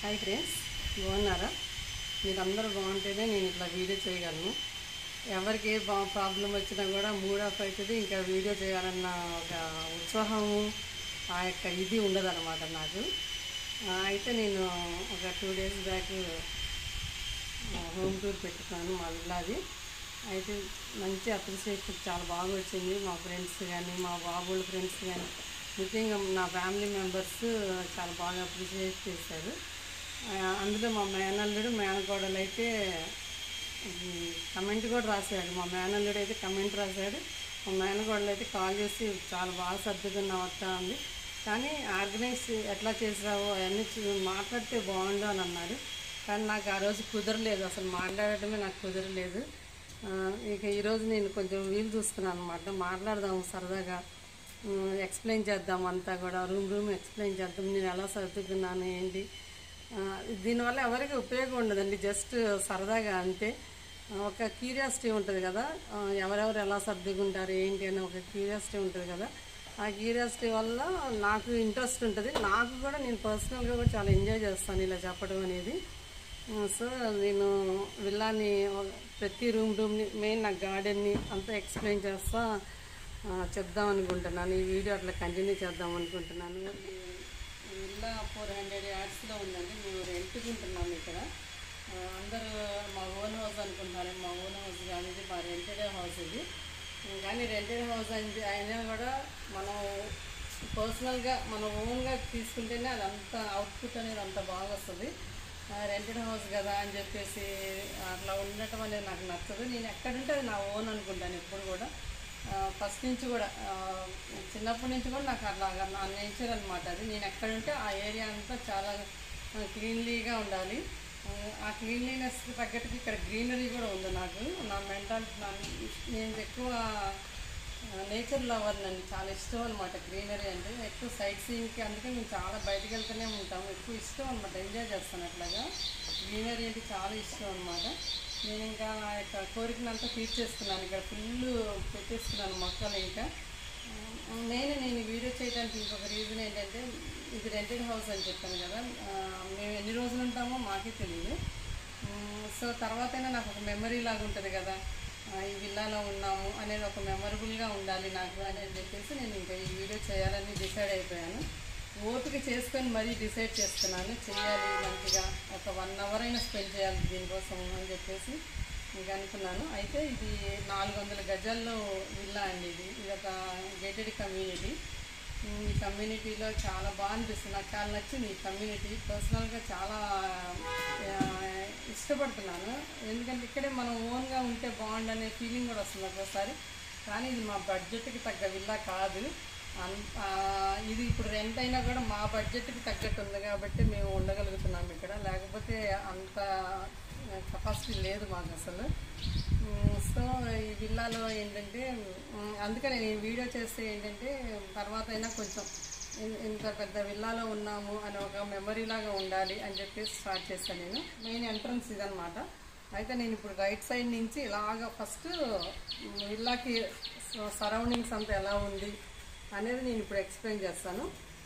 Hi friends బాగున్నారా మీరు అందరూ బాగుంటేనే నేను ఇట్లా వీడియో చేయగలను ఎవరికి ఏ బా ప్రాబ్లం వచ్చినా కూడా మూడ్ ఆఫ్ అవుతుంది ఇంకా వీడియో చేయాలన్న ఒక ఉత్సాహము ఆ యొక్క ఇది ఉండదన్నమాట నాకు ఆ, అయితే నేను ఒక two days back home tour పెట్టుకున్నాను మా విల్లాది అయితే మంచి అప్రిసియేషన్ చాలా బాగా వచ్చింది మా ఫ్రెండ్స్ కానీ మా బాబుల ఫ్రెండ్స్ కానీ ముఖ్యంగా నా ఫ్యామిలీ మెంబర్స్ చాలా బాగా అప్రిషియేట్ చేశారు ఆ, అందులో మా మేనల్లుడు మేనకోడలు అయితే కమెంట్ కూడా రాశాడు మా మేనల్లుడు అయితే కమెంట్ రాశాడు మా మేనకోడలు అయితే కాల్ చేసి చాలా బాగా సర్దుకున్నావు అక్క అంది కానీ ఆర్గనైజ్ ఎట్లా చేసావో అవన్నీ చూ- మాట్లాడితే బాగుండు అని అన్నాడు కానీ నాకు ఆ రోజు కుదరలేదు అసలు మాట్లాడటమే నాకు కుదరలేదు ఆ, ఇక ఈరోజు నేను కొంచెం వీలు చూస్తున్నాను అనమాట మాట్లాడదాం సరదాగా ఎక్స్ప్లెయిన్ చేద్దాం అంతా కూడా రూమ్ రూమ్ ఎక్స్ప్లెయిన్ చేద్దాం నేను ఎలా సర్దుకున్నాను ఏంటి ఆ, దీనివల్ల ఎవరికి ఉపయోగం ఉండదండి జస్ట్ సరదాగా అంతే ఆ, ఒక క్యూరియాసిటీ ఉంటుంది కదా ఆ, ఎవరెవరు ఎలా సర్దుకుంటారు ఏంటి అని ఒక క్యూరియాసిటీ ఉంటుంది కదా ఆ క్యూరియాసిటీ వల్ల నాకు ఇంట్రెస్ట్ ఉంటుంది నాకు కూడా నేను పర్సనల్గా కూడా చాలా ఎంజాయ్ చేస్తాను ఇలా చెప్పడం అనేది సో నేను విల్లాని ప్రతి రూమ్ రూమ్ని మెయిన్ నా గార్డెన్ని అంతా ఎక్స్ప్లెయిన్ చేస్తా ఆ, చెప్దాం అనుకుంటున్నాను ఈ వీడియో అట్లా కంటిన్యూ చేద్దాం అనుకుంటున్నాను ఈ విల్లా ఫోర్ హండ్రెడ్ యాడ్స్లో ఉందండి మేము రెంట్కుంటున్నాము ఇక్కడ ఆ, అందరూ మా ఓన్ హౌస్ అనుకుంటున్నారు మా ఓన్ హౌస్ కానీ ఇది మా రెంటెడ్ హౌస్ ఇది కానీ రెంటెడ్ హౌస్ అయింది అయినా కూడా మనం పర్సనల్గా మన ఓన్గా తీసుకుంటేనే అది అంత అవుట్పుట్ అనేది అంత బాగా వస్తుంది రెంటెడ్ హౌస్ కదా అని చెప్పేసి అట్లా ఉండటం అనేది నాకు నచ్చదు నేను ఎక్కడుంటే అది నా ఓన్ అనుకుంటాను ఎప్పుడు కూడా ఫస్ట్ నుంచి కూడా ఆ, చిన్నప్పటి నుంచి కూడా నాకు అట్లా నా నేచర్ అనమాట అది నేను ఎక్కడుంటే ఆ ఏరియా అంతా చాలా క్లీన్లీగా ఉండాలి ఆ, ఆ క్లీన్లీనెస్ తగ్గట్టుగా ఇక్కడ గ్రీనరీ కూడా ఉంది నాకు నా మెంటాలిటీ నా నేను ఎక్కువ నేచర్ లవర్ నన్ను చాలా ఇష్టం అనమాట గ్రీనరీ అంటే ఎక్కువ సైట్ సీయింగ్కి అందుకే మేము చాలా బయటకు వెళ్తూనే ఉంటాము ఎక్కువ ఇష్టం అనమాట ఎంజాయ్ చేస్తాను అట్లాగా గ్రీనరీ అంటే చాలా ఇష్టం అనమాట నేను ఇంకా నా యొక్క కోరికనంతా తీర్చేస్తున్నాను ఇక్కడ ఫుల్ పెట్టేస్తున్నాను మొక్కలు ఇంకా నేను నేను ఈ వీడియో చేయడానికి ఇంకొక రీజన్ ఏంటంటే ఇది రెంటెడ్ హౌస్ అని చెప్పాను కదా ఆ, మేము ఎన్ని రోజులు ఉంటామో మాకే తెలియదు సో తర్వాత అయినా నాకు ఒక మెమరీ లాగా ఉంటుంది కదా ఆ, ఈ విల్లాలో ఉన్నాము అనేది ఒక మెమరబుల్గా ఉండాలి నాకు అనేది చెప్పేసి నేను ఇంకా ఈ వీడియో చేయాలని డిసైడ్ అయిపోయాను ఓపిక చేసుకొని మరీ డిసైడ్ చేస్తున్నాను చేయాలి మంచిగా ఒక వన్ అవర్ అయినా స్పెండ్ చేయాలి దీనికోసం అని చెప్పేసి ఇంకా అనుకున్నాను అయితే ఇది నాలుగు వందల గజాల్లో విల్లా అండి ఇది ఇది ఒక గేటెడ్ కమ్యూనిటీ ఈ కమ్యూనిటీలో చాలా బాగా అనిపిస్తుంది నాకు చాలా నచ్చింది ఈ కమ్యూనిటీ పర్సనల్గా చాలా ఆ, ఇష్టపడుతున్నాను ఎందుకంటే ఇక్కడే మనం ఓన్గా ఉంటే బాగుండనే ఫీలింగ్ కూడా వస్తుంది ఒక్కోసారి కానీ ఇది మా బడ్జెట్కి తగ్గ విల్లా కాదు అన్- ఆ, ఇది ఇప్పుడు రెంట్ అయినా కూడా మా బడ్జెట్కి తగ్గట్టు ఉంది కాబట్టి మేము ఉండగలుగుతున్నాం ఇక్కడ లేకపోతే అంత కెపాసిటీ లేదు మాకు అసలు ఉమ్, సో ఈ విల్లాలో ఏంటంటే ఉమ్, అందుకని నేను ఈ వీడియో చేస్తే ఏంటంటే తర్వాత అయినా కొంచెం ఇన్- ఇంత పెద్ద విల్లాలో ఉన్నాము అని ఒక మెమరీ లాగా ఉండాలి అని చెప్పేసి స్టార్ట్ చేశాను నేను మెయిన్ ఎంట్రన్స్ ఇదనమాట అయితే నేను ఇప్పుడు రైట్ సైడ్ నుంచి ఇలాగ ఫస్ట్ విల్లాకి సరౌండింగ్స్ అంతా ఎలా ఉంది అనేది నేను ఇప్పుడు ఎక్స్ప్లెయిన్ చేస్తాను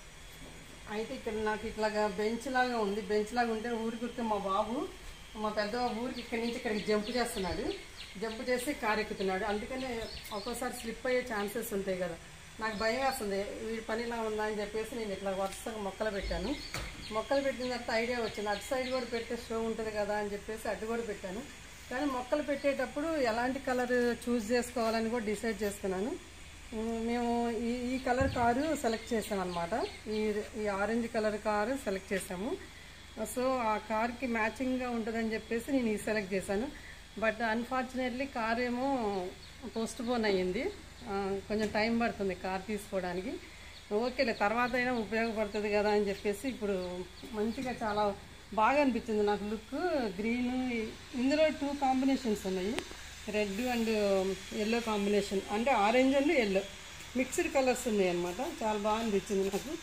అయితే ఇక్కడ నాకు ఇట్లాగా బెంచ్ లాగా ఉంది బెంచ్ లాగా ఉంటే ఊరికి ఉరికే మా బాబు మా పెద్ద బాబు ఊరికి ఇక్కడి నుంచి ఇక్కడికి జంప్ చేస్తున్నాడు జంప్ చేసి కారు ఎక్కుతున్నాడు అందుకనే ఒక్కోసారి స్లిప్ అయ్యే ఛాన్సెస్ ఉంటాయి కదా నాకు భయం వేస్తుంది వీడి పని ఇలా ఉందా అని చెప్పేసి నేను ఇట్లా వరుసగా మొక్కలు పెట్టాను మొక్కలు పెట్టిన తర్వాత ఐడియా వచ్చింది అటు సైడ్ కూడా పెడితే షో ఉంటుంది కదా అని చెప్పేసి అటు కూడా పెట్టాను కానీ మొక్కలు పెట్టేటప్పుడు ఎలాంటి కలర్ చూస్ చేసుకోవాలని కూడా డిసైడ్ చేసుకున్నాను ఉమ్, మేము ఈ ఈ కలర్ కారు సెలెక్ట్ చేసాం అనమాట ఈ ఈ ఆరెంజ్ కలర్ కారు సెలెక్ట్ చేసాము సో ఆ కార్కి మ్యాచింగ్గా ఉంటుందని చెప్పేసి నేను ఈ సెలెక్ట్ చేశాను బట్ అన్ఫార్చునేట్లీ కార్ ఏమో పోస్ట్ పోన్ అయ్యింది ఆ, కొంచెం టైం పడుతుంది కార్ తీసుకోవడానికి ఓకేలే తర్వాత అయినా ఉపయోగపడుతుంది కదా అని చెప్పేసి ఇప్పుడు మంచిగా చాలా బాగా అనిపించింది నాకు లుక్ గ్రీన్ ఇందులో టూ కాంబినేషన్స్ ఉన్నాయి రెడ్ అండ్ ఎల్లో కాంబినేషన్ అంటే orange and yellow mixed colours ఉన్నాయి అనమాట చాలా బాగా అనిపించింది నాకు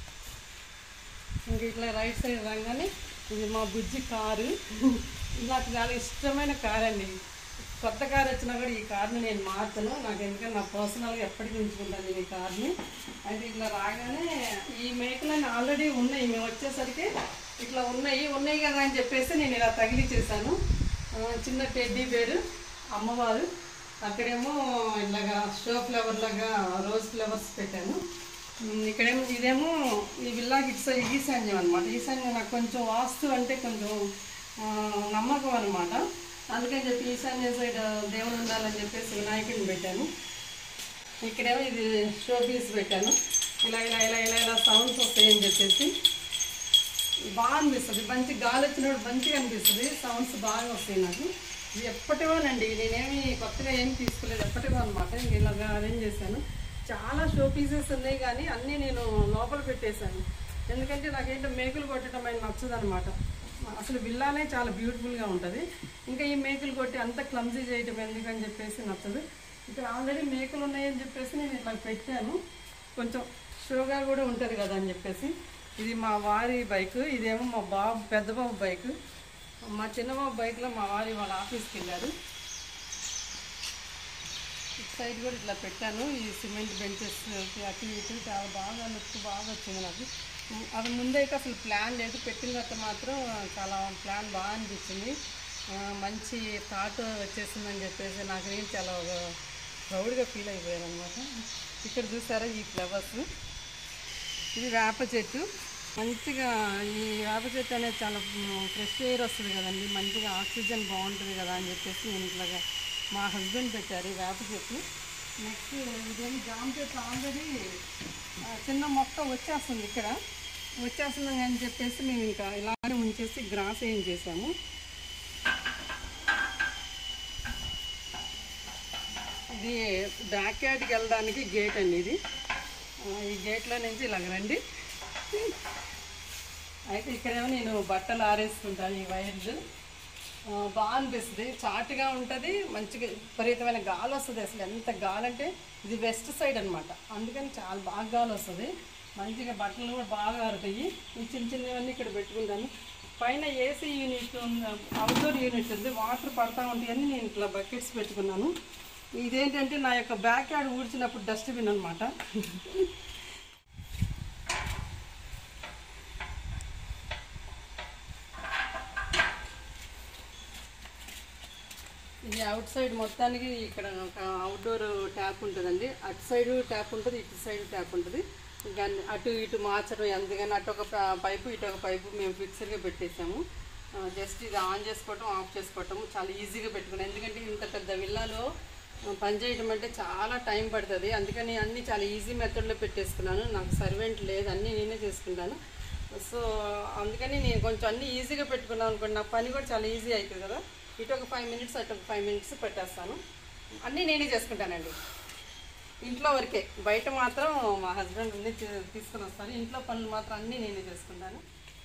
ఇంక ఇట్లా రైట్ సైడ్ రాగానే ఇది మా బుజ్జి కారు ఇది నాకు చాలా ఇష్టమైన కార్ అండి కొత్త కార్ వచ్చినా కూడా ఈ కార్ని నేను మార్చను నాకు ఎందుకంటే నా పర్సనల్గా ఎప్పటికీ ఉంచుకుంటాను నేను ఈ కార్ని అయితే ఇట్లా రాగానే ఈ మేకలన్నీ ఆల్రెడీ ఉన్నాయి మేము వచ్చేసరికి ఇట్లా ఉన్నాయి ఉన్నాయి కదా అని చెప్పేసి నేను ఇలా తగిలిచ్చేసాను ఆ, చిన్న టెడ్డీ బేరు అమ్మవారు అక్కడేమో ఇలాగా షో ఫ్లవర్ లాగా రోజ్ ఫ్లవర్స్ పెట్టాను ఉమ్, ఇక్కడేమో ఇదేమో ఈ విల్లాకి ఇటు సైడ్ ఈశాన్యం అనమాట ఈశాన్యం నాకు కొంచెం వాస్తు అంటే కొంచెం ఆ, నమ్మకం అనమాట అందుకని చెప్పి ఈశాన్య సైడ్ దేవుడు ఉండాలని చెప్పేసి వినాయకుడిని పెట్టాను ఇక్కడేమో ఇది షో పీస్ పెట్టాను ఇలా ఇలా ఇలా ఇలా ఇలా సౌండ్స్ వస్తాయని చెప్పేసి బాగా అనిపిస్తుంది మంచి గాలి వచ్చినప్పుడు మంచిగా అనిపిస్తుంది సౌండ్స్ బాగా వస్తాయి నాకు ఇది ఎప్పటివోనండి నేనేమి కొత్తగా ఏం తీసుకోలేదు ఎప్పటివో అనమాట ఇంక ఇలాగా అరేంజ్ చేశాను చాలా షో పీసెస్ ఉన్నాయి కానీ అన్నీ నేను లోపల పెట్టేశాను ఎందుకంటే నాకేంటో మేకులు కొట్టడం అనేది నచ్చదు అనమాట అసలు విల్లానే చాలా బ్యూటిఫుల్గా ఉంటుంది ఇంకా ఈ మేకులు కొట్టి అంత క్లమ్జీ చేయటం ఎందుకని చెప్పేసి నచ్చదు ఇక్కడ ఆల్రెడీ మేకులు ఉన్నాయని చెప్పేసి నేను ఇట్లా పెట్టాను కొంచెం షోగా కూడా ఉంటుంది కదా అని చెప్పేసి ఇది మా వారి బైక్ ఇదేమో మా బాబు పెద్ద బాబు బైక్ మా చిన్న బాబు బైక్లో మా వారి వాళ్ళ ఆఫీస్కి వెళ్ళారు ఇటు సైడ్ కూడా ఇట్లా పెట్టాను ఈ సిమెంట్ బెంచెస్ అటు ఇటు చాలా బాగా లుక్ బాగా వచ్చింది నాకు ఉమ్, అది ముందైతే అసలు ప్లాన్ లేదు పెట్టిన తర్వాత మాత్రం చాలా ప్లాన్ బాగా అనిపించింది ఆ, మంచి థాట్ వచ్చేసిందని చెప్పేసి నాకు నేను చాలా ప్రౌడ్గా ఫీల్ అయిపోయాను అనమాట ఇక్కడ చూసారా ఈ ఫ్లవర్స్ ఇది వేప చెట్టు మంచిగా ఈ వేప చెట్టు అనేది చాలా ఫ్రెష్ ఎయిర్ వస్తుంది కదండి మంచిగా ఆక్సిజన్ బాగుంటుంది కదా అని చెప్పేసి నేను ఇట్లాగా మా హస్బెండ్ పెట్టారు ఈ వేప చెట్టు నెక్స్ట్ ఇదేమి జామ చెట్టు ఆల్రెడీ చిన్న మొక్క వచ్చేస్తుంది ఇక్కడ వచ్చేస్తుంది అని చెప్పేసి మేము ఇంకా ఇలానే ఉంచేసి గ్రాస్ ఏం చేసాము ఇది బ్యాక్ యార్డ్కి వెళ్ళడానికి గేట్ అండి ఇది ఆ, ఈ గేట్లో నుంచి ఇలాగ రండి అయితే ఇక్కడేమో నేను బట్టలు ఆరేసుకుంటాను ఈ వైర్లు ఆ, బాగా అనిపిస్తుంది చాటుగా ఉంటుంది మంచిగా విపరీతమైన గాలి వస్తుంది అసలు ఎంత గాలి అంటే ఇది వెస్ట్ సైడ్ అనమాట అందుకని చాలా బాగా గాలి వస్తుంది మంచిగా బట్టలు కూడా బాగా ఆరుతాయి ఈ చిన్న చిన్నవన్నీ ఇక్కడ పెట్టుకుంటాను పైన ఏసీ యూనిట్ అవుట్డోర్ యూనిట్ ఉంది వాటర్ పడతా ఉంటాయని నేను ఇట్లా బకెట్స్ పెట్టుకున్నాను ఇదేంటంటే నా యొక్క బ్యాక్ యార్డ్ ఊడ్చినప్పుడు డస్ట్బిన్ అనమాట ఇది అవుట్ సైడ్ మొత్తానికి ఇక్కడ ఒక అవుట్డోర్ ట్యాప్ ఉంటుందండి అటు సైడ్ ట్యాప్ ఉంటుంది ఇటు సైడ్ ట్యాప్ ఉంటుంది ఇంకా అటు ఇటు మార్చడం ఎందుకని అటు ఒక ప- పైపు ఇటు ఒక పైపు మేము ఫిక్స్డ్గా పెట్టేసాము జస్ట్ ఇది ఆన్ చేసుకోవటం ఆఫ్ చేసుకోవటం చాలా ఈజీగా పెట్టుకున్నాం ఎందుకంటే ఇంత పెద్ద విల్లాలో ఆ, పని చేయడం అంటే చాలా టైం పడుతుంది అందుకని అన్నీ చాలా ఈజీ మెథడ్లో పెట్టేసుకున్నాను నాకు సర్వెంట్ లేదు అన్నీ నేనే చేసుకుంటాను సో అందుకని నేను కొంచెం అన్నీ ఈజీగా పెట్టుకున్నాను అనుకోండి నా పని కూడా చాలా ఈజీ అవుతుంది కదా ఇటు ఒక ఫైవ్ మినిట్స్ అటు ఒక ఫైవ్ మినిట్స్ పెట్టేస్తాను అన్నీ నేనే చేసుకుంటానండి ఇంట్లో వరకే బయట మాత్రం మా హస్బెండ్ అన్ని తీ- తీసుకొని వస్తారు ఇంట్లో పనులు మాత్రం అన్నీ నేనే చేసుకుంటాను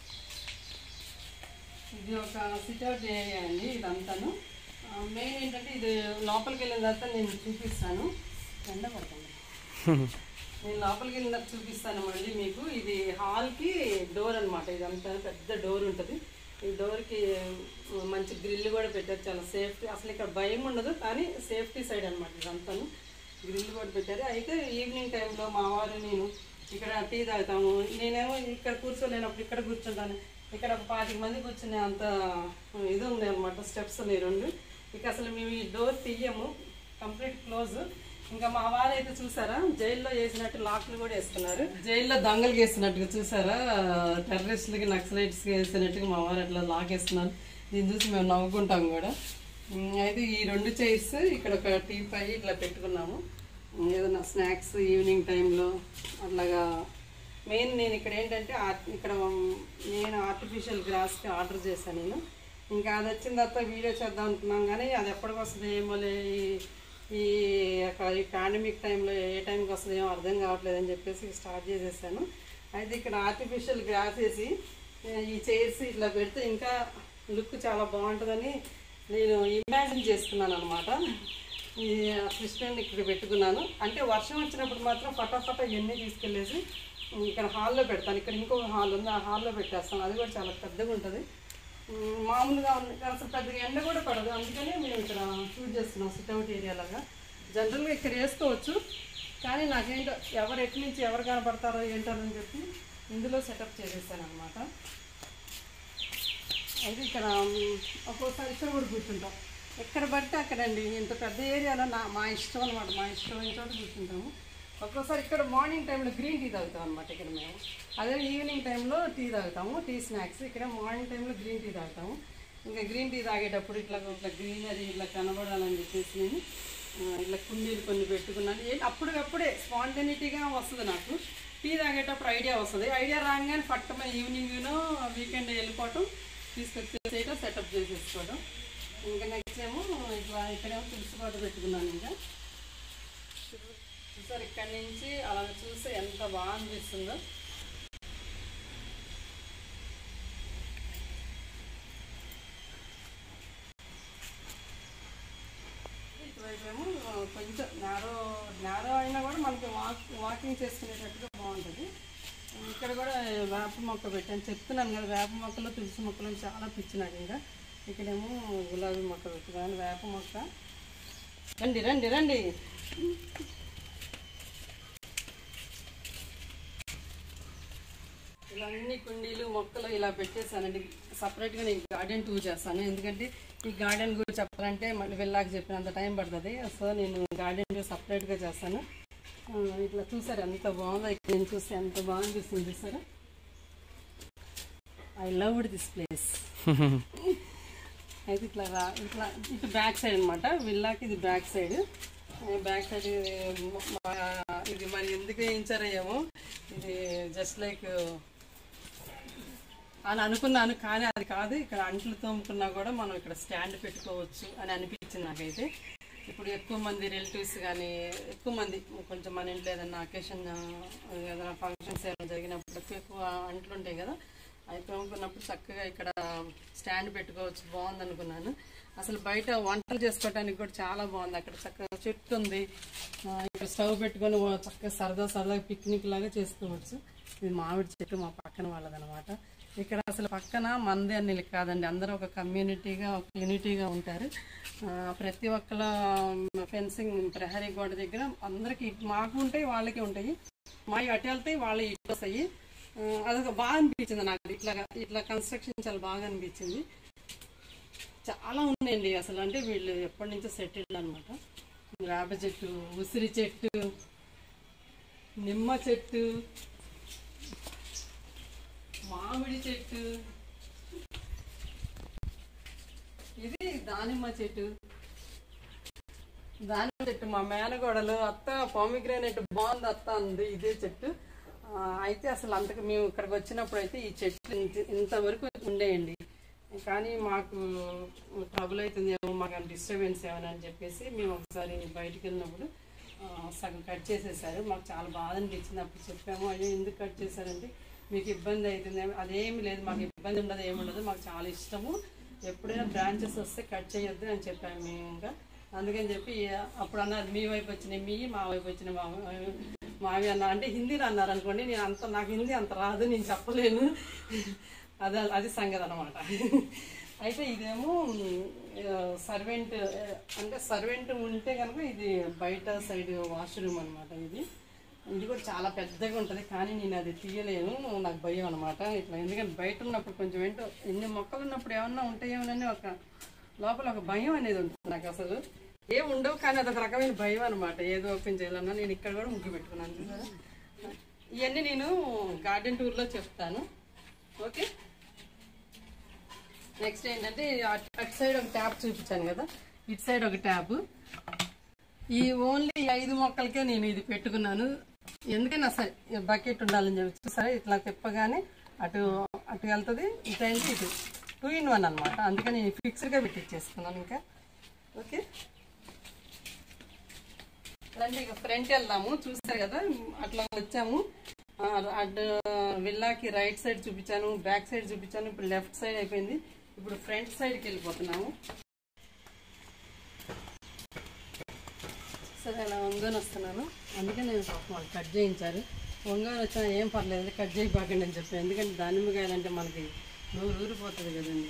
ఇది ఒక సిట్అవుట్ ఏరియా అండి ఇదంతాను మెయిన్ ఏంటంటే ఇది లోపలికి వెళ్ళిన తర్వాత నేను చూపిస్తాను ఎండ పడుతుంది నేను లోపలికి వెళ్ళిన తర్వాత చూపిస్తాను మళ్ళీ మీకు ఇది హాల్కి డోర్ అనమాట ఇదంతా పెద్ద డోర్ ఉంటుంది ఈ డోర్కి మంచి గ్రిల్ కూడా పెట్టారు చాలా సేఫ్టీ అసలు ఇక్కడ భయం ఉండదు కానీ సేఫ్టీ సైడ్ అనమాట ఇదంతాను గ్రిల్ కూడా పెట్టారు అయితే ఈవినింగ్ టైంలో మా వారు నేను ఇక్కడ టీ తాగుతాము నేనేమో ఇక్కడ కూర్చోలేనప్పుడు ఇక్కడ కూర్చుంటాను ఇక్కడ ఒక పాతిక మంది కూర్చునే అంత ఇది ఉంది అనమాట స్టెప్స్ ఉన్నాయి రెండు ఇక అసలు మేము ఈ డోర్ తీయము కంప్లీట్ క్లోజ్ ఇంకా మా వారు అయితే చూసారా జైల్లో వేసినట్టు లాక్లు కూడా వేసుకున్నారు జైల్లో దొంగలు వేసినట్టుగా చూసారా టెర్రరిస్టులకి నక్సలైట్స్కి వేసినట్టుగా మా వారు అట్లా లాక్ వేస్తున్నారు దీన్ని చూసి మేము నవ్వుకుంటాం కూడా ఉమ్, అయితే ఈ రెండు చైర్స్ ఇక్కడ ఒక టీ పై ఇట్లా పెట్టుకున్నాము ఉమ్, ఏదైనా స్నాక్స్ ఈవినింగ్ టైంలో అట్లాగా మెయిన్ నేను ఇక్కడ ఏంటంటే ఆర్ట్ ఇక్కడ నేను ఆర్టిఫిషియల్ గ్రాస్కి ఆర్డర్ చేశాను నేను ఇంకా అది వచ్చిన తర్వాత వీడియో చేద్దాం అనుకున్నాం కానీ అది ఎప్పటికి వస్తుంది ఏమోలే ఈ- ఈ యొక్క ఈ పాండమిక్ టైంలో ఏ టైంకి వస్తుంది ఏమో అర్థం కావట్లేదు అని చెప్పేసి స్టార్ట్ చేసేసాను అయితే ఇక్కడ ఆర్టిఫిషియల్ గ్రాస్ వేసి ఈ చైర్స్ ఇట్లా పెడితే ఇంకా లుక్ చాలా బాగుంటుందని నేను ఇమాజిన్ చేసుకున్నాను అనమాట ఈ కృష్ణుని ఇక్కడ పెట్టుకున్నాను అంటే వర్షం వచ్చినప్పుడు మాత్రం ఫటాఫట ఇవన్నీ తీసుకెళ్ళేసి ఇక్కడ హాల్లో పెడతాను ఇక్కడ ఇంకొక హాల్ ఉంది ఆ హాల్లో పెట్టేస్తాను అది కూడా చాలా పెద్దగా ఉంటుంది ఉమ్, మామూలుగా ఉంది అసలు పెద్దగా ఎండ కూడా పడదు అందుకనే మేము ఇక్కడ షూట్ చేస్తున్నాం సిట్అవుట్ ఏరియా లాగా జనరల్గా ఇక్కడ వేసుకోవచ్చు కానీ నాకేంటో ఎవరు ఎటు నుంచి ఎవరు కనపడతారో ఏంటో అని చెప్పి ఇందులో సెటప్ చేసేసాను అనమాట అయితే ఇక్కడ మ్, ఒక్కోసారి ఇక్కడ కూడా కూర్చుంటాం ఎక్కడ పడితే అక్కడండి ఇంత పెద్ద ఏరియాలో నా మా ఇష్టం అనమాట మా ఇష్టమైన చోట కూర్చుంటాము ఒక్కోసారి ఇక్కడ మార్నింగ్ టైంలో గ్రీన్ టీ తాగుతాం అనమాట ఇక్కడ మేము అదే ఈవినింగ్ టైంలో టీ తాగుతాము టీ స్నాక్స్ ఇక్కడ మార్నింగ్ టైంలో గ్రీన్ టీ తాగుతాము ఇంకా గ్రీన్ టీ తాగేటప్పుడు ఇట్లా ఇట్లా గ్రీనరీ ఇట్లా కనబడాలని చెప్పేసి నేను ఆ, ఇట్లా కుండీలు కొన్ని పెట్టుకున్నాను ఏంటి అప్పటికప్పుడే స్పాంటనిటీగా వస్తుంది నాకు టీ తాగేటప్పుడు ఐడియా వస్తుంది ఐడియా రాగానే పట్టమని ఈవినింగ్ను వీకెండ్ వెళ్ళిపోవటం తీసుకొచ్చేసేయటం సెటప్ చేసేసుకోవడం ఇంకా నెక్స్ట్ ఏమో ఇట్లా ఇక్కడేమో తులసి పాట పెట్టుకున్నాను ఇంకా చూసారు ఇక్కడి నుంచి అలా చూస్తే ఎంత బాగా అనిపిస్తుందో ఇటువైపు ఏమో కొంచెం నారో నారో అయినా కూడా మనకి వాక్ వాకింగ్ చేసుకునేటట్టుగా బాగుంటుంది ఇక్కడ కూడా వేప మొక్క పెట్టాను చెప్తున్నాను కదా వేప మొక్కలో తులసి మొక్కలు చాలా పిచ్చి నాకు ఇంకా ఇక్కడేమో గులాబీ మొక్క పెట్టుకున్నాను వేప మొక్క రండి రండి రండి ఇలా అన్ని కుండీలు మొక్కలు ఇలా పెట్టేశానండి సపరేట్గా నేను గార్డెన్ టూర్ చేస్తాను ఎందుకంటే ఈ గార్డెన్ గురించి చెప్పాలంటే మళ్ళీ వెళ్ళాక చెప్పినంత టైం పడుతుంది సో నేను గార్డెన్ టూర్ సపరేట్గా చేస్తాను ఆ, ఇట్లా చూసారు ఎంత బాగుందో ఇక్కడ నేను చూస్తే ఎంత బాగా అనిపిస్తుంది చూసారా ఐ లవ్ దిస్ ప్లేస్ అయితే ఇట్లా రా ఇట్లా ఇటు బ్యాక్ సైడ్ అనమాట విల్లాకి ఇది బ్యాక్ సైడ్ బ్యాక్ సైడ్ ఇది మరి ఎందుకు వేయించారో ఏమో ఇది జస్ట్ లైక్ అని అనుకున్నాను కానీ అది కాదు ఇక్కడ అంట్లు తోముకున్నా కూడా మనం ఇక్కడ స్టాండ్ పెట్టుకోవచ్చు అని అనిపించింది నాకైతే ఇప్పుడు ఎక్కువ మంది రిలేటివ్స్ కానీ ఎక్కువ మంది కొంచెం మన ఇంట్లో ఏదైనా అకేషన్ ఏదైనా ఫంక్షన్స్ ఏమైనా జరిగినప్పుడు ఎక్కువ ఎక్కువ అంట్లు ఉంటాయి కదా అవి తోముకున్నప్పుడు చక్కగా ఇక్కడ స్టాండ్ పెట్టుకోవచ్చు బాగుంది అనుకున్నాను అసలు బయట వంటలు చేసుకోవడానికి కూడా చాలా బాగుంది అక్కడ చక్కగా చెట్టు ఉంది ఆ, ఇక్కడ స్టవ్ పెట్టుకొని ఓ చక్కగా సరదా సరదాగా పిక్నిక్ లాగా చేసుకోవచ్చు ఇది మామిడి చెట్టు మా పక్కన వాళ్ళదనమాట ఇక్కడ అసలు పక్కన మంది అని కాదండి అందరూ ఒక కమ్యూనిటీగా ఒక యూనిటీగా ఉంటారు ఆ, ప్రతి ఒక్కల ఫెన్సింగ్ ప్రహరీ గోడ దగ్గర అందరికి మాకు ఉంటాయి వాళ్ళకి ఉంటాయి మా అటు వెళ్తాయి వాళ్ళ ఇటు వస్తాయి ఆ, అదొక బాగా అనిపించింది నాకు ఇట్లా ఇట్లా కన్స్ట్రక్షన్ చాలా బాగా అనిపించింది చాలా ఉన్నాయండి అసలు అంటే వీళ్ళు ఎప్పటి నుంచో సెటిల్డ్ అనమాట వేప చెట్టు ఉసిరి చెట్టు నిమ్మ చెట్టు మామిడి చెట్టు ఇది దానిమ్మ చెట్టు దానిమ్మ చెట్టు మా మేనగోడలు అత్త పామిగ్రానైట్ బాగుంది అత్త అంది ఇదే చెట్టు ఆ, అయితే అసలు అంతకు మేము ఇక్కడికి వచ్చినప్పుడు అయితే ఈ చెట్లు ఇంత- ఇంతవరకు ఉండేయండి కానీ మాకు ట్రబుల్ అవుతుందేమో మాకు డిస్టర్బెన్స్ ఏమైనా అని చెప్పేసి మేము ఒకసారి బయటికి వెళ్ళినప్పుడు ఆ, సగం కట్ చేసేసారు మాకు చాలా బాధ అనిపించింది అప్పుడు చెప్పాము అయ్యో ఎందుకు కట్ చేశారంటే మీకు ఇబ్బంది అవుతుందేమో అదేమి లేదు మాకు ఇబ్బంది ఉండదు ఏముండదు మాకు చాలా ఇష్టము ఎప్పుడైనా బ్రాంచెస్ వస్తే కట్ చేయొద్దు అని చెప్పాము మేము ఇంకా అందుకని చెప్పి అప్పుడు అన్నారు మీ వైపు వచ్చినాయి మీ మా వైపు వచ్చిన మా మావి అన్న అంటే హిందీలో అన్నారు అనుకోండి నేను అంత నాకు హిందీ అంత రాదు నేను చెప్పలేను అది అది సంగతి అనమాట అయితే ఇదేమో సర్వెంట్ అంటే సర్వెంట్ ఉంటే కనుక ఇది బయట సైడ్ వాష్రూమ్ అనమాట ఇది ఇది కూడా చాలా పెద్దగా ఉంటుంది కానీ నేను అది తీయలేను నాకు భయం అనమాట ఇట్లా ఎందుకంటే బయట ఉన్నప్పుడు కొంచెం ఏంటో ఎన్ని మొక్కలు ఉన్నప్పుడు ఏమన్నా ఉంటాయేమోనని ఒక లోపల ఒక భయం అనేది ఉంటుంది నాకు అసలు ఏం ఉండవు కానీ అదొక రకమైన భయం అనమాట ఏదో ఓపెన్ చేయాలన్నా నేను ఇక్కడ కూడా ముగ్గు పెట్టుకున్నాను చూసారా ఇవన్నీ నేను గార్డెన్ టూర్లో చెప్తాను ఓకే నెక్స్ట్ ఏంటంటే అట్ అటు సైడ్ ఒక ట్యాప్ చూపించాను కదా ఇటు సైడ్ ఒక ట్యాప్ ఈ ఓన్లీ ఈ ఐదు మొక్కలకే నేను ఇది పెట్టుకున్నాను ఎందుకైనా సరే బకెట్ ఉండాలని చెప్పి చూసారా ఇట్లా తిప్పగానే అటు అటు వెళ్తుంది ఇటు అయితే ఇటు టూ ఇన్ వన్ అనమాట అందుకని ఫిక్స్డ్గా పెట్టించేసుకున్నాను ఇంకా ఓకే రండి ఇక ఫ్రంట్ వెళ్దాము చూస్తారు కదా అట్లా వచ్చాము ఆ, అటు విల్లాకి రైట్ సైడ్ చూపించాను బ్యాక్ సైడ్ చూపించాను ఇప్పుడు లెఫ్ట్ సైడ్ అయిపోయింది ఇప్పుడు ఫ్రంట్ సైడ్కి వెళ్ళిపోతున్నాము సరే అలా వంగని వస్తున్నాను అందుకే నేను పాపం వాళ్ళు కట్ చేయించారు వంగని వచ్చినా ఏం పర్లేదు కట్ చేయబాకండి అని చెప్పి ఎందుకంటే దానిమ్మకాయలు అంటే మనకి నూరు ఊరిపోతుంది కదండి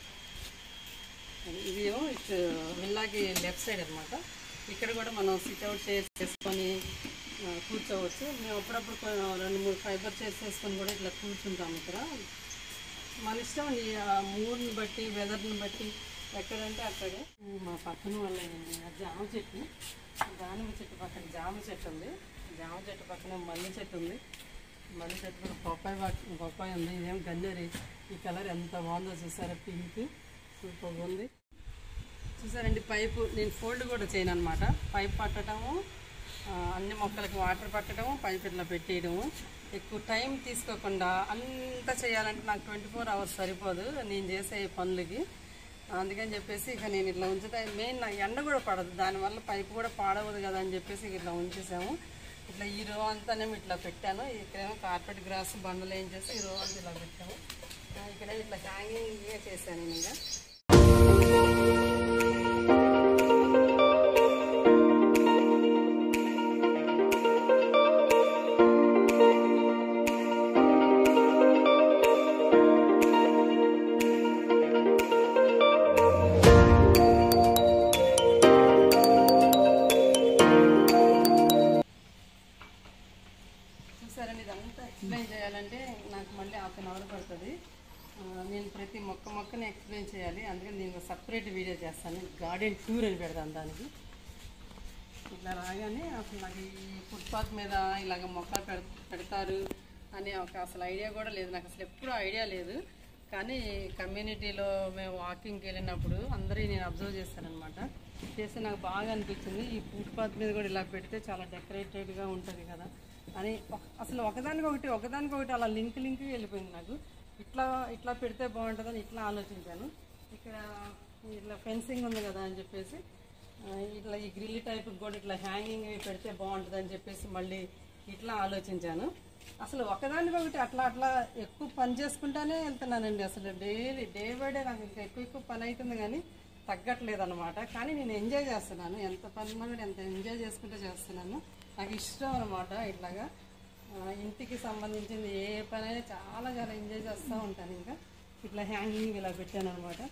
ఇది ఏమో ఇటు విల్లాకి లెఫ్ట్ సైడ్ అనమాట ఇక్కడ కూడా మనం సిట్అవుట్ చైర్స్ చేసుకొని ఆ, కూర్చోవచ్చు మేము అప్పుడప్పుడు కొ- రెండు మూడు ఫైబర్ చైర్స్ వేసుకొని కూడా ఇట్లా కూర్చుంటాము ఇక్కడ మన ఇష్టం ఈ ఆ మూడ్ని బట్టి వెదర్ని బట్టి ఎక్కడంటే అక్కడే మా పక్కన వాళ్ళ జామ చెట్టు దానిమ్మ చెట్టు పక్కన జామ చెట్టు ఉంది జామ చెట్టు పక్కన మల్లె చెట్టు ఉంది మల్లె చెట్టు కూడా బొప్పాయి పక్క- బొప్పాయి ఉంది ఇదేం గన్నేరి ఈ కలర్ ఎంత బాగుందో చూసారా పింక్ సూపర్గా ఉంది చూసారండి పైపు నేను ఫోల్డ్ కూడా చేయను అనమాట పైప్ పట్టడము ఆ, అన్ని మొక్కలకి వాటర్ పట్టడము పైప్ ఇట్లా పెట్టేయడము ఎక్కువ టైం తీసుకోకుండా అంత చేయాలంటే నాకు ట్వంటీ ఫోర్ అవర్స్ సరిపోదు నేను చేసే ఈ పనులకి అందుకని చెప్పేసి ఇక నేను ఇట్లా ఉంచుతా మెయిన్ నాకు ఎండ కూడా పడదు దానివల్ల పైపు కూడా పాడవదు కదా అని చెప్పేసి ఇక ఇట్లా ఉంచేసాము ఇట్లా ఈ రో అంతానేమో ఇట్లా పెట్టాను ఇక్కడేమో కార్పెట్ గ్రాస్ బండలు ఏం చేసి ఈ రో అంతా ఇలా పెట్టాము ఆ, ఇక్కడ ఇట్లా హ్యాంగింగ్గా చేశాను నేను ఇంకా చూసారండి ఇదంతా ఎక్స్ప్లెయిన్ చేయాలంటే నాకు మళ్ళీ హాఫ్ అన్ అవర్ పడుతుంది ఆ, నేను ప్రతి మొక్క మొక్కని ఎక్స్ప్లెయిన్ చేయాలి అందుకని నేను సపరేట్ వీడియో చేస్తాను గార్డెన్ టూర్ అని పెడతాను దానికి ఇట్లా రాగానే అసలు నాకు ఈ ఫుట్పాత్ మీద ఇలాగ మొక్కలు పెడ పెడతారు అనే ఒక అసలు ఐడియా కూడా లేదు నాకు అసలు ఎప్పుడూ ఐడియా లేదు కానీ కమ్యూనిటీలో మేము వాకింగ్కి వెళ్ళినప్పుడు అందరినీ నేను అబ్జర్వ్ చేస్తానన్నమాట చేస్తే నాకు బాగా అనిపించింది ఈ ఫుట్పాత్ మీద కూడా ఇలా పెడితే చాలా డెకరేటెడ్గా ఉంటుంది కదా అని ఒక- అసలు ఒకదానికి ఒకటి ఒకదానికి ఒకటి అలా లింక్ లింక్ వెళ్ళిపోయింది నాకు ఇట్లా ఇట్లా పెడితే బాగుంటుందని ఇట్లా ఆలోచించాను ఇక్కడ ఇట్లా ఫెన్సింగ్ ఉంది కదా అని చెప్పేసి ఆ, ఇట్లా ఈ గ్రిల్ టైప్ కూడా ఇట్లా హ్యాంగింగ్ పెడితే బాగుంటుంది అని చెప్పేసి మళ్ళీ ఇట్లా ఆలోచించాను అసలు ఒకదానికి ఒకటి అట్లా అట్లా ఎక్కువ పని చేసుకుంటానే వెళ్తున్నానండి అసలు డైలీ డే బై డే నాకు ఇంకా ఎక్కువ ఎక్కువ పని అవుతుంది కానీ తగ్గట్లేదు అనమాట కానీ నేను ఎంజాయ్ చేస్తున్నాను ఎంత పని ఉన్నా కూడా ఎంత ఎంజాయ్ చేసుకుంటూ చేస్తున్నాను నాకు ఇష్టం అనమాట ఇట్లాగా ఆ, ఇంటికి సంబంధించింది ఏ పని అయినా చాలా చాలా ఎంజాయ్ చేస్తూ ఉంటాను ఇంకా ఇట్లా హ్యాంగింగ్ ఇలా పెట్టాను అనమాట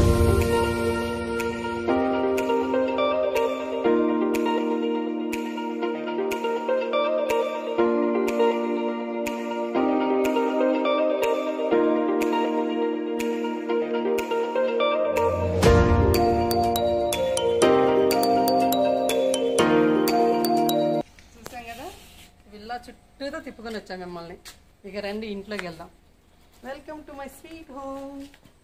చూసాం కదా విల్లా చుట్టూతో తిప్పుకొని వచ్చాం మిమ్మల్ని ఇక రండి ఇంట్లోకి వెళ్దాం welcome to my sweet home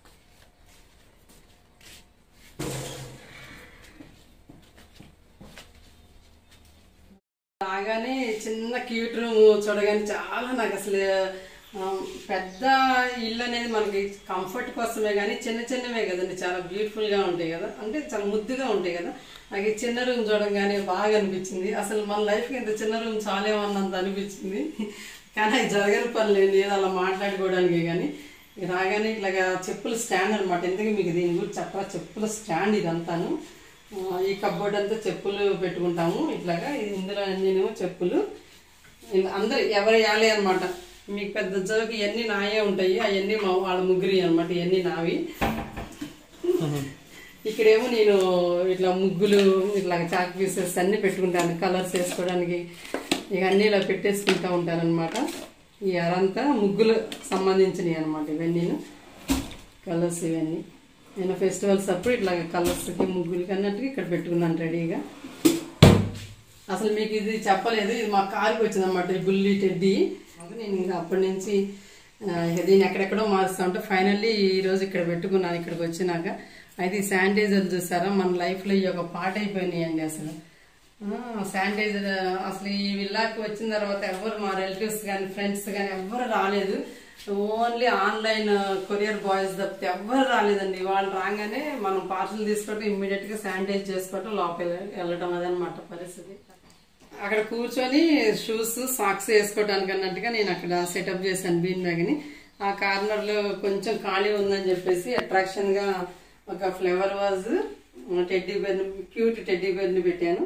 రాగానే చిన్న క్యూట్ రూమ్ చూడగానే చాలా నాకు అసలు ఆ, పెద్ద ఇల్లు అనేది మనకి కంఫర్ట్ కోసమే కానీ చిన్న చిన్నవే కదండి చాలా beautiful గా ఉంటాయి కదా అంటే చాలా ముద్దుగా ఉంటాయి కదా నాకు ఈ చిన్న రూమ్ చూడగానే బాగా అనిపించింది అసలు మన లైఫ్కి ఇంత చిన్న రూమ్ చాలేమన్నంత అనిపించింది కానీ అది జరగని పని లేదు ఏదో అలా మాట్లాడుకోవడానికి కానీ రాగానే ఇట్లాగా చెప్పుల స్టాండ్ అనమాట ఎందుకు మీకు దీని గురించి చెప్పరా చెప్పుల స్టాండ్ ఇదంతాను ఆ, ఈ కబ్బోర్డ్ అంతా చెప్పులు పెట్టుకుంటాము ఇట్లాగా ఇది ఇందులో అన్నీనేమో చెప్పులు ఇంక అందరు ఎవరు వేయాలి అనమాట మీకు పెద్ద జోకి ఇవన్నీ నాయే ఉంటాయి అవన్నీ మా వాళ్ళ ముగ్గురి అనమాట ఇవన్నీ నావి ఇక్కడేమో నేను ఇట్లా ముగ్గులు ఇట్లా చాక్ పీసెస్ అన్నీ పెట్టుకుంటాను కలర్స్ వేసుకోవడానికి ఇక అన్నీ ఇలా పెట్టేసుకుంటా ఉంటాను అనమాట ఈ అరంతా ముగ్గులు సంబంధించినవి అనమాట ఇవన్నీ కలర్స్ ఇవన్నీ నేను ఫెస్టివల్స్ అప్పుడు ఇట్లా కలర్స్కి ముగ్గులకి అన్నట్టుగా ఇక్కడ పెట్టుకున్నాను రెడీగా అసలు మీకు ఇది చెప్పలేదు ఇది మా కారుకి వచ్చింది అనమాట ఈ బుల్లి టెడ్డీ నేను ఇంకా అప్పటి నుంచి ఆ, ఇక దీన్ని ఎక్కడెక్కడో మారుస్తా ఉంటే ఫైనల్లీ ఈ రోజు ఇక్కడ పెట్టుకున్నాను ఇక్కడికి వచ్చినాక అయితే ఈ శానిటైజర్ చూసారా మన లైఫ్లో ఈ ఒక పాట అయిపోయినాయండి అసలు శానిటైజర్ అసలు ఈ విల్లాకి వచ్చిన తర్వాత ఎవరు మా రిలేటివ్స్ కానీ ఫ్రెండ్స్ కానీ ఎవరు రాలేదు ఓన్లీ ఆన్లైన్ కొరియర్ బాయ్స్ తప్పితే ఎవ్వరు రాలేదండి వాళ్ళు రాగానే మనం పార్సల్ తీసుకోవటం ఇమ్మీడియట్ గా శానిటైజ్ చేసుకోవటం లోపల వెళ్ళటం అదనమాట పరిస్థితి అక్కడ కూర్చొని షూస్ సాక్స్ వేసుకోవడానికి అన్నట్టుగా నేను అక్కడ సెటప్ చేశాను బీన్ బ్యాగ్ ని ఆ కార్నర్ లో కొంచెం ఖాళీ ఉందని చెప్పేసి అట్రాక్షన్ గా ఒక flower vase teddy bear cute teddy bear ని పెట్టాను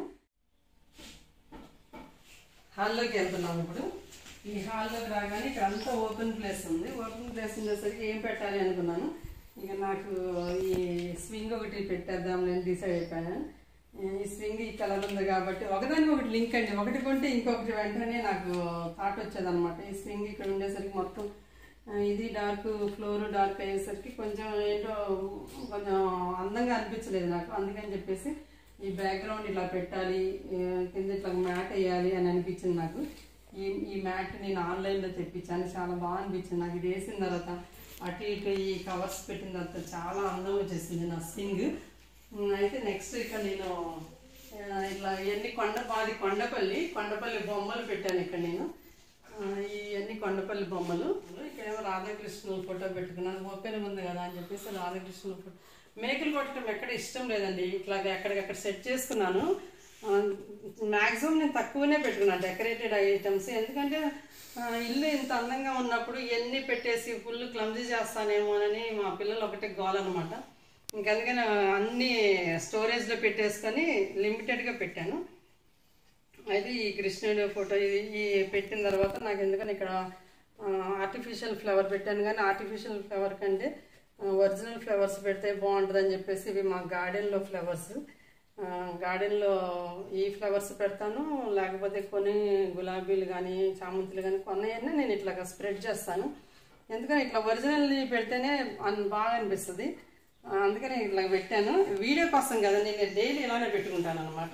హాల్లోకి వెళ్తున్నాం ఇప్పుడు ఈ హాల్లోకి రాగానే ఇక్కడ అంతా ఓపెన్ ప్లేస్ ఉంది ఓపెన్ ప్లేస్ ఉండేసరికి ఏం పెట్టాలి అనుకున్నాను ఇక నాకు ఈ స్వింగ్ ఒకటి పెట్టేద్దాం నేను డిసైడ్ అయిపోయాను ఈ స్వింగ్ ఈ కలర్ ఉంది కాబట్టి ఒకదానికి ఒకటి లింక్ అండి ఒకటి కొంటే ఇంకొకటి వెంటనే నాకు థాట్ వచ్చేదన్నమాట ఈ స్వింగ్ ఇక్కడ ఉండేసరికి మొత్తం ఆ, ఇది డార్క్ ఫ్లోర్ డార్క్ అయ్యేసరికి కొంచెం ఏంటో కొంచెం అందంగా అనిపించలేదు నాకు అందుకని చెప్పేసి ఈ బ్యాక్గ్రౌండ్ ఇలా పెట్టాలి ఆ, కింద ఇట్లా మ్యాట్ వేయాలి అని అనిపించింది నాకు ఈ ఈ మ్యాట్ నేను ఆన్లైన్లో తెప్పించాను చాలా బాగా అనిపించింది నాకు ఇది వేసిన తర్వాత అటు ఇటు ఈ కవర్స్ పెట్టిన తర్వాత చాలా అందం వచ్చేసింది నా సింగ్ ఉమ్, అయితే నెక్స్ట్ ఇక్కడ నేను ఆ, ఇట్లా ఇవన్నీ కొండ మాది కొండపల్లి కొండపల్లి బొమ్మలు పెట్టాను ఇక్కడ నేను ఆ, ఇవన్నీ కొండపల్లి బొమ్మలు ఇక్కడేమో రాధాకృష్ణుల ఫోటో పెట్టుకున్నాను ఓపెన్ ఉంది కదా అని చెప్పేసి రాధాకృష్ణుల ఫోటో మేకలు కొట్టడం ఎక్కడ ఇష్టం లేదండి ఇట్లా ఎక్కడికక్కడ సెట్ చేసుకున్నాను మ్యాక్సిమం నేను తక్కువనే పెట్టుకున్నాను డెకరేటెడ్ ఐటమ్స్ ఎందుకంటే ఆ, ఇల్లు ఇంత అందంగా ఉన్నప్పుడు ఇవన్నీ పెట్టేసి ఫుల్ క్లమ్జీ చేస్తానేమోనని మా పిల్లలు ఒకటే గోల్ అనమాట ఇంకందుకని అన్ని స్టోరేజ్లో పెట్టేసుకొని లిమిటెడ్గా పెట్టాను అయితే ఈ కృష్ణుడి ఫోటో ఇది ఈ పెట్టిన తర్వాత నాకు ఎందుకని ఇక్కడ ఆర్టిఫిషియల్ ఫ్లవర్ పెట్టాను కానీ ఆర్టిఫిషియల్ ఫ్లవర్ కంటే ఒరిజినల్ ఫ్లవర్స్ పెడితే బాగుంటుందని చెప్పేసి ఇవి మా గార్డెన్లో ఫ్లవర్స్ గార్డెన్లో ఈ ఫ్లవర్స్ పెడతాను లేకపోతే కొన్ని గులాబీలు కానీ చామంతులు కానీ కొన్నాయన్నీ నేను ఇట్లా స్ప్రెడ్ చేస్తాను ఎందుకని ఇట్లా ఒరిజినల్ పెడితేనే అన్- బాగా అనిపిస్తుంది ఆ, అందుకని ఇట్లా పెట్టాను వీడియో కోసం కదా నేను డైలీ ఇలానే పెట్టుకుంటాను అనమాట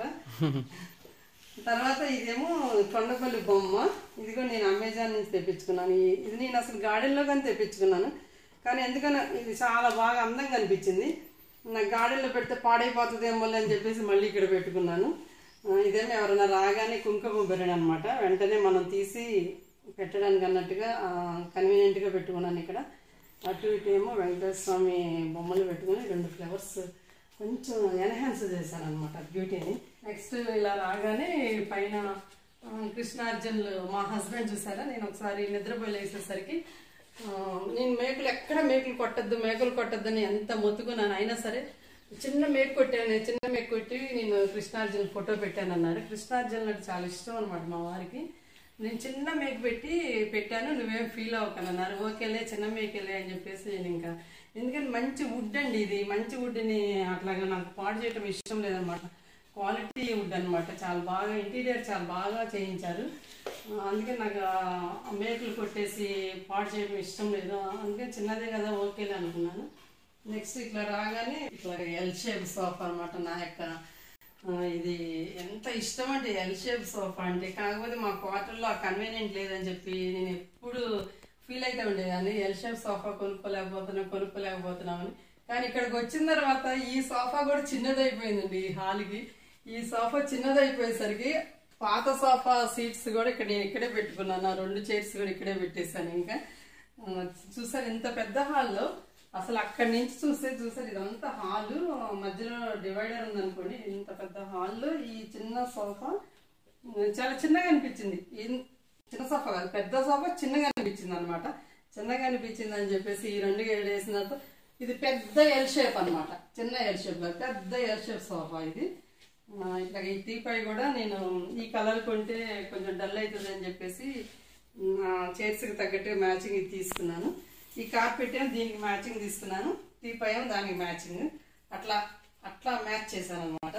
తర్వాత ఇదేమో కొండపల్లి బొమ్మ ఇదిగో నేను అమెజాన్ నుంచి తెప్పించుకున్నాను ఈ- ఇది నేను అసలు గార్డెన్లో కానీ తెప్పించుకున్నాను కానీ ఎందుకని ఇది చాలా బాగా అందంగా అనిపించింది నాకు గార్డెన్లో పెడితే పాడైపోతుందేమో అని చెప్పేసి మళ్ళీ ఇక్కడ పెట్టుకున్నాను ఆ, ఇదేమో ఎవరైనా రాగానే కుంకుమ బెరడు అనమాట వెంటనే మనం తీసి పెట్టడానికి అన్నట్టుగా కన్వీనియంట్గా పెట్టుకున్నాను ఇక్కడ అటు ఇటు ఏమో వెంకటేశ్వర స్వామి బొమ్మలు పెట్టుకుని రెండు ఫ్లవర్స్ కొంచెం ఎన్హాన్స్ చేశాను అనమాట బ్యూటీని నెక్స్ట్ ఇలా రాగానే పైన ఆ, కృష్ణార్జునులు మా హస్బెండ్ చూసారా నేను ఒకసారి నిద్రపోయి లేసేసరికి ఆ, నేను మేకులు ఎక్కడ మేకులు కొట్టద్దు మేకులు కొట్టద్దని ఎంత మొత్తుకున్నాను అయినా సరే చిన్న మేకు కొట్టాను చిన్న మేకు కొట్టి నేను కృష్ణార్జున ఫోటో పెట్టాను అన్నాడు కృష్ణార్జున్ అంటే చాలా ఇష్టం అనమాట మా వారికి నేను చిన్న మేకు పెట్టి పెట్టాను నువ్వేం ఫీల్ అవ్వకన్నారు ఓకేలే చిన్న మేకెలే అని చెప్పేసి నేను ఇంకా ఎందుకంటే మంచి వుడ్ అండి ఇది మంచి వుడ్ని అట్లాగా నాకు పాడు చేయటం ఇష్టం లేదనమాట క్వాలిటీ వుడ్ అనమాట చాలా బాగా ఇంటీరియర్ చాలా బాగా చేయించారు ఆ, అందుకే నాకు ఆ మేకులు కొట్టేసి పాడు చేయడం ఇష్టం లేదు అందుకే చిన్నదే కదా ఓకేలే అనుకున్నాను నెక్స్ట్ ఇట్లా రాగానే ఇట్లా ఎల్ షేప్ సోఫా అనమాట నా యొక్క ఆ, ఇది ఎంత ఇష్టం అంటే ఎల్ షేప్ సోఫా అంటే కాకపోతే మా క్వార్టర్లో ఆ కన్వీనియంట్ లేదని చెప్పి నేను ఎప్పుడు ఫీల్ అయితే ఉండేదాన్ని ఎల్ షేప్ సోఫా కొనుక్కోలేకపోతున్నా కొనుక్కోలేకపోతున్నామని కానీ ఇక్కడికి వచ్చిన తర్వాత ఈ సోఫా కూడా చిన్నదైపోయిందండి ఈ హాల్కి ఈ సోఫా చిన్నదైపోయేసరికి పాత సోఫా సీట్స్ కూడా ఇక్కడ నేను ఇక్కడే పెట్టుకున్నాను ఆ రెండు చైర్స్ కూడా ఇక్కడే పెట్టేశాను ఇంకా ఆ, చూసారు ఇంత పెద్ద హాల్లో అసలు అక్కడి నుంచి చూస్తే చూసారు ఇదంతా హాల్ మధ్యలో డివైడర్ ఉందనుకోండి ఇంత పెద్ద హాల్లో ఈ చిన్న సోఫా ఉమ్, చాలా చిన్నగా అనిపించింది ఇన్- చిన్న సోఫా కాదు పెద్ద సోఫా చిన్నగా అనిపించింది అనమాట చిన్నగా అనిపించింది అని చెప్పేసి ఈ రెండు వేసిన తర్వాత ఇది పెద్ద ఎల్ షేప్ అన్నమాట చిన్న ఎల్ షేప్ కాదు పెద్ద ఎల్ షేప్ సోఫా ఇది ఆ, ఇట్లా ఈ టీపై కూడా నేను ఈ కలర్ కొంటే కొంచెం డల్ అవుతుంది అని చెప్పేసి చైర్స్కి తగ్గట్టు మ్యాచింగ్ ఇది తీసుకున్నాను ఈ కార్పెట్ ఏమో దీనికి మ్యాచింగ్ తీసుకున్నాను టీపై ఏమో దానికి మ్యాచింగ్ అట్లా అట్లా మ్యాచ్ చేశాను అనమాట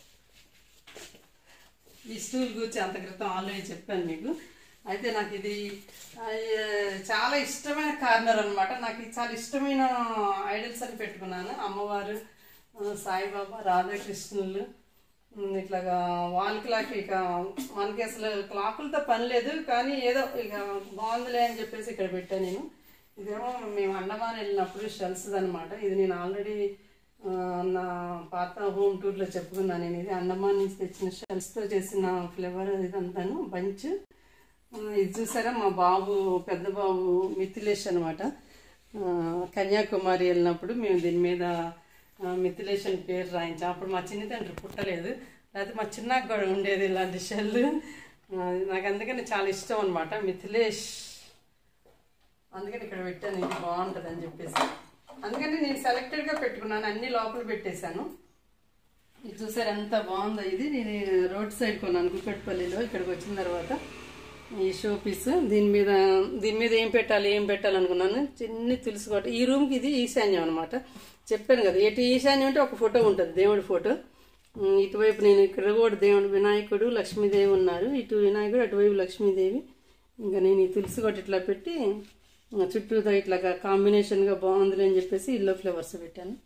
ఈ స్టూల్ గురించి అంత క్రితం ఆల్రెడీ చెప్పాను మీకు అయితే నాకు ఇది ఆ, ఏ- చాలా ఇష్టమైన కార్నర్ అన్నమాట నాకు ఇది చాలా ఇష్టమైన ఐడల్స్ అని పెట్టుకున్నాను అమ్మవారు ఆ, సాయిబాబా రాధాకృష్ణులు ఉమ్, ఇట్లాగా వాల్ క్లాక్ ఇక మనకి అసలు క్లాకులతో పని లేదు కానీ ఏదో ఇక బాగుందిలే అని చెప్పేసి ఇక్కడ పెట్టాను నేను ఇదేమో మేము అండమాన్ వెళ్ళినప్పుడు షెల్స్ అనమాట ఇది నేను ఆల్రెడీ ఆ, నా పాత హోమ్ టూర్లో చెప్పుకున్నాను నేను ఇది అండమాన్ నుంచి తెచ్చిన షెల్స్తో చేసిన ఫ్లేవర్ ఇదంతాను బంచ్ ఆ, ఇది చూసారా మా బాబు పెద్ద బాబు మిథిలేష్ అనమాట కన్యాకుమారి వెళ్ళినప్పుడు మేము దీని మీద ఆ, మిథిలేష్ అని పేరు రాయించాం అప్పుడు మా చిన్న తండ్రి పుట్టలేదు లేకపోతే మా చిన్నకు కూడా ఉండేది ఇలాంటి షెల్ నాకు అందుకని చాలా ఇష్టం అనమాట మిథిలేష్ అందుకని ఇక్కడ పెట్టాను ఇది బాగుంటుంది అని చెప్పేసి అందుకని నేను సెలెక్టెడ్గా పెట్టుకున్నాను అన్ని లోపల పెట్టేశాను ఇది చూసారు ఎంత బాగుందో ఇది నేను రోడ్ సైడ్ కొన్నాను కుక్కట్పల్లిలో ఇక్కడికి వచ్చిన తర్వాత ఈ షో పీస్ దీని మీద దీని మీద ఏం పెట్టాలి ఏం పెట్టాలి అనుకున్నాను చిన్ని తులసి కోట ఈ రూమ్కి ఇది ఈశాన్యం అనమాట చెప్పాను కదా ఎటు ఈశాన్యం అంటే ఒక ఫోటో ఉంటుంది దేవుడి ఫోటో ఉమ్, ఇటువైపు నేను ఇక్కడ కూడా దేవుడు వినాయకుడు లక్ష్మీదేవి ఉన్నారు ఇటు వినాయకుడు అటువైపు లక్ష్మీదేవి ఇంకా నేను ఈ తులసి కోట ఇట్లా పెట్టి ఆ, చుట్టూతో ఇట్లాగా కాంబినేషన్గా బాగుంది అని చెప్పేసి ఇల్లో ఫ్లవర్స్ పెట్టాను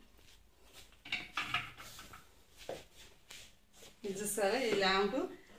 ఇది చూస్తారా ఈ ల్యాంప్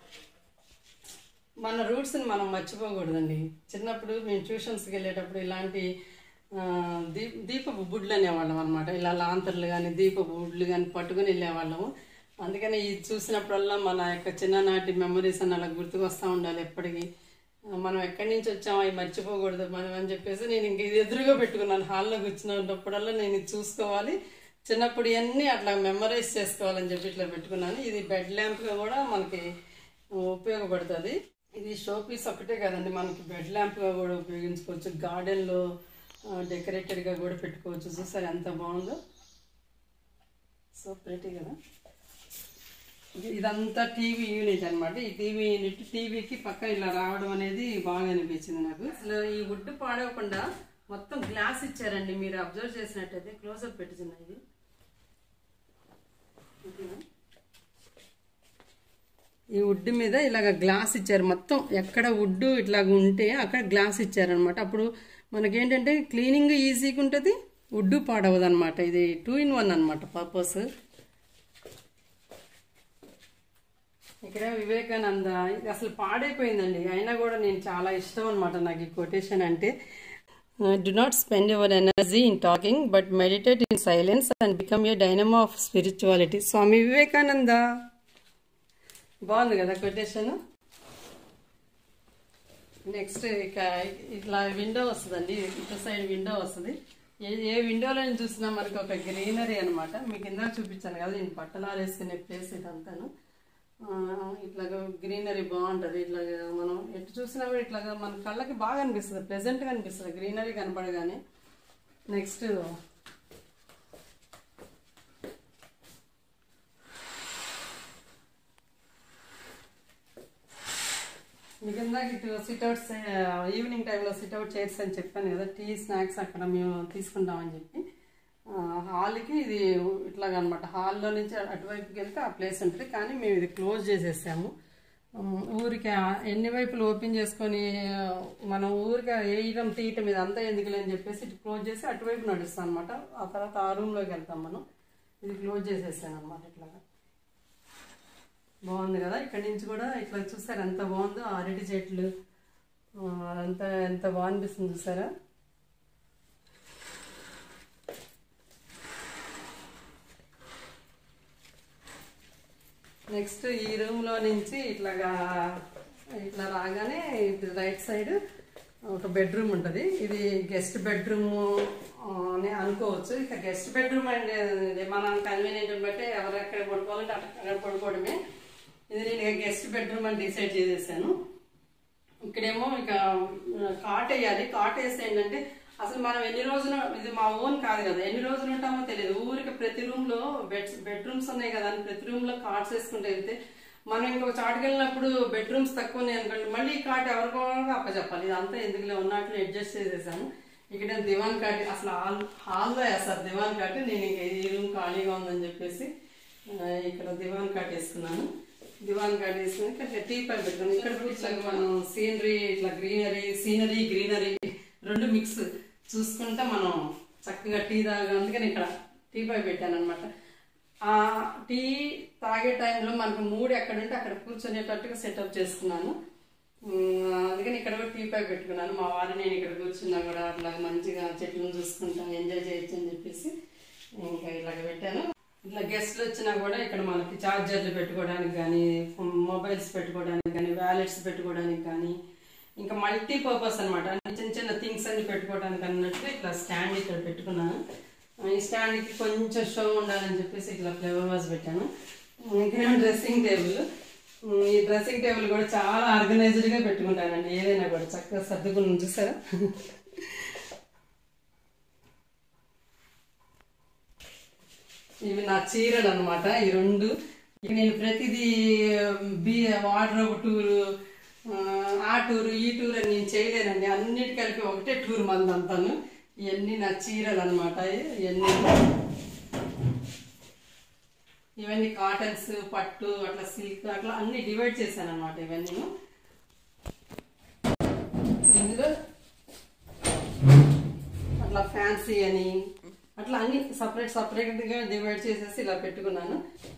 మన రూట్స్ని మనం మర్చిపోకూడదండి చిన్నప్పుడు మేము ట్యూషన్స్కి వెళ్ళేటప్పుడు ఇలాంటి ఆ, దీప దీపపు బుడ్లు అనేవాళ్ళం అనమాట ఇలా లాంతర్లు కానీ దీపపు బుడ్లు కానీ పట్టుకుని వెళ్ళేవాళ్ళము అందుకని ఇది చూసినప్పుడల్లా మన యొక్క చిన్ననాటి మెమరీస్ అని అలా గుర్తుకొస్తూ ఉండాలి ఎప్పటికీ ఆ, మనం ఎక్కడి నుంచి వచ్చామో అవి మర్చిపోకూడదు మనం అని చెప్పేసి నేను ఇంక ఇది ఎదురుగా పెట్టుకున్నాను హాల్లో కూర్చున్నప్పుడల్లా నేను ఇది చూసుకోవాలి చిన్నప్పుడు ఇవన్నీ అట్లా మెమరైజ్ చేసుకోవాలని చెప్పి ఇట్లా పెట్టుకున్నాను ఇది బెడ్ ల్యాంప్గా కూడా మనకి ఉపయోగపడుతుంది ఇది షో పీస్ ఒకటే కదండి మనకి బెడ్ ల్యాంప్గా కూడా ఉపయోగించుకోవచ్చు గార్డెన్లో డెకరేటెడ్గా కూడా పెట్టుకోవచ్చు చూసారు ఎంత బాగుందో సో ప్రెటీ కదా ఇది- ఇదంతా టీవీ యూనిట్ అన్నమాట ఈ టీవీ యూనిట్ టీవీకి పక్క ఇలా రావడం అనేది బాగా అనిపించింది నాకు అసలు ఈ వుడ్ పాడవకుండా మొత్తం గ్లాస్ ఇచ్చారండి మీరు అబ్జర్వ్ చేసినట్టయితే క్లోజప్ పెట్టింది ఇది ఓకేనా? ఈ వుడ్ మీద ఇలాగ గ్లాస్ ఇచ్చారు మొత్తం ఎక్కడ వుడ్ ఇట్లాగ ఉంటే అక్కడ గ్లాస్ ఇచ్చారనమాట అప్పుడు మనకేంటంటే క్లీనింగ్ ఈజీగా ఉంటుంది వుడ్ పాడవదు అనమాట ఇది టూ ఇన్ వన్ అనమాట పర్పస్ ఇక్కడ వివేకానంద ఇది అసలు పాడైపోయిందండి అయినా కూడా నేను చాలా ఇష్టం అనమాట నాకు ఈ కొటేషన్ అంటే do not spend your energy in talking but meditate in silence and become a dynamo of spirituality Swami Vivekananda బాగుంది కదా కొటేషన్ నెక్స్ట్ ఇక ఇట్లా విండో వస్తుందండి ఇటు సైడ్ విండో వస్తుంది ఏ ఏ విండోలో చూసినా మనకి ఒక గ్రీనరీ అనమాట మీకు ఇందాక చూపించాను కదా నేను బట్టలు వేసుకునే ప్లేస్ ఇదంతాను ఆ, ఇట్లాగా గ్రీనరీ బాగుంటుంది ఇట్లాగా మనం ఎటు చూసినా కూడా ఇట్లాగా మన కళ్ళకి బాగా అనిపిస్తుంది ప్లెజెంట్గా అనిపిస్తుంది గ్రీనరీ కనపడగానే నెక్స్ట్ మీకు ఇందాక ఇటు సిట్అవుట్స్ ఈవినింగ్ టైంలో సిట్అవుట్ చైర్స్ అని చెప్పాను కదా టీ స్నాక్స్ అక్కడ మేము తీసుకుంటామని చెప్పి ఆ, హాల్కి ఇది ఇట్లాగ అనమాట హాల్లో నుంచి అటువైపుకి వెళ్తే ఆ ప్లేస్ ఉంటుంది కానీ మేము ఇది క్లోజ్ చేసేసాము ఉమ్, ఊరికి ఆ ఎన్ని వైపులు ఓపెన్ చేసుకొని ఆ, మనం ఊరికి వేయడం తీయటం ఇది అంతా ఎందుకులే అని చెప్పేసి ఇటు క్లోజ్ చేసి అటువైపు నడుస్తాం అనమాట ఆ తర్వాత ఆ రూమ్లోకి వెళ్తాం మనం ఇది క్లోజ్ చేసేసాను అనమాట ఇట్లాగా బాగుంది కదా ఇక్కడ నుంచి కూడా ఇట్లా చూసారు ఎంత బాగుందో ఆ అరటి చెట్లు ఆ, అంతా ఎంత బాగా అనిపిస్తుంది చూసారా నెక్స్ట్ ఈ రూమ్లో నుంచి ఇట్లాగా ఇట్లా రాగానే ఇది రైట్ సైడ్ ఒక బెడ్రూమ్ ఉంటుంది ఇది గెస్ట్ బెడ్రూమ్ అని అనుకోవచ్చు ఇక గెస్ట్ బెడ్రూమ్ అంటే ఇది మనం కన్వీనియంట్ బట్టి ఎవరు ఎక్కడ పడుకోవాలంటే అక్కడ పడుకోవడమే ఇది నేను గెస్ట్ బెడ్రూమ్ అని డిసైడ్ చేసేసాను ఇక్కడేమో ఇక కాట్ వేయాలి కాట్ వేస్తే ఏంటంటే అసలు మనం ఎన్ని రోజులు ఇది మా ఓన్ కాదు కదా ఎన్ని రోజులు ఉంటామో తెలియదు ఊరికి ప్రతి రూమ్ లో బెడ్ బెడ్రూమ్స్ ఉన్నాయి కదా అని ప్రతి రూమ్ లో కాట్స్ వేసుకుంటూ వెళ్తే మనం ఇంకొక చాటుకు వెళ్ళినప్పుడు బెడ్రూమ్స్ తక్కువ ఉన్నాయి అనుకోండి మళ్ళీ ఈ కాట్ ఎవరికో అప్పచెప్పాలి ఇదంతా ఎందుకులే ఉన్నట్లు అడ్జస్ట్ చేసేసాను ఇక్కడ దివాన్ కాట్ అసలు హాల్ హాల్లో వేస్తారు దివాన్ కాట్ నేను ఇంక ఈ రూమ్ ఖాళీగా ఉందని చెప్పేసి ఆ, ఇక్కడ దివాన్ కాట్ వేసుకున్నాను దివాన్ కాట్ వేసుకుని ఇక్కడ టీ పై పెట్టుకుని ఇక్కడ కూడా ఇట్లా మనం సీనరీ ఇట్లా గ్రీనరీ సీనరీ గ్రీనరీ రెండు మిక్స్ చూసుకుంటే మనం చక్కగా టీ తాగా అందుకని ఇక్కడ టీ పై పెట్టాను అనమాట ఆ టీ తాగే టైంలో మనకు మూడు ఎక్కడుంటే అక్కడ కూర్చునేటట్టుగా సెటప్ చేసుకున్నాను ఉమ్, అందుకని ఇక్కడ కూడా టీ పై పెట్టుకున్నాను మా వారు నేను ఇక్కడ కూర్చున్నా కూడా అట్లా మంచిగా చెట్లను చూసుకుంటా ఎంజాయ్ చేయొచ్చు అని చెప్పేసి ఇంకా ఇలాగ పెట్టాను ఇట్లా గెస్ట్లు వచ్చినా కూడా ఇక్కడ మనకి ఛార్జర్లు పెట్టుకోవడానికి కానీ మొబైల్స్ పెట్టుకోవడానికి కానీ వ్యాలెట్స్ పెట్టుకోవడానికి కానీ ఇంకా మల్టీ పర్పస్ అనమాట చిన్న చిన్న థింగ్స్ అన్ని పెట్టుకోవడానికి అన్నట్టు ఇట్లా స్టాండ్ ఇక్కడ పెట్టుకున్నాను ఈ స్టాండ్కి కొంచెం షో ఉండాలని చెప్పేసి ఇట్లా ఫ్లేవర్ వాజ్ పెట్టాను ఇంకా డ్రెస్సింగ్ టేబుల్ ఈ డ్రెస్సింగ్ టేబుల్ కూడా చాలా ఆర్గనైజ్డ్గా పెట్టుకుంటానండి ఏదైనా కూడా చక్కగా సర్దుకుని చూసారా ఇవి నా చీరలు అనమాట ఈ రెండు ఇక నేను ప్రతిదీ బి వాటర్ టూరు ఆ టూరు ఈ టూర్ అని నేను చేయలేనండి అన్నిటి కలిపి ఒకటే టూర్ మంది అంతాను ఇవన్నీ నా చీరలు అనమాట ఇవన్నీ ఇవన్నీ కాటన్స్ పట్టు అట్లా సిల్క్ అట్లా అన్ని డివైడ్ చేశాను అనమాట ఇవన్నీ ఇందులో ఫ్యాన్సీ అని అట్లా అన్ని సపరేట్ సపరేట్గా డివైడ్ చేసేసి ఇలా పెట్టుకున్నాను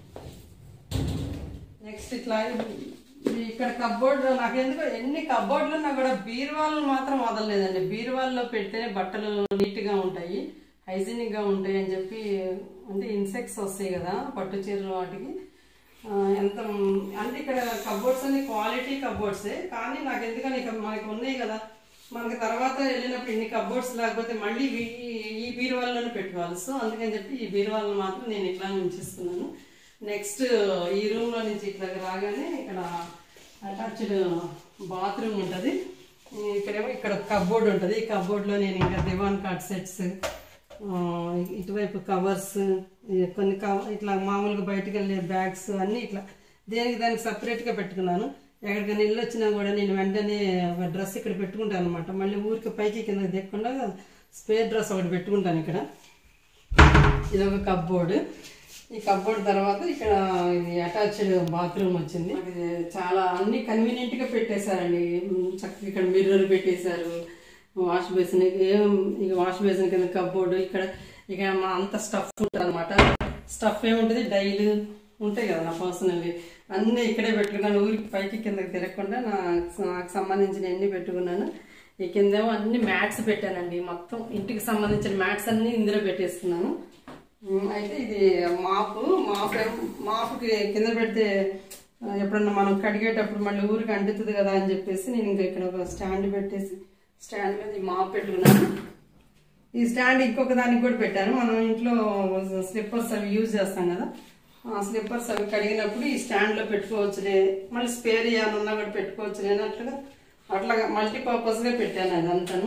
నెక్స్ట్ ఇట్లా ఈ ఇక్కడ కబ్బోర్డ్ నాకు ఎందుకో ఎన్ని కబ్బోర్డ్లు ఉన్నా కూడా బీరువాళ్ళు మాత్రం వదలలేదండి బీరువాల్లో పెడితేనే బట్టలు నీట్గా ఉంటాయి హైజీనిక్ గా ఉంటాయి అని చెప్పి అంటే ఇన్సెక్ట్స్ వస్తాయి కదా పట్టు చీరలు వాటికి ఆ, ఎంత అంటే ఇక్కడ కబోర్డ్స్ అన్ని క్వాలిటీ కబోర్డ్సే కానీ నాకు ఎందుకని ఇక మనకి ఉన్నాయి కదా మనకి తర్వాత వెళ్ళినప్పుడు ఇన్ని కబోర్డ్స్ లేకపోతే మళ్ళీ వీ- ఈ- ఈ బీరువాల్లోనే పెట్టుకోవాలి సో అందుకని చెప్పి ఈ బీరువాలను మాత్రం నేను ఇట్లా ఉంచిస్తున్నాను నెక్స్ట్ ఈ రూమ్ లో నుంచి ఇట్లా రాగానే ఇక్కడ అటాచ్డ్ బాత్రూమ్ ఉంటుంది ఇక్కడేమో ఇక్కడ కబోర్డ్ ఉంటుంది ఈ కబోర్డ్ లో నేను ఇంకా దివాన్ కార్డ్ సెట్స్ ఇటువైపు కవర్స్ కొన్ని కవ- ఇట్లా మామూలుగా బయటకు వెళ్ళే బ్యాగ్స్ అన్ని ఇట్లా దేనికి దానికి separate గా పెట్టుకున్నాను ఎక్కడికైనా ఇల్లు వచ్చినా కూడా నేను వెంటనే ఒక డ్రెస్ ఇక్కడ పెట్టుకుంటాను అనమాట మళ్ళీ ఊరికి పైకి కింద దిగకుండా స్పేర్ డ్రెస్ ఒకటి పెట్టుకుంటాను ఇక్కడ ఇది ఒక కప్బోర్డ్ ఈ కప్బోర్డ్ తర్వాత ఇక్కడ ఇది అటాచ్డ్ బాత్రూమ్ వచ్చింది ఇది చాలా అన్ని కన్వీనియంట్ గా పెట్టేశారండి ఉమ్, చక్కగా ఇక్కడ మిర్రర్ పెట్టేశారు వాష్ బేసిన్ ఏం ఇక వాష్ బేసిన్ కింద కప్బోర్డ్ ఇక్కడ ఇక మా అంత స్టఫ్ ఉంటుంది అనమాట స్టఫ్ ఏముంటుంది డైలు ఉంటాయి కదా నా పర్సనల్ అన్నీ ఇక్కడే పెట్టుకున్నాను ఊరికి పైకి కిందకి తిరగకుండా నా నాకు సంబంధించిన అన్ని పెట్టుకున్నాను ఈ కిందేమో అన్ని మ్యాట్స్ పెట్టానండి మొత్తం ఇంటికి సంబంధించిన మ్యాట్స్ అన్ని ఇందులో పెట్టేసుకున్నాను ఉమ్, అయితే ఇది మాపు మాపు ఏం- మాపుకి కింద పెడితే ఆ, ఎప్పుడన్నా మనం కడిగేటప్పుడు మళ్ళీ ఊరికి అంటుతుంది కదా అని చెప్పేసి నేను ఇంకా ఇక్కడ ఒక స్టాండ్ పెట్టేసి స్టాండ్ మీద ఈ మాపు పెట్టుకున్నాను ఈ స్టాండ్ ఇంకొక దానికి కూడా పెట్టాను మనం ఇంట్లో స్లిప్పర్స్ అవి యూజ్ చేస్తాం కదా ఆ స్లిప్పర్స్ అవి కడిగినప్పుడు ఈ స్టాండ్ లో పెట్టుకోవచ్చులే మళ్ళీ స్పేర్ ఏమన్నా కూడా పెట్టుకోవచ్చులే అన్నట్లుగా అట్లాగా మల్టీపర్పస్ గా పెట్టాను అదంతాను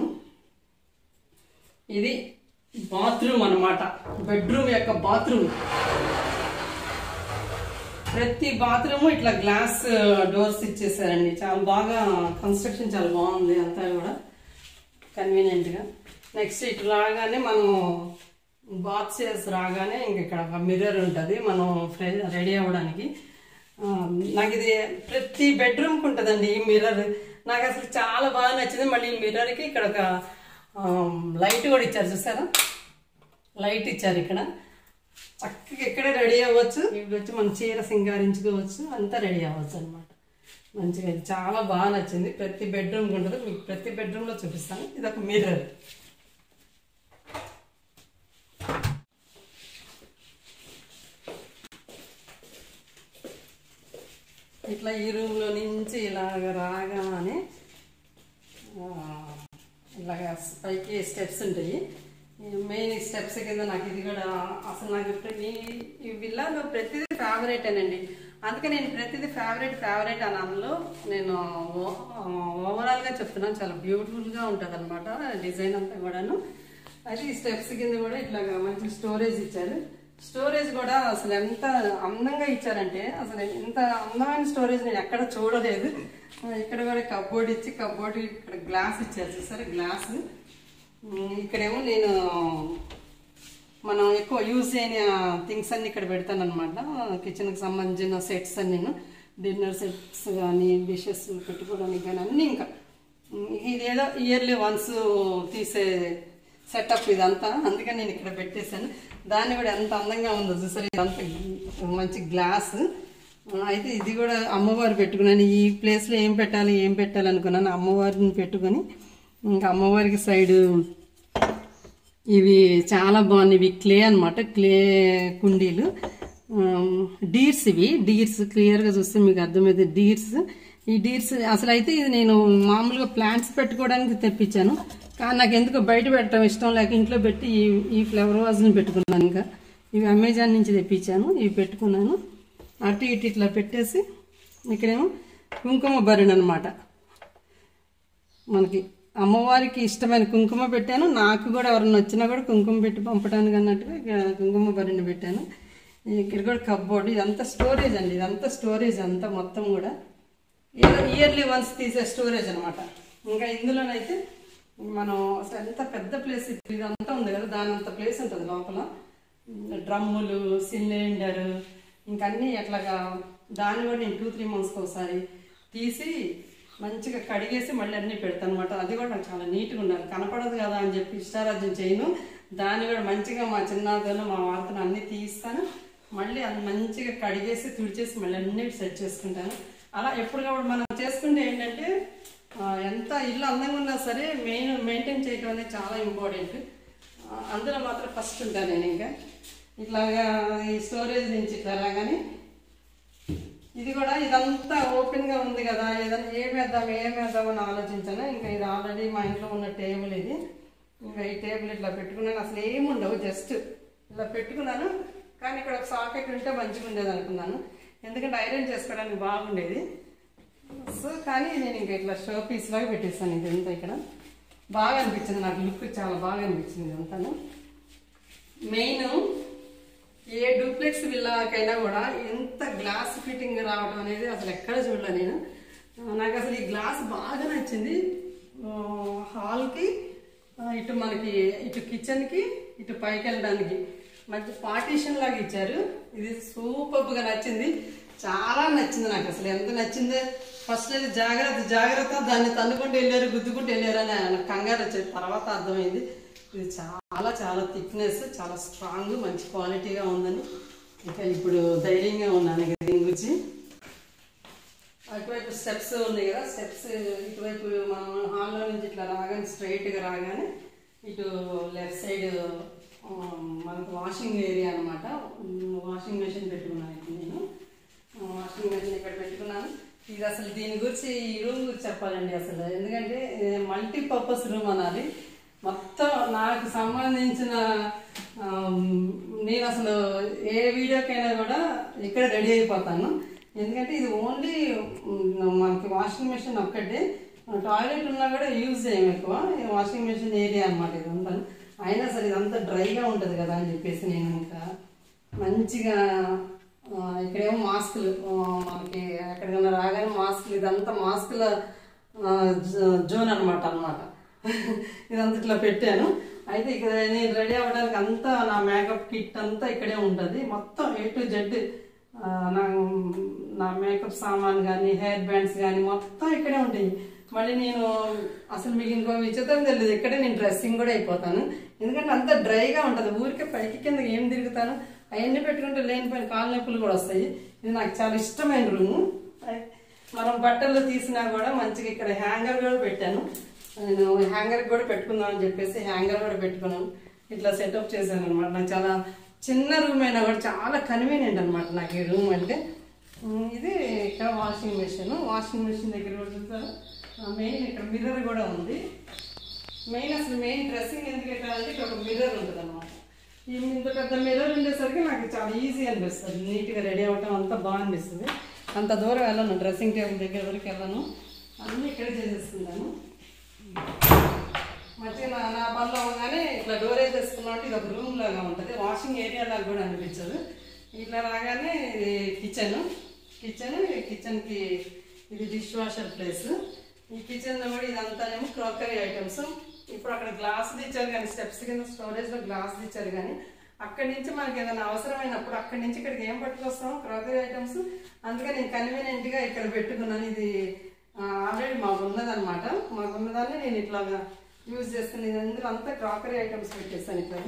ఇది బాత్రూమ్ అన్నమాట బెడ్రూమ్ యొక్క బాత్రూమ్ ప్రతి బాత్రూమ్ ఇట్లా గ్లాస్ డోర్స్ ఇచ్చేసారండి చాలా బాగా కన్స్ట్రక్షన్ చాలా బాగుంది అంతా కూడా కన్వీనియంట్ గా నెక్స్ట్ ఇటు రాగానే మనం బాత్ చేసి రాగానే ఇంక ఇక్కడ ఒక మిర్రర్ ఉంటుంది మనం రెడీ అవ్వడానికి ఆ, నాకు ఇది ప్రతి బెడ్రూమ్ కి ఉంటుందండి ఈ మిర్రర్ నాకు అసలు చాలా బాగా నచ్చింది మళ్ళీ ఈ మిర్రర్ కి ఇక్కడ ఒక లైట్ కూడా ఇచ్చారు చూసారా లైట్ ఇచ్చారు ఇక్కడ చక్కగా ఇక్కడే రెడీ అవ్వచ్చు ఇవి వచ్చి మనం చీర సింగారించుకోవచ్చు అంతా రెడీ అవ్వచ్చు అనమాట మంచిగా ఇది చాలా బాగా నచ్చింది ప్రతి బెడ్రూమ్ ఉంటుంది మీకు ప్రతి బెడ్రూమ్ లో చూపిస్తాను ఇది ఒక మిర్రర్ ఇట్లా ఈ రూమ్ లో నుంచి ఇలాగ రాగానే ఆ, ఇలాగ పైకి స్టెప్స్ ఉంటాయి మెయిన్ స్టెప్స్ కింద నాకు ఇది కూడా అసలు నాకు ఇప్పుడు ఈ ఈ విల్లాలో ప్రతిదీ ఫేవరెట్ అనండి అందుకే నేను ప్రతిదీ ఫేవరెట్ ఫేవరెట్ అని అందులో నేను ఓవరాల్ గా చెప్తున్నాను చాలా బ్యూటిఫుల్ గా ఉంటది అనమాట డిజైన్ అంతా కూడాను అయితే ఈ స్టెప్స్ కింద కూడా ఇట్లాగా మంచి స్టోరేజ్ ఇచ్చారు స్టోరేజ్ కూడా అసలు ఎంత అందంగా ఇచ్చారంటే అసలు ఇంత అందమైన స్టోరేజ్ నేను ఎక్కడ చూడలేదు ఆ, ఇక్కడ కూడా కబోర్డ్ ఇచ్చి కబోర్డ్ ఇక్కడ గ్లాస్ ఇచ్చారు చూసారా గ్లాస్ ఇక్కడేమో నేను మనం ఎక్కువ యూజ్ చేయని థింగ్స్ అన్ని ఇక్కడ పెడతాను అనమాట కిచెన్కి సంబంధించిన సెట్స్ అన్ని డిన్నర్ సెట్స్ కానీ డిషెస్ పెట్టుకోవడానికి కానీ అన్నీ ఇంకా ఉమ్, ఇదేదో ఇయర్లీ వన్స్ తీసే సెటప్ ఇదంతా అందుకని నేను ఇక్కడ పెట్టేశాను దాన్ని కూడా ఎంత అందంగా ఉందో చూసారు ఇదంతా మంచి గ్లాస్ అయితే ఇది కూడా అమ్మవారు పెట్టుకున్నాను ఈ ప్లేస్లో ఏం పెట్టాలి ఏం పెట్టాలి అనుకున్నాను అమ్మవారిని పెట్టుకొని ఇంకా అమ్మవారికి సైడ్ ఇవి చాలా బాగున్నాయి ఇవి క్లే అన్నమాట క్లే కుండీలు డీర్స్ ఇవి డీర్స్ క్లియర్గా చూస్తే మీకు అర్థమైతే డీర్స్ ఈ డీర్స్ అసలు అయితే ఇది నేను మామూలుగా ప్లాంట్స్ పెట్టుకోవడానికి తెప్పించాను కానీ నాకు ఎందుకో బయట పెట్టడం ఇష్టం లేక ఇంట్లో పెట్టి ఈ ఈ ఫ్లవర్ వాజ్ని పెట్టుకున్నాను ఇంకా ఇవి అమెజాన్ నుంచి తెప్పించాను ఇవి పెట్టుకున్నాను అటు ఇటు ఇట్లా పెట్టేసి ఇక్కడేమో కుంకుమ బరిణ అనమాట మనకి అమ్మవారికి ఇష్టమైన కుంకుమ పెట్టాను నాకు కూడా ఎవరైనా వచ్చినా కూడా కుంకుమ పెట్టి పంపడానికి అన్నట్టుగా ఇక కుంకుమ బరిని పెట్టాను ఇక్కడ కూడా కబ్బోర్డ్ ఇదంతా స్టోరేజ్ అండి ఇదంతా స్టోరేజ్ అంతా మొత్తం కూడా ఏదో ఇయర్లీ వన్స్ తీసే స్టోరేజ్ అనమాట ఇంకా ఇందులోనైతే మనం అసలు ఎంత పెద్ద ప్లేస్ ఇదంతా ఉంది కదా దాని అంత ప్లేస్ ఉంటుంది లోపల డ్రమ్ములు సిలిండర్ ఇంకా అన్నీ అట్లాగా దాన్ని కూడా నేను టూ త్రీ మంత్స్కి ఒకసారి తీసి మంచిగా కడిగేసి మళ్ళీ అన్నీ పెడతాను అనమాట అది కూడా నాకు చాలా నీట్గా ఉండాలి కనపడదు కదా అని చెప్పి ఇష్టారాజ్యం చేయను దాన్ని కూడా మంచిగా మా చిన్నదను మా వార్తను అన్నీ తీస్తాను మళ్ళీ అది మంచిగా కడిగేసి తుడిచేసి మళ్ళీ అన్నీ సెట్ చేసుకుంటాను అలా ఎప్పటికప్పుడు మనం చేసుకుంటే ఏంటంటే ఆ, ఎంత ఇల్లు అందంగా ఉన్నా సరే మెయిన్ మెయింటైన్ చేయడం అనేది చాలా ఇంపార్టెంట్ ఆ, అందులో మాత్రం ఫస్ట్ ఉంటాను నేను ఇంకా ఇట్లాగా ఈ స్టోరేజ్ నుంచి ఇట్లా రాగానే ఇది కూడా ఇదంతా ఓపెన్ గా ఉంది కదా ఏదైనా ఏం వేద్దాం ఏం వేద్దాం అని ఆలోచించాను ఇంకా ఇది ఆల్రెడీ మా ఇంట్లో ఉన్న టేబుల్ ఇది ఇంకా ఈ టేబుల్ ఇట్లా పెట్టుకున్నాను అసలు ఏమి ఉండవు జస్ట్ ఇలా పెట్టుకున్నాను కానీ ఇక్కడ ఒక సాకెట్ ఉంటే మంచిగా ఉండేది అనుకున్నాను ఎందుకంటే ఐరన్ చేసుకోవడానికి బాగుండేది సో కానీ నేను ఇంకా ఇట్లా షో పీస్ లాగా పెట్టేస్తాను ఇదంతా ఇక్కడ బాగా అనిపించింది నాకు లుక్ చాలా బాగా అనిపించింది ఇదంతాను మెయిన్ ఏ డూప్లెక్స్ విల్లాకైనా కూడా ఎంత గ్లాస్ ఫిట్టింగ్ రావడం అనేది అసలు ఎక్కడ చూడలే నేను ఆ, నాకు అసలు ఈ గ్లాస్ బాగా నచ్చింది ఆ, హాల్కి ఆ, ఇటు మనకి ఇటు కిచెన్కి ఇటు పైకి వెళ్ళడానికి మంచి పార్టీషన్ లాగా ఇచ్చారు ఇది సూపర్గా నచ్చింది చాలా నచ్చింది నాకు అసలు ఎంత నచ్చిందో ఫస్ట్ అయితే జాగ్రత్త జాగ్రత్త దాన్ని తన్నుకుంటూ వెళ్ళారు గుద్దుకుంటూ వెళ్ళారు అని నాకు కంగారు వచ్చేది తర్వాత అర్థమైంది ఇది చాలా చాలా థిక్నెస్ చాలా స్ట్రాంగ్ మంచి క్వాలిటీగా ఉందని ఇక ఇప్పుడు ధైర్యంగా ఉన్నాను ఇక దీని గురించి అటువైపు స్టెప్స్ ఉన్నాయి కదా స్టెప్స్ ఇటువైపు మనం హాల్లో నుంచి ఇట్లా రాగానే స్ట్రైట్గా రాగానే ఇటు లెఫ్ట్ సైడ్ మనకు వాషింగ్ ఏరియా అనమాట వాషింగ్ మెషిన్ పెట్టుకున్నాను ఇప్పుడు నేను వాషింగ్ మెషిన్ ఇక్కడ పెట్టుకున్నాను ఇది అసలు దీని గురించి ఈ రూమ్ గురించి చెప్పాలండి అసలు ఎందుకంటే మల్టీపర్పస్ రూమ్ అనాలి మొత్తం నాకు సంబంధించిన ఆమ్, నేను అసలు ఏ వీడియోకైనా కూడా ఇక్కడ రెడీ అయిపోతాను ఎందుకంటే ఇది ఓన్లీ మనకి వాషింగ్ మెషిన్ ఒక్కటే టాయిలెట్ ఉన్నా కూడా యూజ్ చేయం ఎక్కువ ఈ వాషింగ్ మెషిన్ ఏరియా అనమాట ఇదంతా అయినా సరే ఇదంతా డ్రైగా ఉంటుంది కదా అని చెప్పేసి నేను ఇంకా మంచిగా ఆ, ఇక్కడేమో మాస్కులు ఆ, మనకి ఎక్కడికైనా రాగానే మాస్కులు ఇదంతా మాస్కుల ఆ, జో- జోన్ అనమాట అనమాట ఇదంతా ఇట్లా పెట్టాను అయితే ఇక్కడ నేను రెడీ అవ్వడానికి అంతా నా మేకప్ కిట్ అంతా ఇక్కడే ఉంటుంది మొత్తం ఏ టు జెడ్ నా నా మేకప్ సామాన్ కానీ హెయిర్ బ్యాండ్స్ కానీ మొత్తం ఇక్కడే ఉంటాయి మళ్ళీ నేను అసలు మీకు ఇంకో విచిత్రం తెలియదు ఇక్కడే నేను డ్రెస్సింగ్ కూడా అయిపోతాను ఎందుకంటే అంత డ్రైగా ఉంటుంది ఊరికే పైకి కింద ఏం తిరుగుతాను అవన్నీ పెట్టుకుంటే లేనిపోయిన కాళ్ళ నొప్పులు కూడా వస్తాయి ఇది నాకు చాలా ఇష్టమైన రూము మనం బట్టలు తీసినా కూడా మంచిగా ఇక్కడ హ్యాంగర్ కూడా పెట్టాను నేను హ్యాంగర్ కూడా పెట్టుకుందాం అని చెప్పేసి హ్యాంగర్ కూడా పెట్టుకున్నాను ఇట్లా సెటప్ చేశాను అనమాట నాకు చాలా చిన్న రూమ్ అయినా కూడా చాలా కన్వీనియంట్ అనమాట నాకు ఈ రూమ్ అంటే ఉమ్, ఇది ఇక్కడ వాషింగ్ మెషిన్ వాషింగ్ మెషిన్ దగ్గర కూడా చూసారు మెయిన్ ఇక్కడ మిర్రర్ కూడా ఉంది మెయిన్ అసలు మెయిన్ డ్రెస్సింగ్ ఎందుకు పెట్టాలంటే ఇక్కడ ఒక మిర్రర్ ఉంటుంది అనమాట ఈ ఇంత పెద్ద మిర్రర్ ఉండేసరికి నాకు చాలా ఈజీ అనిపిస్తుంది నీట్గా రెడీ అవ్వటం అంతా బాగా అనిపిస్తుంది అంత దూరం వెళ్ళను డ్రెస్సింగ్ టేబుల్ దగ్గర వరకు వెళ్ళను అన్నీ ఇక్కడ చేసేస్తున్నాను మంచిగా నా నా పనులు అవ్వగానే ఇట్లా డోర్ వేసేసుకున్నట్టు ఇది ఒక రూమ్ లాగా ఉంటుంది వాషింగ్ ఏరియా లాగా కూడా అనిపించదు ఇట్లా రాగానే ఇది కిచెన్ కిచెన్ కిచెన్కి ఇది డిష్ వాషర్ ప్లేస్ ఈ కిచెన్లో కూడా ఇదంతానేమో క్రాకరీ ఐటమ్స్ ఇప్పుడు అక్కడ గ్లాస్ ఇచ్చారు కానీ స్టెప్స్ కింద స్టోరేజ్లో గ్లాస్ ఇచ్చారు కానీ అక్కడి నుంచి మనకి ఏదైనా అవసరమైనప్పుడు అక్కడి నుంచి ఇక్కడికి ఏం పట్టుకొస్తాం క్రాకరీ ఐటమ్స్ అందుకే నేను కన్వీనియంట్గా ఇక్కడ పెట్టుకున్నాను ఇది ఆల్రెడీ మాకు ఉన్నదన్నమాట మాకు ఉన్నదాన్ని నేను ఇట్లాగా యూజ్ చేస్తాను ఇది అందులో అంతా క్రాకరీ ఐటమ్స్ పెట్టేస్తాను ఇట్లాగా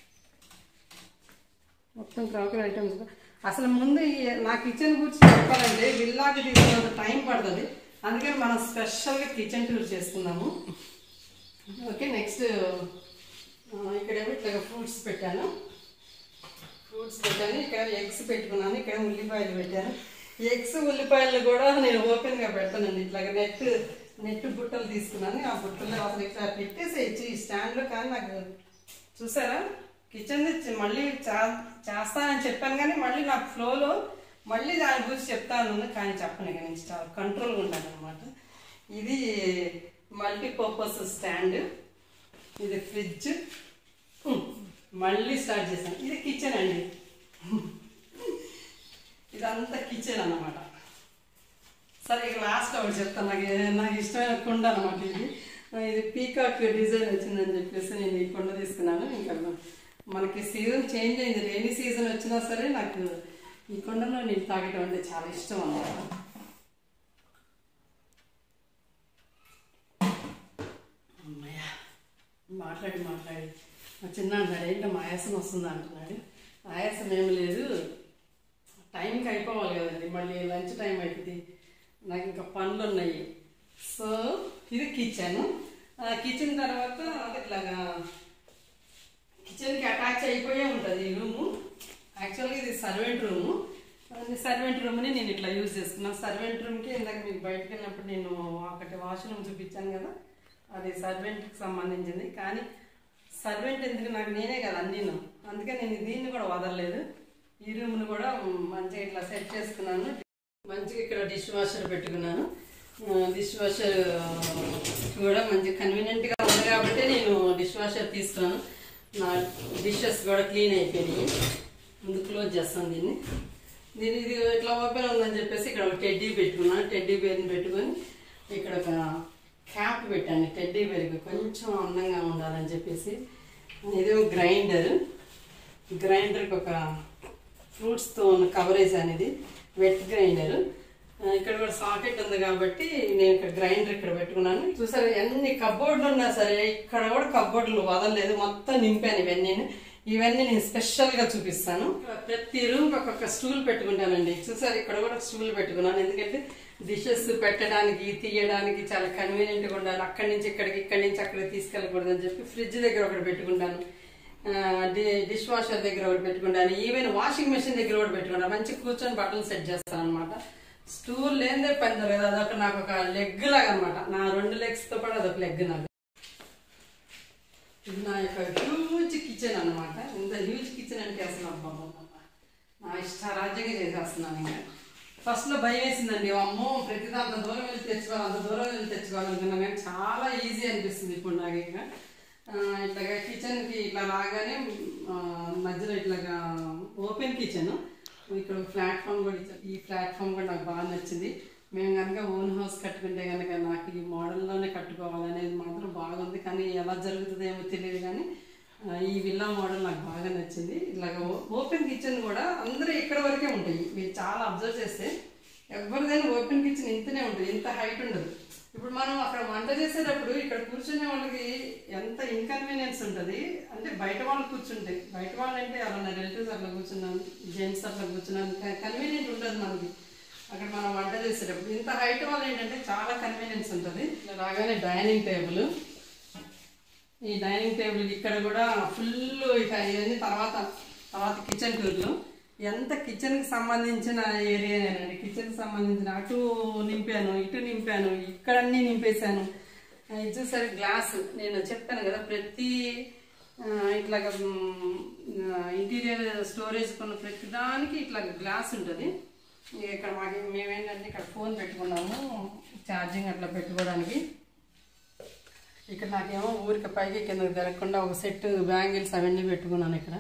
మొత్తం క్రాకరీ ఐటమ్స్ అసలు ముందు ఈ- నా కిచెన్ గురించి చెప్పాలంటే విల్లాకి తీసుకున్నంత టైం పడుతుంది అందుకని మనం స్పెషల్గా కిచెన్ టూర్ చేసుకుందాము ఓకే నెక్స్ట్ ఇక్కడేమో ఇట్లా ఫ్రూట్స్ పెట్టాను ఫ్రూట్స్ పెట్టాను ఇక్కడ ఎగ్స్ పెట్టుకున్నాను ఇక్కడ ఉల్లిపాయలు పెట్టాను ఎగ్స్ ఉల్లిపాయలు కూడా నేను ఓపెన్గా పెడతానండి ఇట్లాగ నెట్ నెట్ బుట్టలు తీసుకున్నాను ఆ బుట్టలో అసలు ఇట్లా పెట్టేసేయచ్చు ఈ స్టాండ్లో కానీ నాకు చూసారా కిచెన్ మళ్ళీ చా చేస్తానని చెప్పాను కానీ మళ్ళీ నాకు ఫ్లోలో మళ్ళీ దాని గురించి చెప్తాను కానీ చెప్పను ఇక నుంచి చాలా కంట్రోల్గా ఉంటాను అనమాట ఇది మల్టీపర్పస్ స్టాండ్ ఇది ఫ్రిడ్జ్ ఉమ్, మళ్ళీ స్టార్ట్ చేశాను ఇది కిచెన్ అండి ఇదంతా కిచెన్ అన్నమాట సరే ఇక లాస్ట్ ఒకటి చెప్తాను నాకు ఏ- నాకు ఇష్టమైన కుండ అనమాట ఇది ఇది పీకాక్ డిజైన్ వచ్చిందని చెప్పేసి నేను ఈ కుండ తీసుకున్నాను ఇంకా మనకి సీజన్ చేంజ్ అయింది రెయినీ సీజన్ వచ్చినా సరే నాకు ఈ కుండలో నీళ్ళు తాగటం అంటే చాలా ఇష్టం అన్నమాట మాట్లాడి మాట్లాడి మా చిన్న అంటాడు ఏంటో మా ఆయాసం వస్తుంది అంటున్నాడు ఆయాసం ఏం లేదు టైంకి అయిపోవాలి కదండి మళ్ళీ లంచ్ టైం అవుతుంది నాకు ఇంకా పనులు ఉన్నాయి సో ఇది కిచెన్ కిచెన్ తర్వాత ఇట్లాగా కిచెన్కి అటాచ్ అయిపోయే ఉంటుంది ఈ రూము యాక్చువల్గా ఇది సర్వెంట్ రూము సర్వెంట్ రూమ్ని నేను ఇట్లా యూజ్ చేసుకున్నాను సర్వెంట్ రూమ్కి ఇందాక మీకు బయటకు వెళ్ళినప్పుడు నేను ఒకటి వాష్రూమ్ చూపించాను కదా అది సర్వెంట్కి సంబంధించింది కానీ సర్వెంట్ ఎందుకు నాకు నేనే కదా అన్నీను అందుకే నేను దీన్ని కూడా వదలలేదు ఈ రూమ్ను కూడా మంచిగా ఇట్లా సెట్ చేసుకున్నాను మంచిగా ఇక్కడ డిష్ వాషర్ పెట్టుకున్నాను డిష్ వాషర్ కూడా మంచి కన్వీనియంట్గా ఉంది కాబట్టి నేను డిష్ వాషర్ తీసుకున్నాను నా డిషెస్ కూడా క్లీన్ అయిపోయినాయి ముందు క్లోజ్ చేస్తాను దీన్ని దీని ఇది ఇట్లా ఓపెన్ ఉందని చెప్పేసి ఇక్కడ ఒక టెడ్డీ పెట్టుకున్నాను టెడ్డీ బేర్ని పెట్టుకొని ఇక్కడ ఒక క్యాప్ పెట్టాను టెడ్డీ బేర్కి కొంచెం అందంగా ఉండాలని చెప్పేసి ఇది గ్రైండర్ గ్రైండర్కి ఒక ఫ్రూట్స్తో ఉన్న కవరేజ్ అనేది వెట్ గ్రైండర్ ఇక్కడ కూడా సాకెట్ ఉంది కాబట్టి నేను ఇక్కడ గ్రైండర్ ఇక్కడ పెట్టుకున్నాను చూసారు ఎన్ని కబ్బోర్డ్లు ఉన్నా సరే ఇక్కడ కూడా కబ్బోర్డ్లు వదలలేదు మొత్తం నింపాను ఇవన్నీ ఇవన్నీ నేను స్పెషల్గా చూపిస్తాను ప్రతి రూమ్కి ఒక్కొక్క స్టూల్ పెట్టుకుంటానండి చూసారు ఇక్కడ కూడా స్టూల్ పెట్టుకున్నాను ఎందుకంటే డిషెస్ పెట్టడానికి తీయడానికి చాలా కన్వీనియంట్గా ఉండాలి అక్కడి నుంచి ఇక్కడికి ఇక్కడి నుంచి అక్కడికి తీసుకెళ్ళకూడదు అని చెప్పి ఫ్రిడ్జ్ దగ్గర ఒకటి పెట్టుకుంటాను డిష్ వాషర్ దగ్గర ఒకటి పెట్టుకుంటాను ఈవెన్ వాషింగ్ మెషిన్ దగ్గర కూడా పెట్టుకుంటాను మంచి కూర్చొని బట్టలు సెట్ చేస్తాను అనమాట స్టూల్ లేదే పని జరగదు అదొక నాకు ఒక లెగ్ లాగా అనమాట నా రెండు లెగ్స్ తో పాటు అదొక లెగ్ నాకు ఇది నా యొక్క హ్యూజ్ కిచెన్ అనమాట ఇంత హ్యూజ్ కిచెన్ అంటే అసలు అబ్బా నా ఇష్టారాజ్యంగా చేసేస్తున్నాను ఇంకా ఫస్ట్ లో భయం వేసిందండి అమ్మో ప్రతి అంత దూరం వెళ్ళి తెచ్చుకోవాలి అంత దూరం వెళ్ళి తెచ్చుకోవాలనుకున్నా కానీ చాలా ఈజీ అనిపిస్తుంది ఇప్పుడు నాకు ఇంకా ఆ, ఇట్లాగా కిచెన్కి ఇట్లా రాగానే ఆ, మధ్యలో ఇట్లాగా ఓపెన్ కిచెన్ ఇక్కడ ప్లాట్ఫామ్ కూడా ఇచ్చారు ఈ ప్లాట్ఫామ్ కూడా నాకు బాగా నచ్చింది మేము కనుక ఓన్ హౌస్ కట్టుకుంటే కనుక నాకు ఈ మోడల్లోనే కట్టుకోవాలనేది మాత్రం బాగుంది కానీ ఎలా జరుగుతుందో ఏమో తెలియదు కానీ ఆ, ఈ విల్లా మోడల్ నాకు బాగా నచ్చింది ఇలాగ ఓ- ఓపెన్ కిచెన్ కూడా అందరూ ఇక్కడ వరకే ఉంటాయి మీరు చాలా అబ్జర్వ్ చేస్తే ఎవరిదైనా ఓపెన్ కిచెన్ ఇంతనే ఉంటుంది ఇంత హైట్ ఉండదు ఇప్పుడు మనం అక్కడ వంట చేసేటప్పుడు ఇక్కడ కూర్చునే వాళ్ళకి ఎంత ఇన్కన్వీనియన్స్ ఉంటుంది అంటే బయట వాళ్ళు కూర్చుంటే బయట వాళ్ళు అంటే ఎవరన్నా రిలేటివ్స్ అట్లా కూర్చున్నాం జెంట్స్ అట్లా కూర్చున్నాం కన్వీనియంట్ ఉంటుంది మనకి అక్కడ మనం వంట చేసేటప్పుడు ఇంత హైట్ వాళ్ళు ఏంటంటే చాలా కన్వీనియన్స్ ఉంటుంది ఇలా రాగానే డైనింగ్ టేబుల్ ఈ డైనింగ్ టేబుల్ ఇక్కడ కూడా ఫుల్ ఇక ఇవన్నీ తర్వాత తర్వాత కిచెన్ టూర్లు ఎంత కిచెన్కి సంబంధించిన ఏరియానేనండి కిచెన్కి సంబంధించిన అటు నింపాను ఇటు నింపాను ఇక్కడ అన్నీ నింపేశాను ఆ, ఇది చూసారు గ్లాస్ నేను చెప్పాను కదా ప్రతి ఆ, ఇట్లాగ ఇంటీరియర్ స్టోరేజ్ కొన్న ప్రతి దానికి ఇట్లా గ్లాస్ ఉంటుంది ఇక ఇక్కడ మాకు మేమేంటంటే ఇక్కడ ఫోన్ పెట్టుకున్నాము ఛార్జింగ్ అట్లా పెట్టుకోవడానికి ఇక్కడ నాకేమో ఊరికి పైకి కిందకి తిరగకుండా ఒక సెట్ బ్యాంగిల్స్ అవన్నీ పెట్టుకున్నాను ఇక్కడ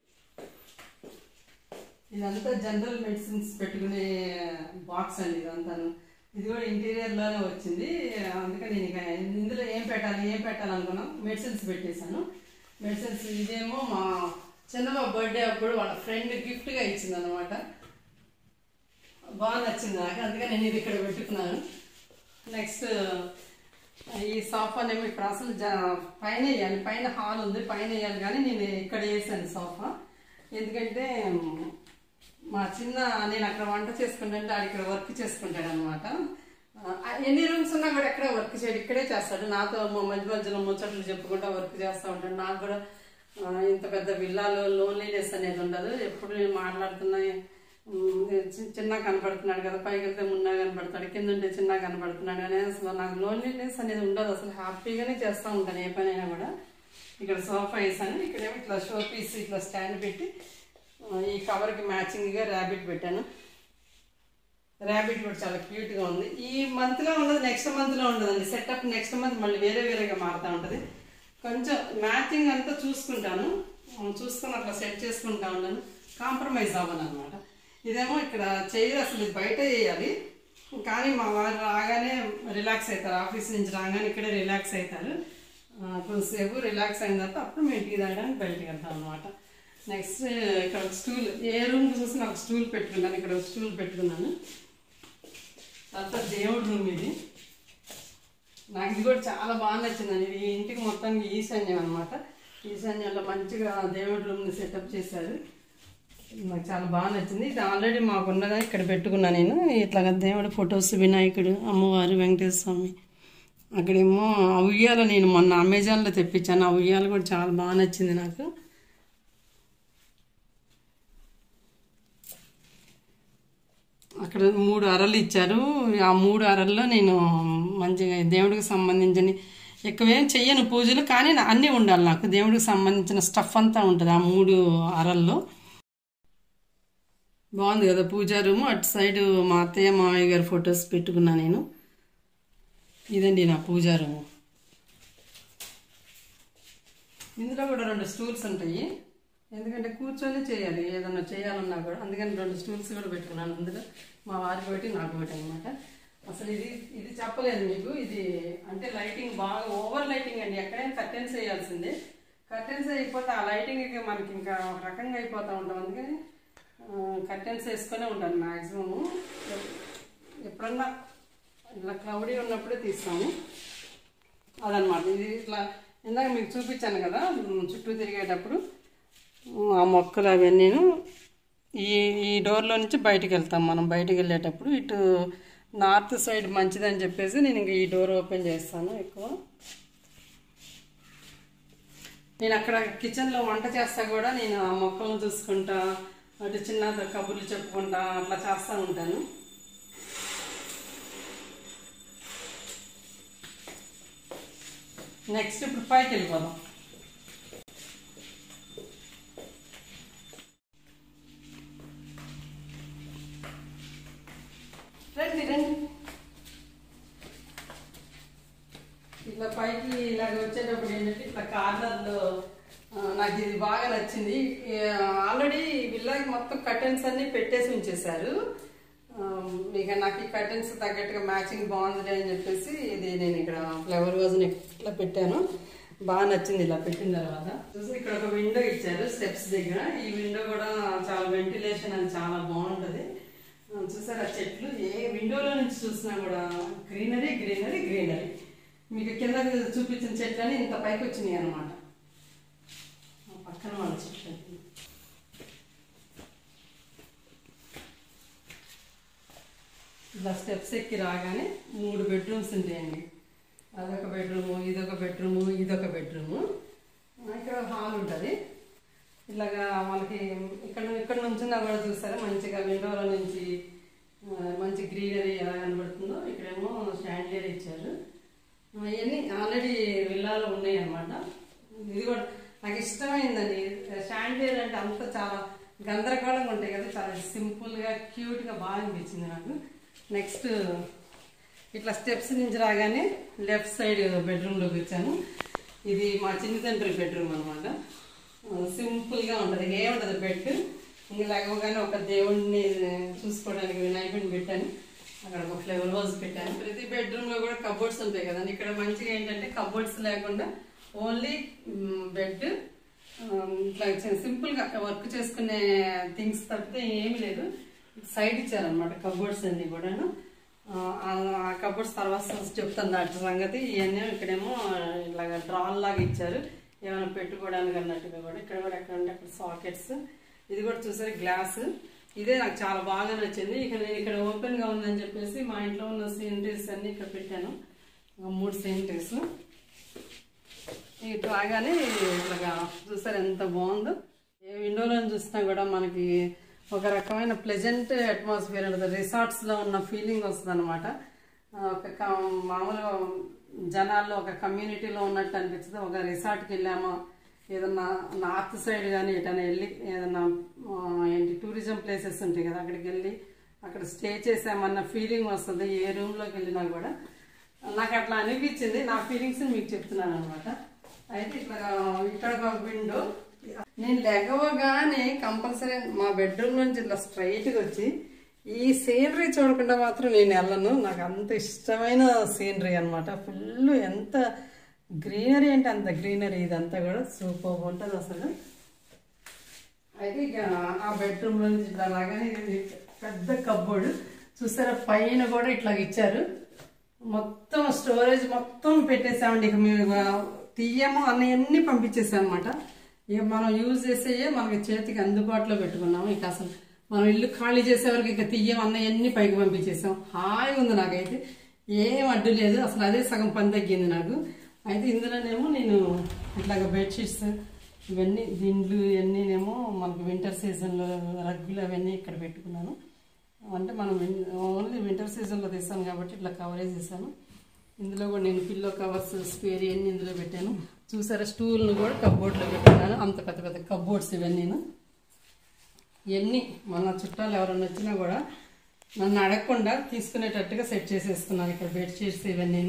ఇదంతా జనరల్ మెడిసిన్స్ పెట్టుకునే బాక్స్ అండి ఇదంతాను ఇది కూడా ఇంటీరియర్ లోనే వచ్చింది అందుకని నేను ఇక ఇందులో ఏం పెట్టాలి ఏం పెట్టాలి అనుకున్నాం మెడిసిన్స్ పెట్టేశాను మెడిసిన్స్ ఇదేమో మా చిన్నబాబు బర్త్డే అప్పుడు వాళ్ళ ఫ్రెండ్ గిఫ్ట్గా ఇచ్చింది అనమాట బాగా నచ్చింది నాకు అందుకని నేను ఇది ఇక్కడ పెట్టుకున్నాను నెక్స్ట్ ఈ సోఫానేమో ఇక్కడ అసలు జ పైన వేయాలి పైన హాల్ ఉంది పైన వేయాలి కానీ నేను ఇక్కడ వేసాను సోఫా ఎందుకంటే మ్, మా చిన్న నేను అక్కడ వంట చేసుకుంటుంటే ఆడు ఇక్కడ వర్క్ చేసుకుంటాడు అనమాట ఎన్ని రూమ్స్ ఉన్నా కూడా ఎక్కడే వర్క్ చేయడు ఇక్కడే చేస్తాడు నాతో మా మధ్య మధ్యలో ముచ్చట్లు చెప్పుకుంటా వర్క్ చేస్తూ ఉంటాడు నాకు కూడా ఆ, ఇంత పెద్ద విల్లాలో లోన్లీనెస్ అనేది ఉండదు ఎప్పుడు నేను మాట్లాడుతున్నా ఉమ్, చి- చిన్న కనపడుతున్నాడు కదా పైకి వెళ్తే మున్నా కనపడతాడు కింద ఉంటే చిన్న కనపడుతున్నాడు అనేది అసలు నాకు లోన్లీనెస్ అనేది ఉండదు అసలు హ్యాపీగానే చేస్తూ ఉంటాను ఏ పనైనా కూడా ఇక్కడ సోఫా వేసాను ఇక్కడేమో ఇట్లా షో పీస్ ఇట్లా స్టాండ్ పెట్టి ఆ, ఈ కవర్కి మ్యాచింగ్గా ర్యాబిట్ పెట్టాను ర్యాబిట్ కూడా చాలా క్యూట్గా ఉంది ఈ మంత్లో ఉండదు నెక్స్ట్ మంత్లో ఉండదండి సెటప్ నెక్స్ట్ మంత్ మళ్ళీ వేరే వేరేగా మారుతూ ఉంటుంది కొంచెం మ్యాచింగ్ అంతా చూసుకుంటాను ఆ, చూసుకొని అట్లా సెట్ చేసుకుంటా ఉన్నాను కాంప్రమైజ్ అవ్వను అనమాట ఇదేమో ఇక్కడ చైర్ అసలు ఇది బయట వేయాలి కానీ మా వారు రాగానే రిలాక్స్ అవుతారు ఆఫీస్ నుంచి రాగానే ఇక్కడే రిలాక్స్ అవుతారు ఆ, కొంతసేపు రిలాక్స్ అయిన తర్వాత అప్పుడు మేము టీ తాగడానికి బయటికి వెళ్తాం అనమాట నెక్స్ట్ ఇక్కడ ఒక స్టూల్ ఏ రూమ్ చూసినా ఒక స్టూల్ పెట్టుకున్నాను ఇక్కడ ఒక స్టూల్ పెట్టుకున్నాను తర్వాత దేవుడి రూమ్ ఇది నాకు ఇది కూడా చాలా బాగా నచ్చిందండి ఇది ఈ ఇంటికి మొత్తానికి ఈశాన్యం అనమాట ఈశాన్యంలో మంచిగా దేవుడి రూమ్ని సెటప్ చేశారు నాకు చాలా బాగా నచ్చింది ఇది ఆల్రెడీ మాకు ఉన్నదా ఇక్కడ పెట్టుకున్నా నేను ఇట్లాగా దేవుడి ఫొటోస్ వినాయకుడు అమ్మవారు వెంకటేశ్వర స్వామి అక్కడేమో ఆ ఉయ్యాల నేను మొన్న అమెజాన్లో తెప్పించాను ఆ ఉయ్యాల కూడా చాలా బాగా నచ్చింది నాకు అక్కడ మూడు అరలు ఇచ్చారు ఆ మూడు అరల్లో నేను మంచిగా దేవుడికి సంబంధించిన ఎక్కువేం చెయ్యను పూజలు కానీ నా- అన్నీ ఉండాలి నాకు దేవుడికి సంబంధించిన స్టఫ్ అంతా ఉంటుంది ఆ మూడు అరల్లో బాగుంది కదా పూజా రూమ్ అటు సైడ్ మా అత్తయ్య మామయ్య గారి ఫొటోస్ పెట్టుకున్నా నేను ఇదండి నా పూజా రూము ఇందులో కూడా రెండు స్టూల్స్ ఉంటాయి ఎందుకంటే కూర్చొని చేయాలి ఏదన్నా చేయాలన్నా కూడా అందుకని రెండు స్టూల్స్ కూడా పెట్టుకున్నాను అందులో మా వారికి ఒకటి నాకు ఒకటి అనమాట అసలు ఇది ఇది చెప్పలేదు మీకు ఇది అంటే లైటింగ్ బాగా ఓవర్ లైటింగ్ అండి ఎక్కడైనా కర్టెన్స్ వేయాల్సిందే కర్టెన్స్ అయిపోతే ఆ లైటింగ్ మనకి ఇంకా ఒక రకంగా అయిపోతూ ఉంటాం అందుకని కర్టెన్స్ వేసుకొనే ఉంటాను మ్యాక్సిమం ఎప్పుడన్నా ఇలా క్లౌడీ ఉన్నప్పుడే తీస్తాము అదనమాట ఇది ఇట్లా ఇందాక మీకు చూపించాను కదా ఉమ్, చుట్టూ తిరిగేటప్పుడు ఉమ్, ఆ మొక్కలు అవన్నీ ఈ ఈ డోర్లో నుంచి బయటికి వెళ్తాం మనం బయటికి వెళ్ళేటప్పుడు ఇటు నార్త్ సైడ్ మంచిదని చెప్పేసి నేను ఇంకా ఈ డోర్ ఓపెన్ చేస్తాను ఎక్కువ నేను అక్కడ కిచెన్లో వంట చేస్తా కూడా నేను ఆ మొక్కలను చూసుకుంటా అటు చిన్న కబుర్లు చెప్పుకుంటా అట్లా చేస్తూ ఉంటాను నెక్స్ట్ ఇప్పుడు పైకి వెళ్ళిపోదాం రండి రండి ఇట్లా పైకి ఇలాగ వచ్చేటప్పుడు ఏంటంటే ఇట్లా కార్నర్లో ఆ, నాకు ఇది బాగా నచ్చింది ఆల్రెడీ విల్లాకి మొత్తం కర్టెన్స్ అన్ని పెట్టేసి ఉంచేశారు ఆ, ఇక నాకు ఈ కర్టెన్స్ తగ్గట్టుగా మ్యాచింగ్ బాగుంది అని చెప్పేసి ఇది నేను ఇక్కడ ఫ్లవర్ వాజ్ ఇట్లా పెట్టాను బాగా నచ్చింది ఇలా పెట్టిన తర్వాత చూసి ఇక్కడ ఒక విండో ఇచ్చారు స్టెప్స్ దగ్గర ఈ విండో కూడా చాలా వెంటిలేషన్ అది చాలా బాగుంటది ఆ, చూసారా చెట్లు ఏ విండోలో నుంచి చూసినా కూడా గ్రీనరీ గ్రీనరీ గ్రీనరీ మీకు కింద చూపించిన చెట్లని ఇంత పైకి వచ్చినాయి అనమాట పక్కన వాళ్ళ చెట్లు ఇలా స్టెప్స్ ఎక్కి రాగానే మూడు బెడ్రూమ్స్ ఉంటాయండి అదొక బెడ్రూము ఇదొక బెడ్రూము ఇదొక బెడ్రూము ఇక్కడ హాల్ ఉంటుంది ఇలాగా వాళ్ళకి ఇక్కడ ఇక్కడ నుంచున్నా కూడా చూసారా మంచిగా విండోలో నుంచి ఆ, మంచి గ్రీనరీ ఎలా కనబడుతుందో ఇక్కడేమో స్టాండియర్ ఇచ్చారు అవన్నీ ఆల్రెడీ విల్లాలో ఉన్నాయి అనమాట ఇది కూడా నాకు ఇష్టమైందండి స్టాండియర్ అంటే అంత చాలా గందరగోళంగా ఉంటాయి కదా చాలా సింపుల్గా క్యూట్గా బాగా అనిపించింది నాకు నెక్స్ట్ ఇట్లా స్టెప్స్ నుంచి రాగానే లెఫ్ట్ సైడ్ బెడ్రూమ్లోకి వచ్చాను ఇది మా చిన్న తండ్రి బెడ్రూమ్ అనమాట సింపుల్గా ఉంటుంది ఏముంటుంది బెడ్ ఇంకా లేకపోగానే ఒక దేవుడిని చూసుకోవడానికి వినాయకుడిని పెట్టాను అక్కడ ఒక ఫ్లేవర్ వాజ్ పెట్టాను ప్రతి బెడ్రూమ్లో కూడా కబోర్డ్స్ ఉంటాయి కదండి ఇక్కడ మంచిగా ఏంటంటే కబోర్డ్స్ లేకుండా ఓన్లీ బెడ్ ఇట్లా సింపుల్గా వర్క్ చేసుకునే థింగ్స్ తప్పితే ఏమీ లేదు సైడ్ ఇచ్చారనమాట కబోర్డ్స్ అన్ని కూడాను ఆ కబోర్డ్స్ తర్వాత చెప్తాను దాంట్లో సంగతి ఇవన్నీ ఇక్కడేమో ఇలాగ డ్రాల్ లాగా ఇచ్చారు ఏమైనా పెట్టుకోవడానికి అన్నట్టుగా కూడా ఇక్కడ కూడా ఎక్కడ ఉంటే అక్కడ సాకెట్స్ ఇది కూడా చూసారు గ్లాస్ ఇదే నాకు చాలా బాగా నచ్చింది ఇక నేను ఇక్కడ ఓపెన్గా ఉందని చెప్పేసి మా ఇంట్లో ఉన్న సీనరీస్ అన్ని ఇక్కడ పెట్టాను ఒక మూడు సీనరీస్ ఇటు రాగానే ఇట్లాగా చూసారు ఎంత బాగుందో ఏ విండోలో చూసినా కూడా మనకి ఒక రకమైన ప్లెజెంట్ అట్మాస్ఫియర్ ఉంటుంది రిసార్ట్స్లో ఉన్న ఫీలింగ్ వస్తుంది అనమాట ఒక క- మామూలుగా జనాల్లో ఒక కమ్యూనిటీలో ఉన్నట్టు అనిపిస్తుంది ఒక రిసార్ట్కి వెళ్ళామా ఏదన్నా నార్త్ సైడ్ కానీ ఎటైనా వెళ్ళి ఏదన్నా ఆ, ఏంటి టూరిజం ప్లేసెస్ ఉంటాయి కదా అక్కడికి వెళ్ళి అక్కడ స్టే చేసామన్న ఫీలింగ్ వస్తుంది ఏ రూమ్లోకి వెళ్ళినా కూడా నాకు అట్లా అనిపించింది నా ఫీలింగ్స్ మీకు చెప్తున్నాను అనమాట అయితే ఇట్లా ఇక్కడ ఒక విండో నేను లెగవగానే కంపల్సరీ మా బెడ్రూమ్ నుంచి ఇట్లా స్ట్రైట్గా వచ్చి ఈ సీనరీ చూడకుండా మాత్రం నేను వెళ్ళను నాకు అంత ఇష్టమైన సీనరీ అనమాట ఫుల్ ఎంత గ్రీనరీ అంటే అంత గ్రీనరీ ఇదంతా కూడా సూపర్ ఉంటుంది అసలు అయితే ఇక ఆ బెడ్రూమ్ లో నుంచి ఇట్లా లాగానే ఇది పెద్ద కబ్బోర్డు చూసారా పైన కూడా ఇట్లా ఇచ్చారు మొత్తం స్టోరేజ్ మొత్తం పెట్టేసామండి ఇక మేము తీయము అన్నీ పంపించేసాం అనమాట ఇక మనం యూజ్ చేసేయే మనకి చేతికి అందుబాటులో పెట్టుకున్నాము ఇక అసలు మనం ఇల్లు ఖాళీ చేసే వరకు ఇక తీయం అన్నీ పైకి పంపించేసాం హాయిగా ఉంది నాకైతే ఏం అడ్డు లేదు అసలు అదే సగం పని తగ్గింది నాకు అయితే ఇందులోనేమో నేను ఇట్లాగ బెడ్షీట్స్ ఇవన్నీ దిండ్లు ఇవన్నీనేమో మనకు వింటర్ సీజన్లో రగ్గులు అవన్నీ ఇక్కడ పెట్టుకున్నాను అంటే మనం విన్- ఓన్లీ వింటర్ సీజన్లో తీస్తాను కాబట్టి ఇట్లా కవరేజ్ చేశాను ఇందులో కూడా నేను పిల్లో కవర్స్ స్పేర్ ఇవన్నీ ఇందులో పెట్టాను చూసారా స్టూల్ను కూడా కబ్బోర్డ్లో పెట్టుకున్నాను అంత పెద్ద పెద్ద కబ్బోర్డ్స్ ఇవన్నీ ఇవన్నీ మన చుట్టాలు ఎవరైనా వచ్చినా కూడా నన్ను అడగకుండా తీసుకునేటట్టుగా సెట్ చేసేసుకున్నాను ఇక్కడ బెడ్షీట్స్ ఇవన్నీ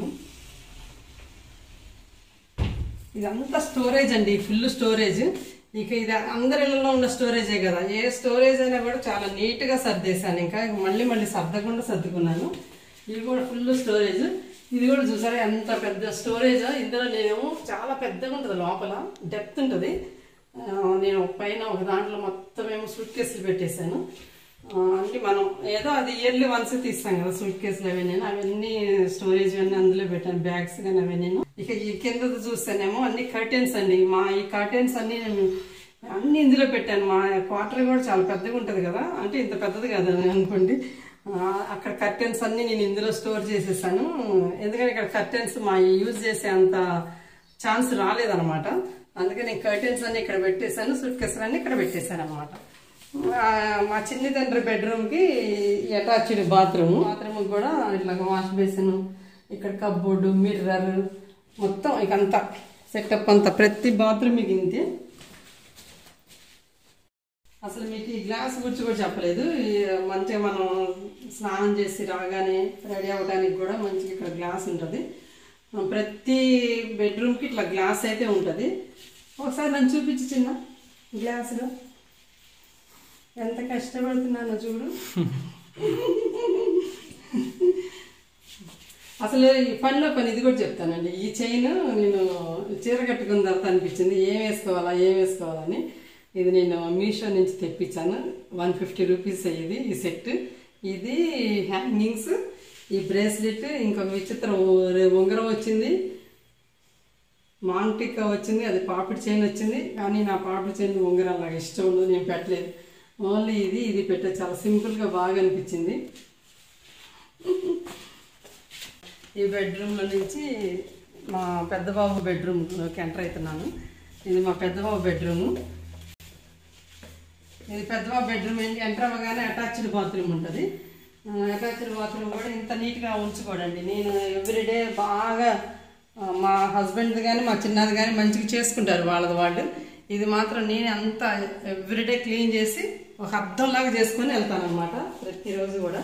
ఇదంతా స్టోరేజ్ అండి ఫుల్ స్టోరేజ్ ఇక ఇది అందరి ఇళ్ళలో ఉన్న స్టోరేజే కదా ఏ స్టోరేజ్ అయినా కూడా చాలా నీట్గా సర్దేశాను ఇంకా మళ్ళీ మళ్ళీ సర్దకుండా సర్దుకున్నాను ఇది కూడా ఫుల్ స్టోరేజ్ ఇది కూడా చూసారా ఎంత పెద్ద స్టోరేజ్ ఇందులో నేను చాలా పెద్దగా ఉంటుంది లోపల డెప్త్ ఉంటుంది ఆ, నేను పైన ఒక దాంట్లో మొత్తం ఏమో సూట్ కేసులు పెట్టేశాను ఆ, అంటే మనం ఏదో అది ఇయర్లీ వన్స్ తీస్తాం కదా సూట్ కేసులు అవన్నీ అవన్నీ స్టోరేజ్ అన్ని అందులో పెట్టాను బ్యాగ్స్ కానీ అవన్నీ ఇక ఈ కింద చూస్తేనేమో అన్ని కర్టెన్స్ అండి మా ఈ కర్టెన్స్ అన్ని నేను అన్ని ఇందులో పెట్టాను మా క్వార్టర్ కూడా చాలా పెద్దగా ఉంటుంది కదా అంటే ఇంత పెద్దది కదా అనుకోండి ఆ, అక్కడ కర్టెన్స్ అన్ని నేను ఇందులో స్టోర్ చేసేసాను ఎందుకంటే ఇక్కడ కర్టెన్స్ మా యూజ్ చేసే అంత ఛాన్స్ రాలేదన్నమాట అందుకే నేను కర్టెన్స్ అన్ని ఇక్కడ పెట్టేశాను సూట్ కేసులు అన్ని ఇక్కడ పెట్టేశాను అనమాట మా చిన్ని తండ్రి బెడ్రూమ్ కి అటాచ్డ్ బాత్రూమ్ బాత్రూమ్ కూడా ఇట్లా వాష్ బేసిన్ ఇక్కడ కబ్బోర్డు మిర్రర్ మొత్తం ఇక అంతా సెటప్ అంతా ప్రతి బాత్రూమ్ మీకు ఇంతే అసలు మీకు ఈ గ్లాస్ గురించి కూడా చెప్పలేదు ఈ మంచిగా మనం స్నానం చేసి రాగానే రెడీ అవ్వడానికి కూడా మంచిగా ఇక్కడ గ్లాస్ ఉంటుంది ప్రతి బెడ్రూమ్కి ఇట్లా గ్లాస్ అయితే ఉంటుంది ఒకసారి నన్ను చూపించి చిన్న గ్లాసులో ఎంత కష్టపడుతున్నానో చూడు అసలు ఈ పనిలో పని ఇది కూడా చెప్తానండి ఈ చైన్ నేను చీర కట్టుకున్న తర్వాత అనిపించింది ఏం వేసుకోవాలా ఏం వేసుకోవాలని ఇది నేను మీషో నుంచి తెప్పించాను వన్ ఫిఫ్టీ రూపీస్ ఇది ఈ సెట్ ఇది హ్యాంగింగ్స్ ఈ బ్రేస్లెట్ ఇంకొక విచిత్ర ఉ- ఉంగరం వచ్చింది మాంటికా వచ్చింది అది పాపిడి చైన్ వచ్చింది కానీ నా పాపిడి చైన్ ఉంగరం నాకు ఇష్టం ఉండదు నేను పెట్టలేదు ఓన్లీ ఇది ఇది పెట్టే చాలా సింపుల్గా బాగా అనిపించింది ఈ బెడ్రూమ్లో నుంచి మా పెద్ద బాబు బెడ్రూమ్లోకి ఎంటర్ అవుతున్నాను ఇది మా పెద్ద బాబు బెడ్రూము ఇది పెద్ద బాబు బెడ్రూమ్ ఏంటి ఎంటర్ అవ్వగానే అటాచ్డ్ బాత్రూమ్ ఉంటుంది అటాచ్డ్ బాత్రూమ్ కూడా ఇంత నీట్గా ఉంచుకోడండి నేను ఎవ్రీడే బాగా ఆ, మా హస్బెండ్ కానీ మా చిన్నది కానీ మంచిగా చేసుకుంటారు వాళ్ళది వాళ్ళు ఇది మాత్రం నేను అంత ఎవ్రీడే క్లీన్ చేసి ఒక అర్థంలాగా చేసుకొని వెళ్తాను అనమాట ప్రతిరోజు కూడా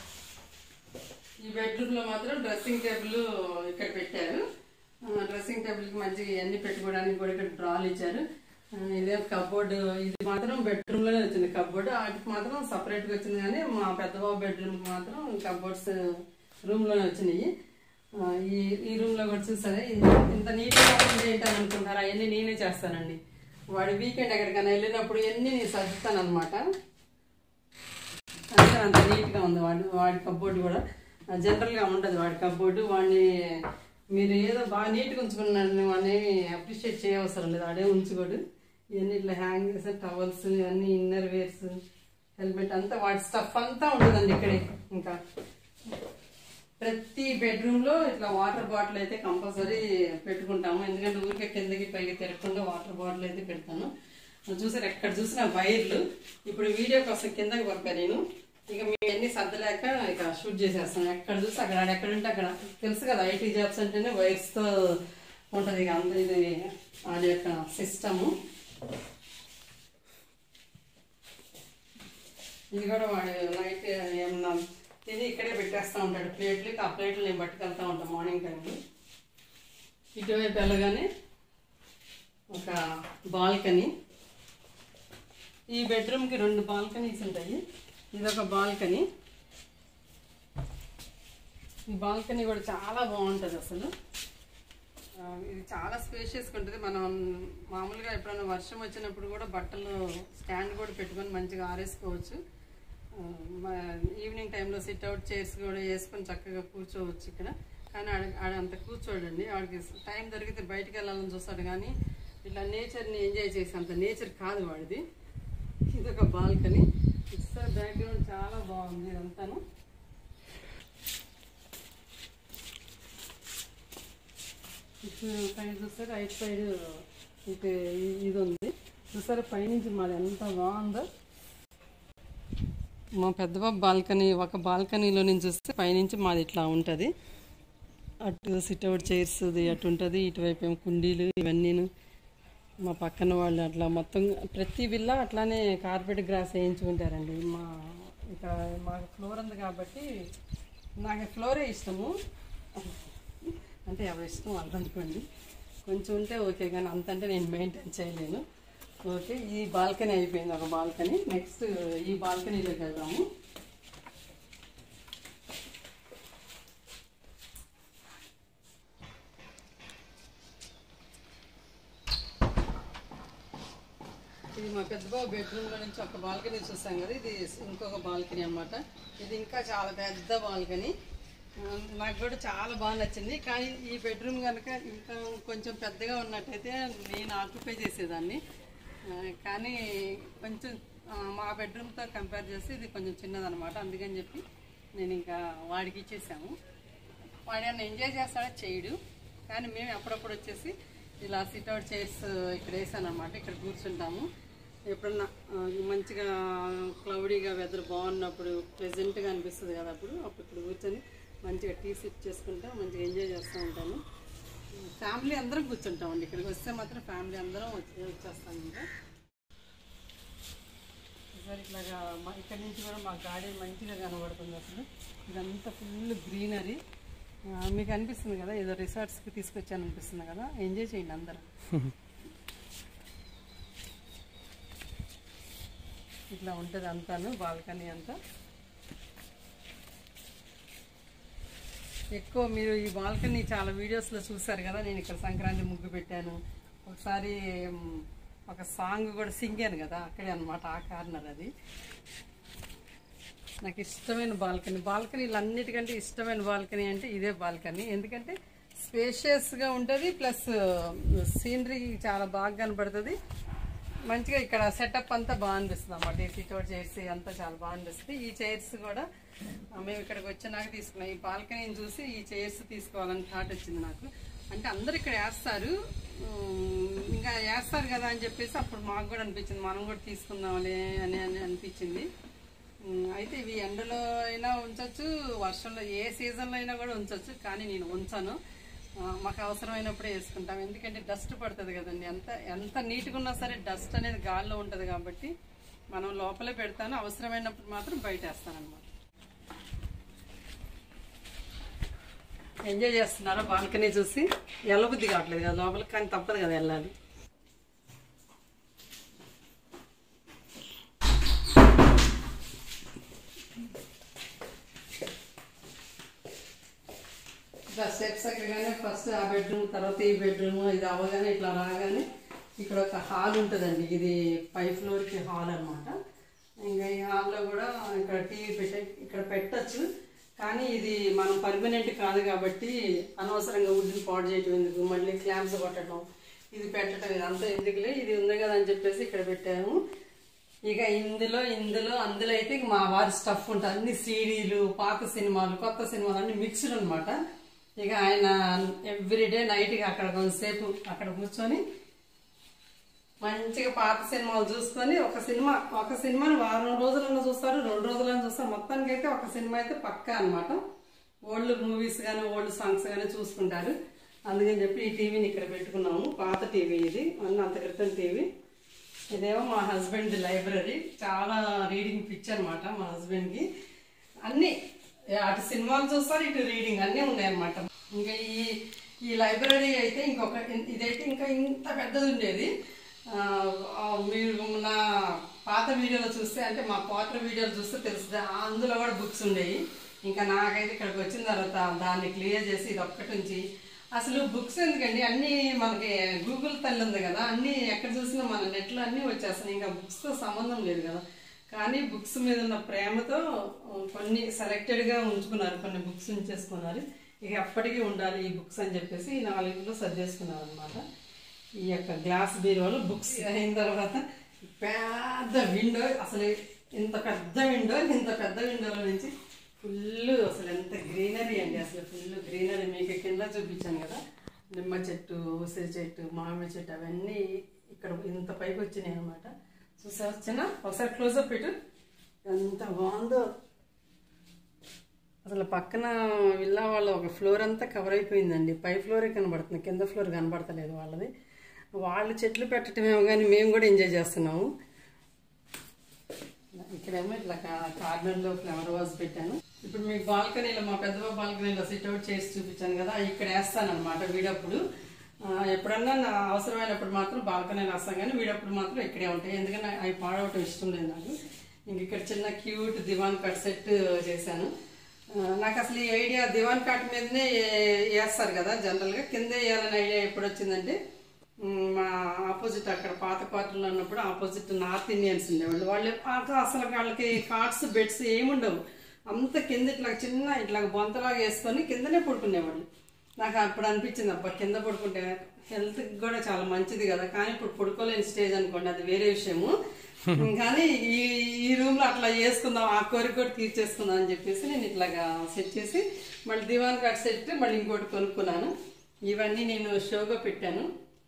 ఈ బెడ్రూమ్ లో మాత్రం డ్రెస్సింగ్ టేబుల్ ఇక్కడ పెట్టారు ఆ, డ్రెస్సింగ్ టేబుల్ కి మంచిగా ఇవన్నీ పెట్టుకోవడానికి కూడా ఇక్కడ డ్రాలు ఇచ్చారు ఆ, ఇదే కబోర్డ్ ఇది మాత్రం బెడ్రూమ్ లోనే వచ్చింది కబోర్డ్ వాటికి మాత్రం సపరేట్ గా వచ్చింది కానీ మా పెద్ద బాబు బెడ్రూమ్ కి మాత్రం కబోర్డ్స్ రూమ్ లోనే వచ్చినాయి ఆ, ఈ ఈ రూమ్ లో కూడా చూసారా ఇది ఇంత నీట్ గా ఉంది ఏంటని అనుకుంటారా అవన్నీ నేనే చేస్తానండి వాడి వీకెండ్ ఎక్కడికైనా వెళ్ళినప్పుడు ఇవన్నీ నేను సర్దుతాను అనమాట అంటే అంత నీట్గా ఉంది వాడి వాడి కబ్బోర్డు కూడా జనరల్గా ఉండదు వాడి కబ్బోర్డు వాడిని మీరు ఏదో బాగా నీట్గా ఉంచుకున్నాను వాడిని అప్రిషియేట్ చేయవసరం లేదు వాడే ఉంచుకోడు ఇవన్నీ ఇట్లా హ్యాంగ్ చేసే టవల్స్ అన్ని ఇన్నర్ వేర్స్ హెల్మెట్ అంతా వాడి స్టఫ్ అంతా ఉంటుందండి ఇక్కడే ఇంకా ప్రతి బెడ్రూమ్ లో ఇట్లా వాటర్ బాటిల్ అయితే కంపల్సరీ పెట్టుకుంటాము ఎందుకంటే ఊరికే కిందకి పైకి తిరగకుండా వాటర్ బాటిల్ అయితే పెడతాను చూసారు ఎక్కడ చూసిన వైర్లు ఇప్పుడు వీడియో కోసం కిందకి పంపాను నేను ఇక మీ అన్ని సర్దలేక ఇక షూట్ చేసేస్తాను ఎక్కడ చూసి అక్కడ ఆడ ఎక్కడ ఉంటే అక్కడ తెలుసు కదా ఐటీ జాబ్స్ అంటేనే వైర్స్ తో ఉంటది ఇక అంత ఇది వాడి యొక్క సిస్టము ఇది కూడా వాడు నైట్ ఏమన్నా తిని ఇక్కడే పెట్టేస్తూ ఉంటాడు ప్లేట్లు ఆ ప్లేట్లు నేను పట్టుకెళ్తా ఉంటాను మార్నింగ్ టైంలో ఇటువైపు వెళ్ళగానే ఒక బాల్కనీ ఈ బెడ్రూమ్కి రెండు బాల్కనీస్ ఉంటాయి ఇది ఒక బాల్కనీ ఈ బాల్కనీ కూడా చాలా బాగుంటుంది అసలు ఆ, ఇది చాలా స్పేషియస్గా ఉంటుంది మనం మామూలుగా ఎప్పుడైనా వర్షం వచ్చినప్పుడు కూడా బట్టలు స్టాండ్ కూడా పెట్టుకొని మంచిగా ఆరేసుకోవచ్చు ఆ, మ- ఈవినింగ్ టైంలో సిట్ అవుట్ చైర్స్ కూడా వేసుకొని చక్కగా కూర్చోవచ్చు ఇక్కడ కానీ ఆడ ఆడ అంత కూర్చోడండి వాడికి టైం దొరికితే బయటికి వెళ్ళాలని చూస్తాడు కానీ ఇట్లా నేచర్ని ఎంజాయ్ చేసే అంత నేచర్ కాదు వాడిది ఇదొక బాల్కనీ సార్ బ్యాక్గ్రౌండ్ చాలా బాగుంది ఇదంతాను ఇటు పైన చూస్తే రైట్ సైడ్ ఇటు ఇ- ఇది ఉంది చూసారా పైనుంచి మాది ఎంత బాగుందో మా పెద్ద బాబు బాల్కనీ ఒక బాల్కనీలో నుంచి చూస్తే పైనుంచి మాది ఇట్లా ఉంటుంది అటు సిట్అవుట్ చైర్స్ అటు ఉంటుంది ఇటువైపు ఏమో కుండీలు ఇవన్నీను మా పక్కన వాళ్ళు అట్లా మొత్తం ప్రతి విల్లా అట్లానే కార్పెట్ గ్రాస్ వేయించుకుంటారండి మా ఇక్కడ మాకు ఫ్లోర్ ఉంది కాబట్టి నాకు ఫ్లోరే ఇష్టము అంటే ఎవరి ఇష్టం వాళ్ళు అనుకోండి కొంచెం ఉంటే ఓకే కానీ అంత అంటే నేను మెయింటైన్ చేయలేను ఓకే ఈ బాల్కనీ అయిపోయింది ఒక బాల్కనీ నెక్స్ట్ ఈ బాల్కనీలోకి వెళ్దాము ఇది మా పెద్ద బాబు బెడ్రూమ్లో నుంచి ఒక బాల్కనీ చూసాం కదా ఇది ఇంకొక బాల్కనీ అన్నమాట ఇది ఇంకా చాలా పెద్ద బాల్కనీ ఆ, నాకు కూడా చాలా బాగా నచ్చింది కానీ ఈ బెడ్రూమ్ కనుక ఇంకా కొంచెం పెద్దగా ఉన్నట్టయితే నేను ఆక్యుపై చేసేదాన్ని ఆ, కానీ కొంచెం ఆ, మా బెడ్రూమ్తో కంపేర్ చేస్తే ఇది కొంచెం చిన్నదనమాట అందుకని చెప్పి నేను ఇంకా వాడికి ఇచ్చేసాము వాడు ఏమన్నా ఎంజాయ్ చేస్తాడో చేయడు కానీ మేము అప్పుడప్పుడు వచ్చేసి ఇలా సిట్అవుట్ చైర్స్ ఇక్కడ వేసాను అనమాట ఇక్కడ కూర్చుంటాము ఎప్పుడన్నా ఆ, మంచిగా క్లౌడీగా వెదర్ బాగున్నప్పుడు ప్లెజెంట్గా అనిపిస్తుంది కదా అప్పుడు అప్పుడు ఇక్కడ కూర్చొని మంచిగా టీ సిప్ చేసుకుంటా మంచిగా ఎంజాయ్ చేస్తూ ఉంటాను ఫ్యామిలీ అందరం కూర్చుంటామండి ఇక్కడికి వస్తే మాత్రం ఫ్యామిలీ అందరం వచ్చి వచ్చేస్తాం ఇంకా ఒకసారి ఇట్లాగా మా ఇక్కడి నుంచి కూడా మా గార్డెన్ మంచిగా కనబడుతుంది అసలు ఇదంతా ఫుల్ గ్రీనరీ మీకు అనిపిస్తుంది కదా ఏదో రిసార్ట్స్కి తీసుకొచ్చాను అనిపిస్తుంది కదా ఎంజాయ్ చేయండి అందరూ ఇట్లా ఉంటుంది అంతాను బాల్కనీ అంతా ఎక్కువ మీరు ఈ బాల్కనీ చాలా వీడియోస్లో చూసారు కదా నేను ఇక్కడ సంక్రాంతి ముగ్గు పెట్టాను ఒకసారి మ్, ఒక సాంగ్ కూడా సింగాను కదా అక్కడే అనమాట ఆ కార్నర్ అది నాకు ఇష్టమైన బాల్కనీ బాల్కనీలు అన్నిటికంటే ఇష్టమైన బాల్కనీ అంటే ఇదే బాల్కనీ ఎందుకంటే స్పేషియస్గా ఉంటుంది ప్లస్ సీనరీ చాలా బాగా కనబడుతుంది మంచిగా ఇక్కడ సెటప్ అంతా బాగా అనిపిస్తుంది అన్నమాట ఈ సిట్అవుట్ చైర్స్ అంతా చాలా బాగా అనిపిస్తుంది ఈ చైర్స్ కూడా ఆ, మేము ఇక్కడికి వచ్చినాక తీసుకున్నాం ఈ బాల్కనీని చూసి ఈ చైర్స్ తీసుకోవాలని థాట్ వచ్చింది నాకు అంటే అందరు ఇక్కడ వేస్తారు ఉమ్, ఇంకా వేస్తారు కదా అని చెప్పేసి అప్పుడు మాకు కూడా అనిపించింది మనం కూడా తీసుకుందాంలే అని అని అనిపించింది ఉమ్, అయితే ఇవి ఎండలో అయినా ఉంచవచ్చు వర్షంలో ఏ సీజన్లో అయినా కూడా ఉంచవచ్చు కానీ నేను ఉంచాను ఆ, మాకు అవసరమైనప్పుడే వేసుకుంటాం ఎందుకంటే డస్ట్ పడుతుంది కదండి ఎంత ఎంత నీట్గా ఉన్నా సరే డస్ట్ అనేది గాల్లో ఉంటుంది కాబట్టి మనం లోపలే పెడతాను అవసరమైనప్పుడు మాత్రం బయట వేస్తాను అనమాట ఎంజాయ్ చేస్తున్నారా బాల్కనీ చూసి వెళ్ళబుద్ధి కావట్లేదు కదా లోపలికి కానీ తప్పదు కదా వెళ్ళాలి ఇట్లా స్టెప్స్ ఎక్కగానే ఫస్ట్ ఆ బెడ్రూమ్ తర్వాత ఈ బెడ్రూమ్ ఇది అవ్వగానే ఇట్లా రాగానే ఇక్కడ ఒక హాల్ ఉంటుందండి ఇది పై ఫ్లోర్కి హాల్ అన్నమాట ఇంకా ఈ హాల్లో కూడా ఇక్కడ టీవీ పెట్టే ఇక్కడ పెట్టచ్చు కానీ ఇది మనం పర్మనెంట్ కాదు కాబట్టి అనవసరంగా వుడ్ని పాడు చేయటం ఎందుకు మళ్ళీ క్లాంప్స్ కొట్టడం ఇది పెట్టడం ఇదంతా ఎందుకులే ఇది ఉంది కదా అని చెప్పేసి ఇక్కడ పెట్టాము ఇక ఇందులో ఇందులో అందులో అయితే ఇక మా వారి స్టఫ్ ఉంటుంది అన్ని సీడీలు పాత సినిమాలు కొత్త సినిమాలు అన్ని మిక్స్డ్ అనమాట ఇక ఆయన ఎవ్రీడే నైట్గా అక్కడ కొంతసేపు అక్కడ కూర్చొని మంచిగా పాత సినిమాలు చూసుకొని ఒక సినిమా ఒక సినిమాని వారం రోజులన్నా చూస్తారు రెండు రోజులన్నా చూస్తారు మొత్తానికి అయితే ఒక సినిమా అయితే పక్కా అనమాట ఓల్డ్ మూవీస్ కానీ ఓల్డ్ సాంగ్స్ కానీ చూసుకుంటారు అందుకని చెప్పి ఈ టీవీని ఇక్కడ పెట్టుకున్నాము పాత టీవీ ఇది అన్న అంత క్రితం టీవీ ఇదేమో మా హస్బెండ్ లైబ్రరీ చాలా రీడింగ్ పిచ్ అనమాట మా హస్బెండ్కి అన్ని అటు సినిమాలు చూస్తారు ఇటు రీడింగ్ అన్నీ ఉన్నాయన్నమాట ఇంకా ఈ ఈ లైబ్రరీ అయితే ఇంకొక ఇదైతే ఇంకా ఇంత పెద్దది ఉండేది ఆ, ఆ, మీరు నా పాత వీడియోలో చూస్తే అంటే మా పాత వీడియోలు చూస్తే తెలుస్తుంది అందులో కూడా బుక్స్ ఉండేవి ఇంకా నాకైతే ఇక్కడికి వచ్చిన తర్వాత దాన్ని క్లియర్ చేసి ఇది ఒక్కటి ఉంచి అసలు బుక్స్ ఎందుకండి అన్నీ మనకి గూగుల్ తల్లి ఉంది కదా అన్నీ ఎక్కడ చూసినా మన నెట్లో అన్నీ వచ్చేస్తున్నాయి ఇంకా బుక్స్తో సంబంధం లేదు కదా కానీ బుక్స్ మీద ఉన్న ప్రేమతో ఆ, కొన్ని సెలెక్టెడ్గా ఉంచుకున్నారు కొన్ని బుక్స్ ఉంచేసుకున్నారు ఇక ఎప్పటికీ ఉండాలి ఈ బుక్స్ అని చెప్పేసి ఈ నాలుగింట్లో సర్దేసుకున్నాను అనమాట ఈ యొక్క గ్లాస్ బీరువాలో బుక్స్ అయిన తర్వాత పెద్ద విండో అసలు ఇంత పెద్ద విండో ఇంత పెద్ద విండోలో నుంచి ఫుల్ అసలు ఎంత గ్రీనరీ అండి అసలు ఫుల్ గ్రీనరీ మీకు కింద చూపించాను కదా నిమ్మ చెట్టు ఉసిరి చెట్టు మామిడి చెట్టు అవన్నీ ఇక్కడ ఇంత పైకి వచ్చినాయి అనమాట చూసా వచ్చిన ఒకసారి క్లోజప్ పెట్టు ఎంత బాగుందో అసలు పక్కన విల్లా వాళ్ళ ఒక ఫ్లోర్ అంతా కవర్ అయిపోయిందండి పై ఫ్లోరే కనబడుతుంది కింద ఫ్లోర్ కనబడతలేదు వాళ్ళది వాళ్ళు చెట్లు పెట్టడమేమో కానీ మేము కూడా ఎంజాయ్ చేస్తున్నాము ఇక్కడేమో ఇట్లా కా- కార్నర్లో ఫ్లవర్ వాజ్ పెట్టాను ఇప్పుడు మీకు బాల్కనీలో మా పెద్ద బాల్కనీలో సిట్ అవుట్ చేసి చూపించాను కదా ఇక్కడ వేస్తాను అనమాట వీడప్పుడు ఆ, ఎప్పుడన్నా నా అవసరమైనప్పుడు మాత్రం బాల్కనీలో వేస్తాను కానీ వీడప్పుడు మాత్రం ఇక్కడే ఉంటాయి ఎందుకంటే అవి పాడవటం ఇష్టం లేదు నాకు ఇంక ఇక్కడ చిన్న క్యూట్ దివాన్ కట్ సెట్ చేశాను ఆ, నాకు అసలు ఈ ఐడియా దివాన్ కాట్ మీదనే ఏ- వేస్తారు కదా జనరల్గా కింద వేయాలని ఐడియా ఎప్పుడు వచ్చిందంటే మ్, మా ఆపోజిట్ అక్కడ పాత క్వార్టర్లో ఉన్నప్పుడు ఆపోజిట్ నార్త్ ఇండియన్స్ ఉండేవాళ్ళు వాళ్ళు పాత అసలు వాళ్ళకి కార్డ్స్ బెడ్స్ ఏముండవు అంత కింద ఇట్లా చిన్న ఇట్లా బొంతలాగా వేసుకొని కిందనే పడుకునేవాళ్ళు నాకు అప్పుడు అనిపించింది అబ్బా కింద పడుకుంటే హెల్త్కి కూడా చాలా మంచిది కదా కానీ ఇప్పుడు పడుకోలేని స్టేజ్ అనుకోండి అది వేరే విషయము కానీ ఈ ఈ రూమ్ లో అట్లా చేసుకుందాం ఆ కోరిక కూడా తీర్చేసుకుందాం అని చెప్పేసి నేను ఇట్లాగా సెట్ చేసి మళ్ళీ దివాన్ కట్ సెట్ మళ్ళీ ఇంకోటి కొనుక్కున్నాను ఇవన్నీ నేను షోగా పెట్టాను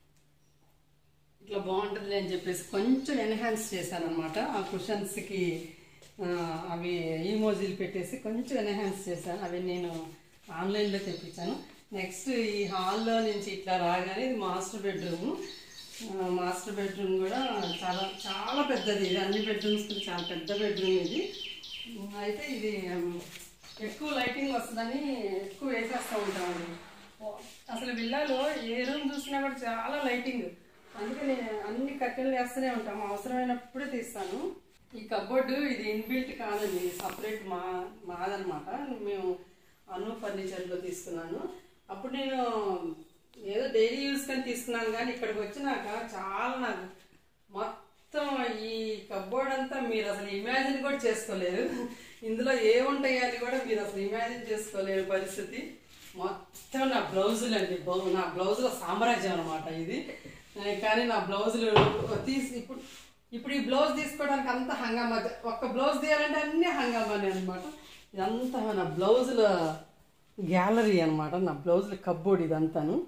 ఇట్లా బాగుంటుంది అని చెప్పేసి కొంచెం ఎన్హాన్స్ చేశాను అనమాట ఆ కుషన్స్కి అవి ఈమోజీలు పెట్టేసి కొంచెం ఎన్హాన్స్ చేశాను అవి నేను ఆన్లైన్లో తెప్పించాను నెక్స్ట్ ఈ హాల్లో నుంచి ఇట్లా రాగానే ఇది మాస్టర్ బెడ్రూమ్ మాస్టర్ బెడ్రూమ్ కూడా చాలా చాలా పెద్దది ఇది అన్ని బెడ్రూమ్స్ చాలా పెద్ద బెడ్రూమ్ ఇది ఉమ్, అయితే ఇది ఉమ్, ఎక్కువ లైటింగ్ వస్తుందని ఎక్కువ వేసేస్తూ ఉంటామండి ఓ, అసలు విల్లాలో ఏ రూమ్ చూసినా కూడా చాలా లైటింగ్ అందుకే నేను అన్ని కట్టెలు వేస్తూనే ఉంటాము అవసరమైనప్పుడే తీస్తాను ఈ కబోర్డు ఇది ఇన్బిల్ట్ కాదండి సపరేట్ మా మాదనమాట మేము అను ఫర్నిచర్లో తీసుకున్నాను అప్పుడు నేను ఏదో డైలీ యూస్ కానీ తీసుకున్నాను కానీ ఇక్కడికి వచ్చినాక చాలా నాకు మొత్తం ఈ కబోర్డ్ అంతా మీరు అసలు ఇమాజిన్ కూడా చేసుకోలేరు ఇందులో ఏముంటాయి అని కూడా మీరు అసలు ఇమాజిన్ చేసుకోలేరు పరిస్థితి మొత్తం నా బ్లౌజులు అండి బ్లౌ- నా బ్లౌజుల సామ్రాజ్యం అనమాట ఇది ఏ, కానీ నా బ్లౌజులు తీసి ఇప్పుడు ఇప్పుడు ఈ బ్లౌజ్ తీసుకోవడానికి అంత హంగామా ఒక్క బ్లౌజ్ తీయాలంటే అన్ని హంగామానే అనమాట ఇదంతా నా బ్లౌజుల గ్యాలరీ అనమాట నా బ్లౌజుల కబ్బోర్డ్ ఇదంతాను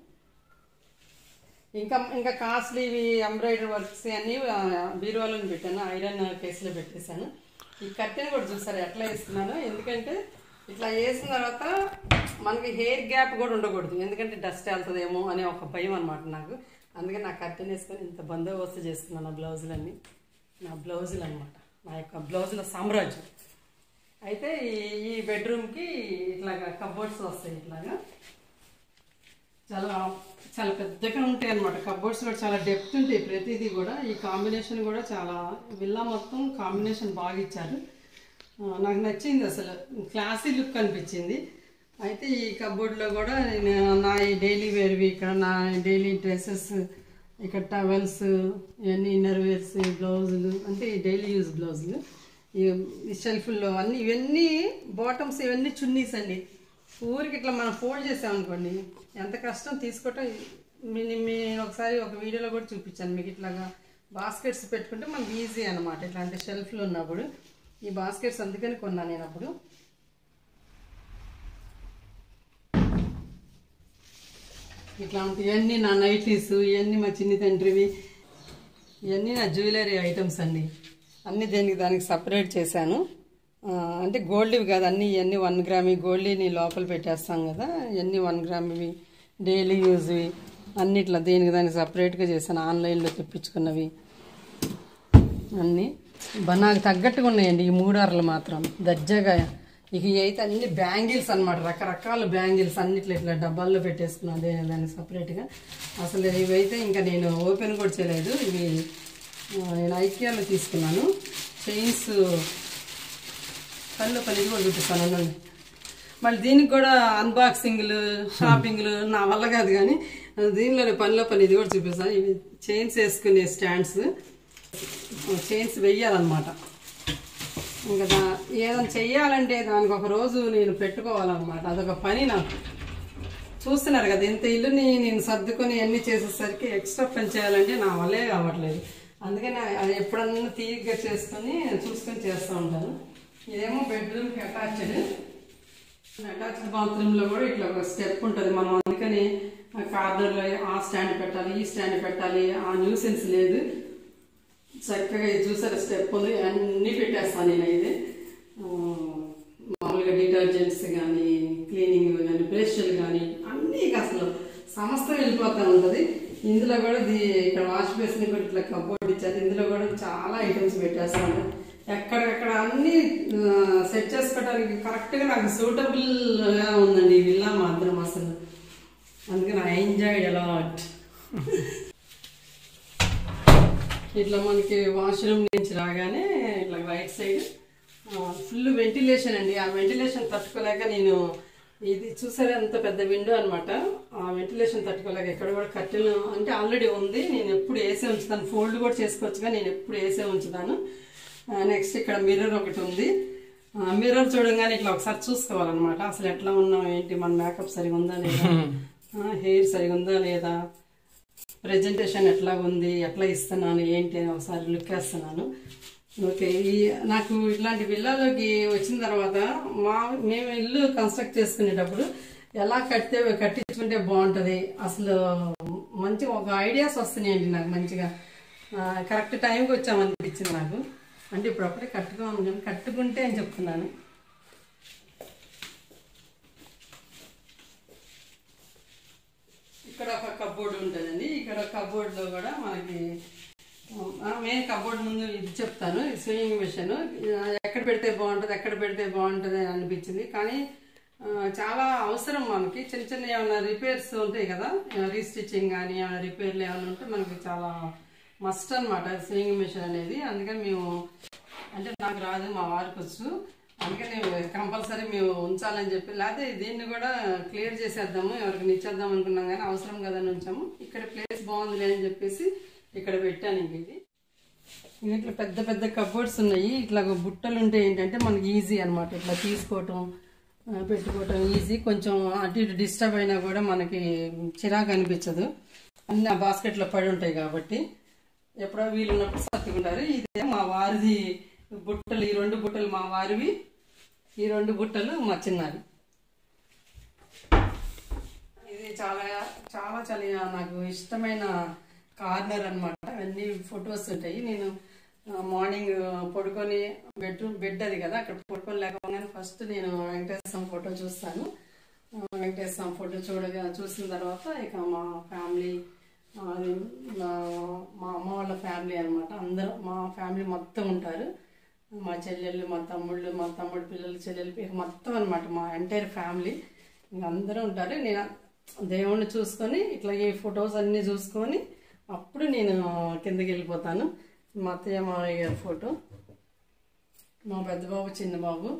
ఇంకా ఇంకా కాస్ట్లీవి ఎంబ్రాయిడరీ వర్క్స్ అన్ని ఆ, బీరువాలో పెట్టాను ఐరన్ కేసులో పెట్టేశాను ఈ కట్టెని కూడా చూసారు ఎట్లా వేసుకున్నాను ఎందుకంటే ఇట్లా వేసిన తర్వాత మనకి హెయిర్ గ్యాప్ కూడా ఉండకూడదు ఎందుకంటే డస్ట్ వెళ్తుందేమో అనే ఒక భయం అనమాట నాకు అందుకే నా కట్టెని వేసుకొని ఇంత బందోబస్తు చేసుకున్నాను నా బ్లౌజులన్నీ నా బ్లౌజులు అనమాట నా యొక్క బ్లౌజుల సామ్రాజ్యం అయితే ఈ ఈ బెడ్రూమ్కి ఇట్లాగా కబోర్డ్స్ వస్తాయి ఇట్లాగా చాలా చాలా పెద్దగా ఉంటాయి అనమాట కబోర్డ్స్ కూడా చాలా డెప్త్ ఉంటాయి ప్రతిదీ కూడా ఈ కాంబినేషన్ కూడా చాలా విల్లా మొత్తం కాంబినేషన్ బాగా ఇచ్చారు ఆ, నాకు నచ్చింది అసలు క్లాసీ లుక్ అనిపించింది అయితే ఈ కబోర్డ్లో కూడా నేను నా ఈ డైలీ వేర్వి ఇక్కడ నా డైలీ డ్రెస్సెస్ ఇక్కడ టవల్స్ ఇవన్నీ ఇన్నర్ వేర్స్ బ్లౌజులు అంటే ఈ డైలీ యూజ్ బ్లౌజులు ఈ షెల్ఫ్లో అన్నీ ఇవన్నీ బాటమ్స్ ఇవన్నీ చున్నీస్ అండి ఊరికి ఇట్లా మనం ఫోల్డ్ చేసామనుకోండి ఎంత కష్టం తీసుకోవటం మీ- మీ ఒకసారి ఒక వీడియోలో కూడా చూపించాను మీకు ఇట్లాగా బాస్కెట్స్ పెట్టుకుంటే మనకి ఈజీ అనమాట ఇట్లాంటి షెల్ఫ్లు ఉన్నప్పుడు ఈ బాస్కెట్స్ అందుకని కొన్నాను నేను అప్పుడు ఇట్లాంటి ఇవన్నీ నా నైటీస్ ఇవన్నీ మా చిన్ని తండ్రివి ఇవన్నీ నా జ్యువెలరీ ఐటమ్స్ అండి అన్ని దేనికి దానికి సపరేట్ చేశాను ఆ, అంటే గోల్డ్వి కాదు అన్నీ ఇవన్నీ వన్ గ్రామ్ గోల్డ్ని లోపల పెట్టేస్తాం కదా ఇవన్నీ వన్ గ్రామ్వి డైలీ యూజ్వి అన్ని ఇట్లా దేనికి దానికి సపరేట్గా చేశాను ఆన్లైన్లో తెప్పించుకున్నవి అన్నీ బా నాకు తగ్గట్టుగా ఉన్నాయండి ఈ మూడార్లు మాత్రం దర్జాగా ఇక ఇవి అయితే అన్ని బ్యాంగిల్స్ అన్నమాట రకరకాల బ్యాంగిల్స్ అన్నిట్లో ఇట్లా డబ్బాల్లో పెట్టేసుకున్నాను దేని దానికి సపరేట్గా అసలు ఇవైతే ఇంకా నేను ఓపెన్ కూడా చేయలేదు ఇవి ఆ, నేను ఐకియాలో తీసుకున్నాను చైన్స్ పనిలో పని కూడా చూపిస్తాను అనండి మళ్ళీ దీనికి కూడా అన్బాక్సింగ్లు షాపింగ్లు నా వల్ల కాదు కానీ దీనిలోనే పనిలో పని ఇది కూడా చూపిస్తాను ఇవి చైన్స్ వేసుకునే స్టాండ్స్ చైన్స్ వెయ్యాలన్నమాట ఇంకా దా ఏదైనా చెయ్యాలంటే దానికి ఒక రోజు నేను పెట్టుకోవాలన్నమాట అదొక పని నాకు చూస్తున్నారు కదా ఇంత ఇల్లుని నేను సర్దుకొని అన్ని చేసేసరికి ఎక్స్ట్రా పని చేయాలంటే నా వల్లే కావట్లేదు అందుకని అది ఎప్పుడన్నా తీరిగ్గా చేసుకొని చూసుకొని చేస్తూ ఉంటాను ఇదేమో బెడ్రూమ్కి అటాచ్డ్ అటాచ్డ్ బాత్రూమ్ లో కూడా ఇట్లా ఒక స్టెప్ ఉంటుంది మనం అందుకని కార్నర్ లో ఆ స్టాండ్ పెట్టాలి ఈ స్టాండ్ పెట్టాలి ఆ న్యూసెన్స్ లేదు చక్కగా ఇది చూసారా స్టెప్ ఉంది అన్నీ పెట్టేస్తాను నేను ఇది ఆ, మామూలుగా డిటర్జెంట్స్ కానీ క్లీనింగ్ కానీ బ్రష్లు కానీ అన్నీ ఇక అసలు సమస్తం వెళ్ళిపోతూ ఉంటుంది ఇందులో కూడా ఇది ఇక్కడ వాష్ బేసిన్ కూడా ఇట్లా కబోర్డ్ ఇచ్చారు ఇందులో కూడా చాలా ఐటమ్స్ పెట్టేస్తాను ఎక్కడెక్కడ అన్ని సెట్ చేసుకోవడానికి కరెక్ట్గా నాకు సూటబుల్గా ఉందండి ఈ విల్లా మాత్రం అసలు అందుకని ఐ ఎంజాయ్ అలాట్ ఇట్లా మనకి వాష్రూమ్ నుంచి రాగానే ఇట్లా రైట్ సైడ్ ఫుల్ వెంటిలేషన్ అండి ఆ వెంటిలేషన్ తట్టుకోలేక నేను ఇది చూసారా ఎంత పెద్ద విండో అన్నమాట ఆ వెంటిలేషన్ తట్టుకోలేక ఎక్కడ కూడా కట్టెలు అంటే ఆల్రెడీ ఉంది నేను ఎప్పుడు వేసే ఉంచుతాను ఫోల్డ్ కూడా చేసుకోవచ్చుగా నేను ఎప్పుడు వేసే ఉంచుతాను నెక్స్ట్ ఇక్కడ మిర్రర్ ఒకటి ఉంది మిర్రర్ చూడంగానే ఇట్లా ఒకసారి చూసుకోవాలన్నమాట అసలు ఎట్లా ఉన్నాం ఏంటి మన మేకప్ సరిగా ఉందా లేదా హెయిర్ సరిగా ఉందా లేదా ప్రజెంటేషన్ ఎట్లా ఉంది ఎట్లా ఇస్తున్నాను ఏంటి అని ఒకసారి లుక్ వేస్తున్నాను ఓకే ఈ నాకు ఇట్లాంటి విల్లాలోకి వచ్చిన తర్వాత మా మేము ఇల్లు కన్స్ట్రక్ట్ చేసుకునేటప్పుడు ఎలా కడితే కట్టించుకుంటే బాగుంటుంది అసలు మంచి ఒక ఐడియాస్ వస్తున్నాయండి నాకు మంచిగా కరెక్ట్ టైంకి వచ్చామనిపించింది నాకు అంటే ఇప్పుడు అప్పుడే కట్టుకోను కానీ కట్టుకుంటే అని చెప్తున్నాను ఇక్కడ ఒక కబోర్డ్ ఉంటుందండి ఇక్కడ కబోర్డ్ లో కూడా మనకి మెయిన్ కబోర్డ్ ముందు ఇది చెప్తాను స్విమ్మింగ్ మిషన్ ఎక్కడ పెడితే బాగుంటుంది ఎక్కడ పెడితే బాగుంటుంది అని అనిపించింది కానీ ఆ, చాలా అవసరం మనకి చిన్న చిన్న ఏమైనా రిపేర్స్ ఉంటాయి కదా రీస్టిచ్చింగ్ కానీ ఏమైనా రిపేర్లు ఏమైనా ఉంటే మనకి చాలా మస్ట్ అనమాట స్వింగ్ మిషన్ అనేది అందుకని మేము అంటే నాకు రాదు మా వారికి వచ్చు అందుకని కంపల్సరీ మేము ఉంచాలని చెప్పి లేకపోతే దీన్ని కూడా క్లియర్ చేసేద్దాము ఎవరికి ఇచ్చేద్దాం అనుకున్నాం కానీ అవసరం కదని ఉంచాము ఇక్కడ ప్లేస్ బాగుందిలే అని చెప్పేసి ఇక్కడ పెట్టాను ఇంక ఇది ఇవి ఇట్లా పెద్ద పెద్ద కబోర్డ్స్ ఉన్నాయి ఇట్లా బుట్టలు ఉంటే ఏంటంటే మనకి ఈజీ అన్నమాట ఇట్లా తీసుకోవటం ఆ, పెట్టుకోవటం ఈజీ కొంచెం అటు ఇటు డిస్టర్బ్ అయినా కూడా మనకి చిరాకు అనిపించదు అన్ని ఆ బాస్కెట్లో పడి ఉంటాయి కాబట్టి ఎప్పుడో వీలున్నప్పుడు సర్దుకుంటారు ఇదే మా వారిది బుట్టలు ఈ రెండు బుట్టలు మా వారివి ఈ రెండు బుట్టలు మా చిన్నవి ఇది చాలా చాలా చాలా నాకు ఇష్టమైన కార్నర్ అన్నమాట అన్ని ఫొటోస్ ఉంటాయి నేను ఆ, మార్నింగ్ పడుకొని బెడ్రూమ్ బెడ్ అది కదా అక్కడ పడుకొని లేకపోగానే ఫస్ట్ నేను వెంకటేశ్వర స్వామి ఫోటో చూస్తాను ఆ, వెంకటేశ్వర స్వామి ఫోటో చూడగా చూసిన తర్వాత ఇక మా ఫ్యామిలీ ఆ, అది మా మా అమ్మ వాళ్ళ ఫ్యామిలీ అన్నమాట అందరూ మా ఫ్యామిలీ మొత్తం ఉంటారు మా చెల్లెళ్ళు మా తమ్ముళ్ళు మా తమ్ముడు పిల్లలు చెల్లెలు ఇక మొత్తం అన్నమాట మా ఎంటైర్ ఫ్యామిలీ ఇంక అందరూ ఉంటారు నేను దేవుణ్ణి చూసుకొని ఇట్లా ఈ ఫొటోస్ అన్నీ చూసుకొని అప్పుడు నేను కిందకి వెళ్ళిపోతాను మా అత్తయ్య మామయ్య గారి ఫోటో మా పెద్ద బాబు చిన్న బాబు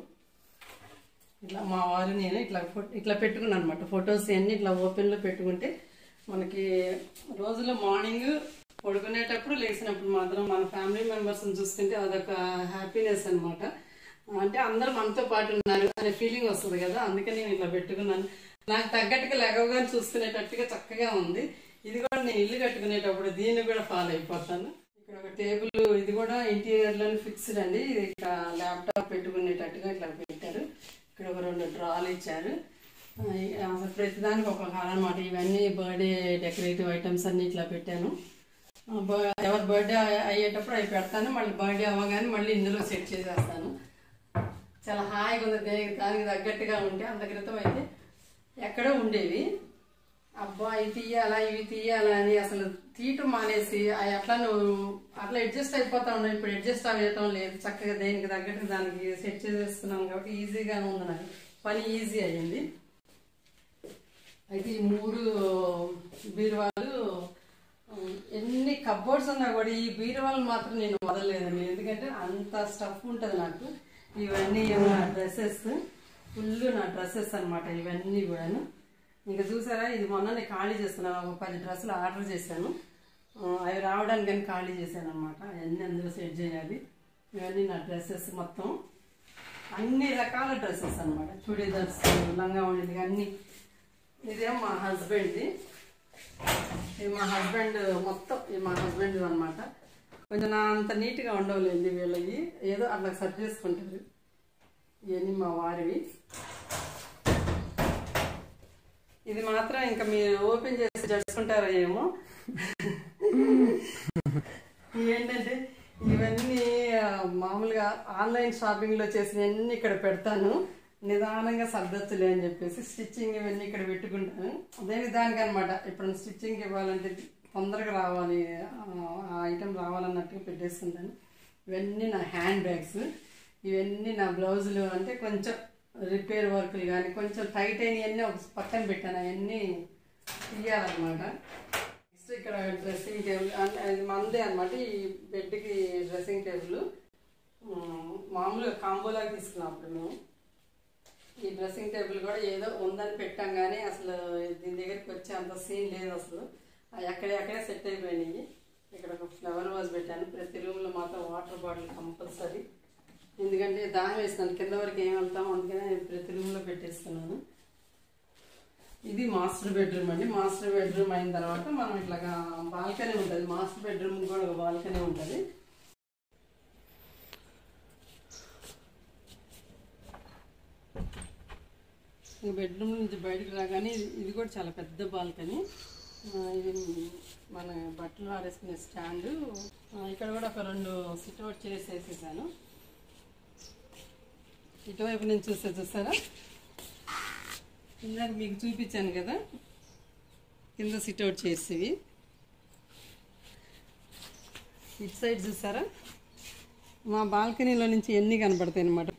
ఇట్లా మా వారు నేను ఇట్లా ఫో- ఇట్లా పెట్టుకున్నాను అనమాట ఫొటోస్ అన్ని ఇట్లా ఓపెన్లో పెట్టుకుంటే మనకి రోజులో మార్నింగ్ పడుకునేటప్పుడు లేచినప్పుడు మాత్రం మన ఫ్యామిలీ మెంబర్స్ని చూసుకుంటే అదొక హ్యాపీనెస్ అన్నమాట అంటే అందరూ మనతో పాటు ఉన్నారు అనే ఫీలింగ్ వస్తుంది కదా అందుకని నేను ఇట్లా పెట్టుకున్నాను నాకు తగ్గట్టుగా లెగవగానే చూసుకునేటట్టుగా చక్కగా ఉంది ఇది కూడా నేను ఇల్లు కట్టుకునేటప్పుడు దీన్ని కూడా ఫాలో అయిపోతాను ఇక్కడ ఒక టేబుల్ ఇది కూడా ఇంటీరియర్ లోనే ఫిక్స్డ్ అండి ఇది ఇక్కడ ల్యాప్టాప్ పెట్టుకునేటట్టుగా ఇట్లా పెట్టారు ఇక్కడ ఒక రెండు డ్రాలు ఇచ్చారు ఆ, ఈ- అసలు ప్రతిదానికి ఒక హాల్ అనమాట ఇవన్నీ బర్త్డే డెకరేటివ్ ఐటమ్స్ అన్ని ఇట్లా పెట్టాను ఆ, బ- ఎవరి బర్త్డే అయ్యేటప్పుడు అవి పెడతాను మళ్ళీ బర్త్డే అవ్వగానే మళ్ళీ ఇందులో సెట్ చేసేస్తాను చాలా హాయిగా ఉంది దే- దానికి తగ్గట్టుగా ఉంటే అంత క్రితం అయితే ఎక్కడో ఉండేవి అబ్బా ఇవి తీయాలా ఇవి తీయాలా అని అసలు తీయటం మానేసి అవి అట్లా నువ్వు అట్లా అడ్జస్ట్ అయిపోతా ఉన్నావు ఇప్పుడు అడ్జస్ట్ అవ్వటం లేదు చక్కగా దేనికి తగ్గట్టు దానికి సెట్ చేసేస్తున్నాం కాబట్టి ఈజీగా ఉంది నాకు పని ఈజీ అయ్యింది అయితే ఈ మూడు బీరువాలు ఉమ్, ఎన్ని కబోర్డ్స్ ఉన్నా కూడా ఈ బీరువాలు మాత్రం నేను వదలలేదండి ఎందుకంటే అంత స్టఫ్ ఉంటుంది నాకు ఇవన్నీ నా డ్రెస్సెస్ ఫుల్ నా డ్రెస్సెస్ అన్నమాట ఇవన్నీ కూడాను ఇంకా చూసారా ఇది మొన్ననే ఖాళీ చేస్తున్నాను ఒక పది డ్రెస్సులు ఆర్డర్ చేశాను ఆ, అవి రావడానికి కానీ ఖాళీ చేశాను అనమాట అవన్నీ అందులో సెట్ చేయాలి ఇవన్నీ నా డ్రెస్సెస్ మొత్తం అన్ని రకాల డ్రెస్సెస్ అన్నమాట చుడీదార్స్ లంగా ఉండేది అన్ని ఇదేం మా హస్బెండ్ది ఇది మా హస్బెండ్ మొత్తం ఇది మా హస్బెండ్ అనమాట కొంచెం నా అంత నీట్గా ఉండవులేండి వీళ్ళవి ఏదో అట్లా సర్చ్ చేసుకుంటారు ఇవన్నీ మా వారివి ఇది మాత్రం ఇంకా మీరు ఓపెన్ చేసి చేసుకుంటారో ఏమో ఏంటంటే ఇవన్నీ ఆ, మామూలుగా ఆన్లైన్ షాపింగ్లో చేసినవన్నీ ఇక్కడ పెడతాను నిదానంగా సర్దొచ్చులే అని చెప్పేసి స్టిచ్చింగ్ ఇవన్నీ ఇక్కడ పెట్టుకుంటాను అదే దానికి అనమాట ఇప్పుడు స్టిచ్చింగ్ ఇవ్వాలంటే తొందరగా రావాలి ఆ ఐటెం రావాలన్నట్టుగా పెట్టేస్తుంటాను ఇవన్నీ నా హ్యాండ్ బ్యాగ్స్ ఇవన్నీ నా బ్లౌజులు అంటే కొంచెం రిపేర్ వర్క్లు కానీ కొంచెం టైట్ అయినవన్నీ ఒక పక్కన పెట్టాను అవన్నీ తీయాలన్నమాట నెక్స్ట్ ఇక్కడ డ్రెస్సింగ్ టేబుల్ అంటే అది మందే అనమాట ఈ బెడ్కి డ్రెస్సింగ్ టేబుల్ ఉమ్, మామూలుగా కాంబోలాగా తీసుకున్నాం అప్పుడు మేము ఈ డ్రెస్సింగ్ టేబుల్ కూడా ఏదో ఉందని పెట్టాం కానీ అసలు దీని దగ్గరికి వచ్చే అంత సీన్ లేదు అసలు అవి ఎక్కడే అక్కడే సెట్ అయిపోయినాయి ఇక్కడ ఒక ఫ్లవర్ వాజ్ పెట్టాను ప్రతి రూమ్లో మాత్రం వాటర్ బాటిల్ కంపల్సరీ ఎందుకంటే దాహం వేస్తున్నాను కింద వరకు ఏం వెళ్తాం అందుకనే ప్రతి రూమ్లో పెట్టేస్తున్నాను ఇది మాస్టర్ బెడ్రూమ్ అండి మాస్టర్ బెడ్రూమ్ అయిన తర్వాత మనం ఇట్లాగా బాల్కనీ ఉంటుంది మాస్టర్ బెడ్రూమ్ కూడా ఒక బాల్కనీ ఉంటుంది ఈ బెడ్రూమ్ నుంచి బయటకు రాగానే ఇది- ఇది కూడా చాలా పెద్ద బాల్కనీ ఆ, ఇది మన బట్టలు ఆడేసుకునే స్టాండ్ ఇక్కడ కూడా ఒక రెండు సిట్ అవుట్ చేసి వేసేసాను ఇటువైపు నుంచి చూస్తే చూస్తారా ఇందాక మీకు చూపించాను కదా కింద సిట్ అవుట్ చేసేవి ఇటు సైడ్ చూసారా మా బాల్కనీలో నుంచి ఎన్ని కనపడతాయి అన్నమాట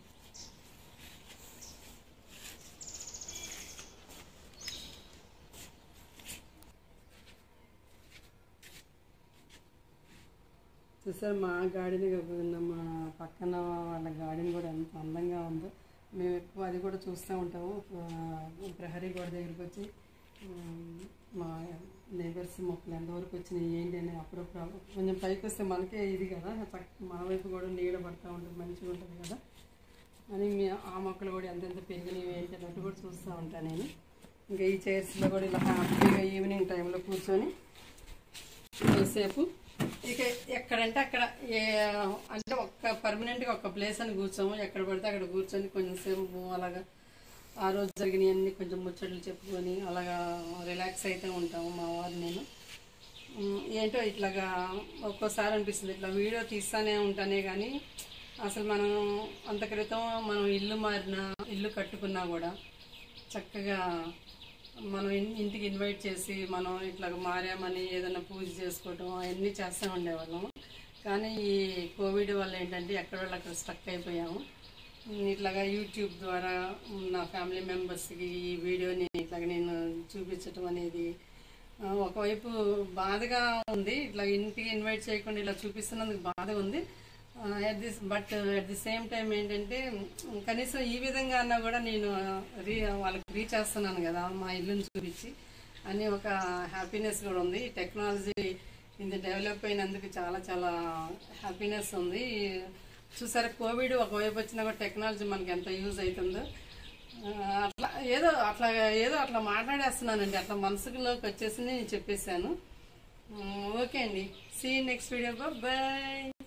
చూసారు మా గార్డెన్ కాకుండా మా పక్కన వాళ్ళ గార్డెన్ కూడా ఎంత అందంగా ఉందో మేము ఎక్కువ అది కూడా చూస్తూ ఉంటాము ఆ, ప్రహరీ గోడ దగ్గరికి వచ్చి ఉమ్, మా నేబర్స్ మొక్కలు ఎంతవరకు వచ్చినాయి ఏంటి అని అప్పుడప్పుడు కొంచెం పైకి వస్తే మనకే ఇది కదా చక్క మన వైపు కూడా నీడ పడుతూ ఉంటుంది మంచిగా ఉంటుంది కదా అని మీ ఆ మొక్కలు కూడా ఎంతెంత పెరిగినవి ఏంటి అన్నట్టు కూడా చూస్తూ ఉంటాను నేను ఇంకా ఈ చైర్స్లో కూడా ఇలా హ్యాపీగా ఈవినింగ్ టైంలో కూర్చొని కొద్దిసేపు ఇక ఎక్కడంటే అక్కడ ఏ అంటే ఒక్క పర్మనెంట్గా ఒక ప్లేస్ అని కూర్చోము ఎక్కడ పడితే అక్కడ కూర్చొని కొంచెంసేపు అలాగా ఆ రోజు జరిగినవన్నీ కొంచెం ముచ్చట్లు చెప్పుకొని అలాగా రిలాక్స్ అయితే ఉంటాము మా వారు నేను ఉమ్, ఏంటో ఇట్లాగా ఒక్కోసారి అనిపిస్తుంది ఇట్లా వీడియో తీస్తానే ఉంటానే కానీ అసలు మనం అంత క్రితం మనం ఇల్లు మారినా ఇల్లు కట్టుకున్నా కూడా చక్కగా మనం ఇన్- ఇంటికి ఇన్వైట్ చేసి మనం ఇట్లా మారామని ఏదైనా పూజ చేసుకోవటం అవన్నీ చేస్తూ ఉండేవాళ్ళం కానీ ఈ కోవిడ్ వల్ల ఏంటంటే ఎక్కడ వాళ్ళు అక్కడ స్టక్ అయిపోయాము ఉమ్, ఇట్లాగా యూట్యూబ్ ద్వారా ఉమ్, నా ఫ్యామిలీ మెంబర్స్కి ఈ వీడియోని ఇట్లాగ నేను చూపించటం అనేది ఆ, ఒకవైపు బాధగా ఉంది ఇట్లా ఇంటికి ఇన్వైట్ చేయకుండా ఇలా చూపిస్తున్నందుకు బాధ ఉంది at this but at the same time ఏంటంటే ఉమ్, కనీసం ఈ విధంగా అన్నా కూడా నేను రీ వాళ్ళకి రీచ్ చేస్తున్నాను కదా మా ఇల్లుని చూపించి అని ఒక హ్యాపీనెస్ కూడా ఉంది టెక్నాలజీ ఇంత డెవలప్ అయినందుకు చాలా చాలా హ్యాపీనెస్ ఉంది చూసారా కోవిడ్ ఒకవైపు వచ్చినా కూడా టెక్నాలజీ మనకి ఎంత యూజ్ అవుతుందో ఆ, అట్లా ఏదో అట్లా ఏదో అట్లా మాట్లాడేస్తున్నానండి అట్లా మనసులోకి వచ్చేసి నేను చెప్పేశాను ఉమ్, ఓకే అండి సీ నెక్స్ట్ వీడియో బాయ్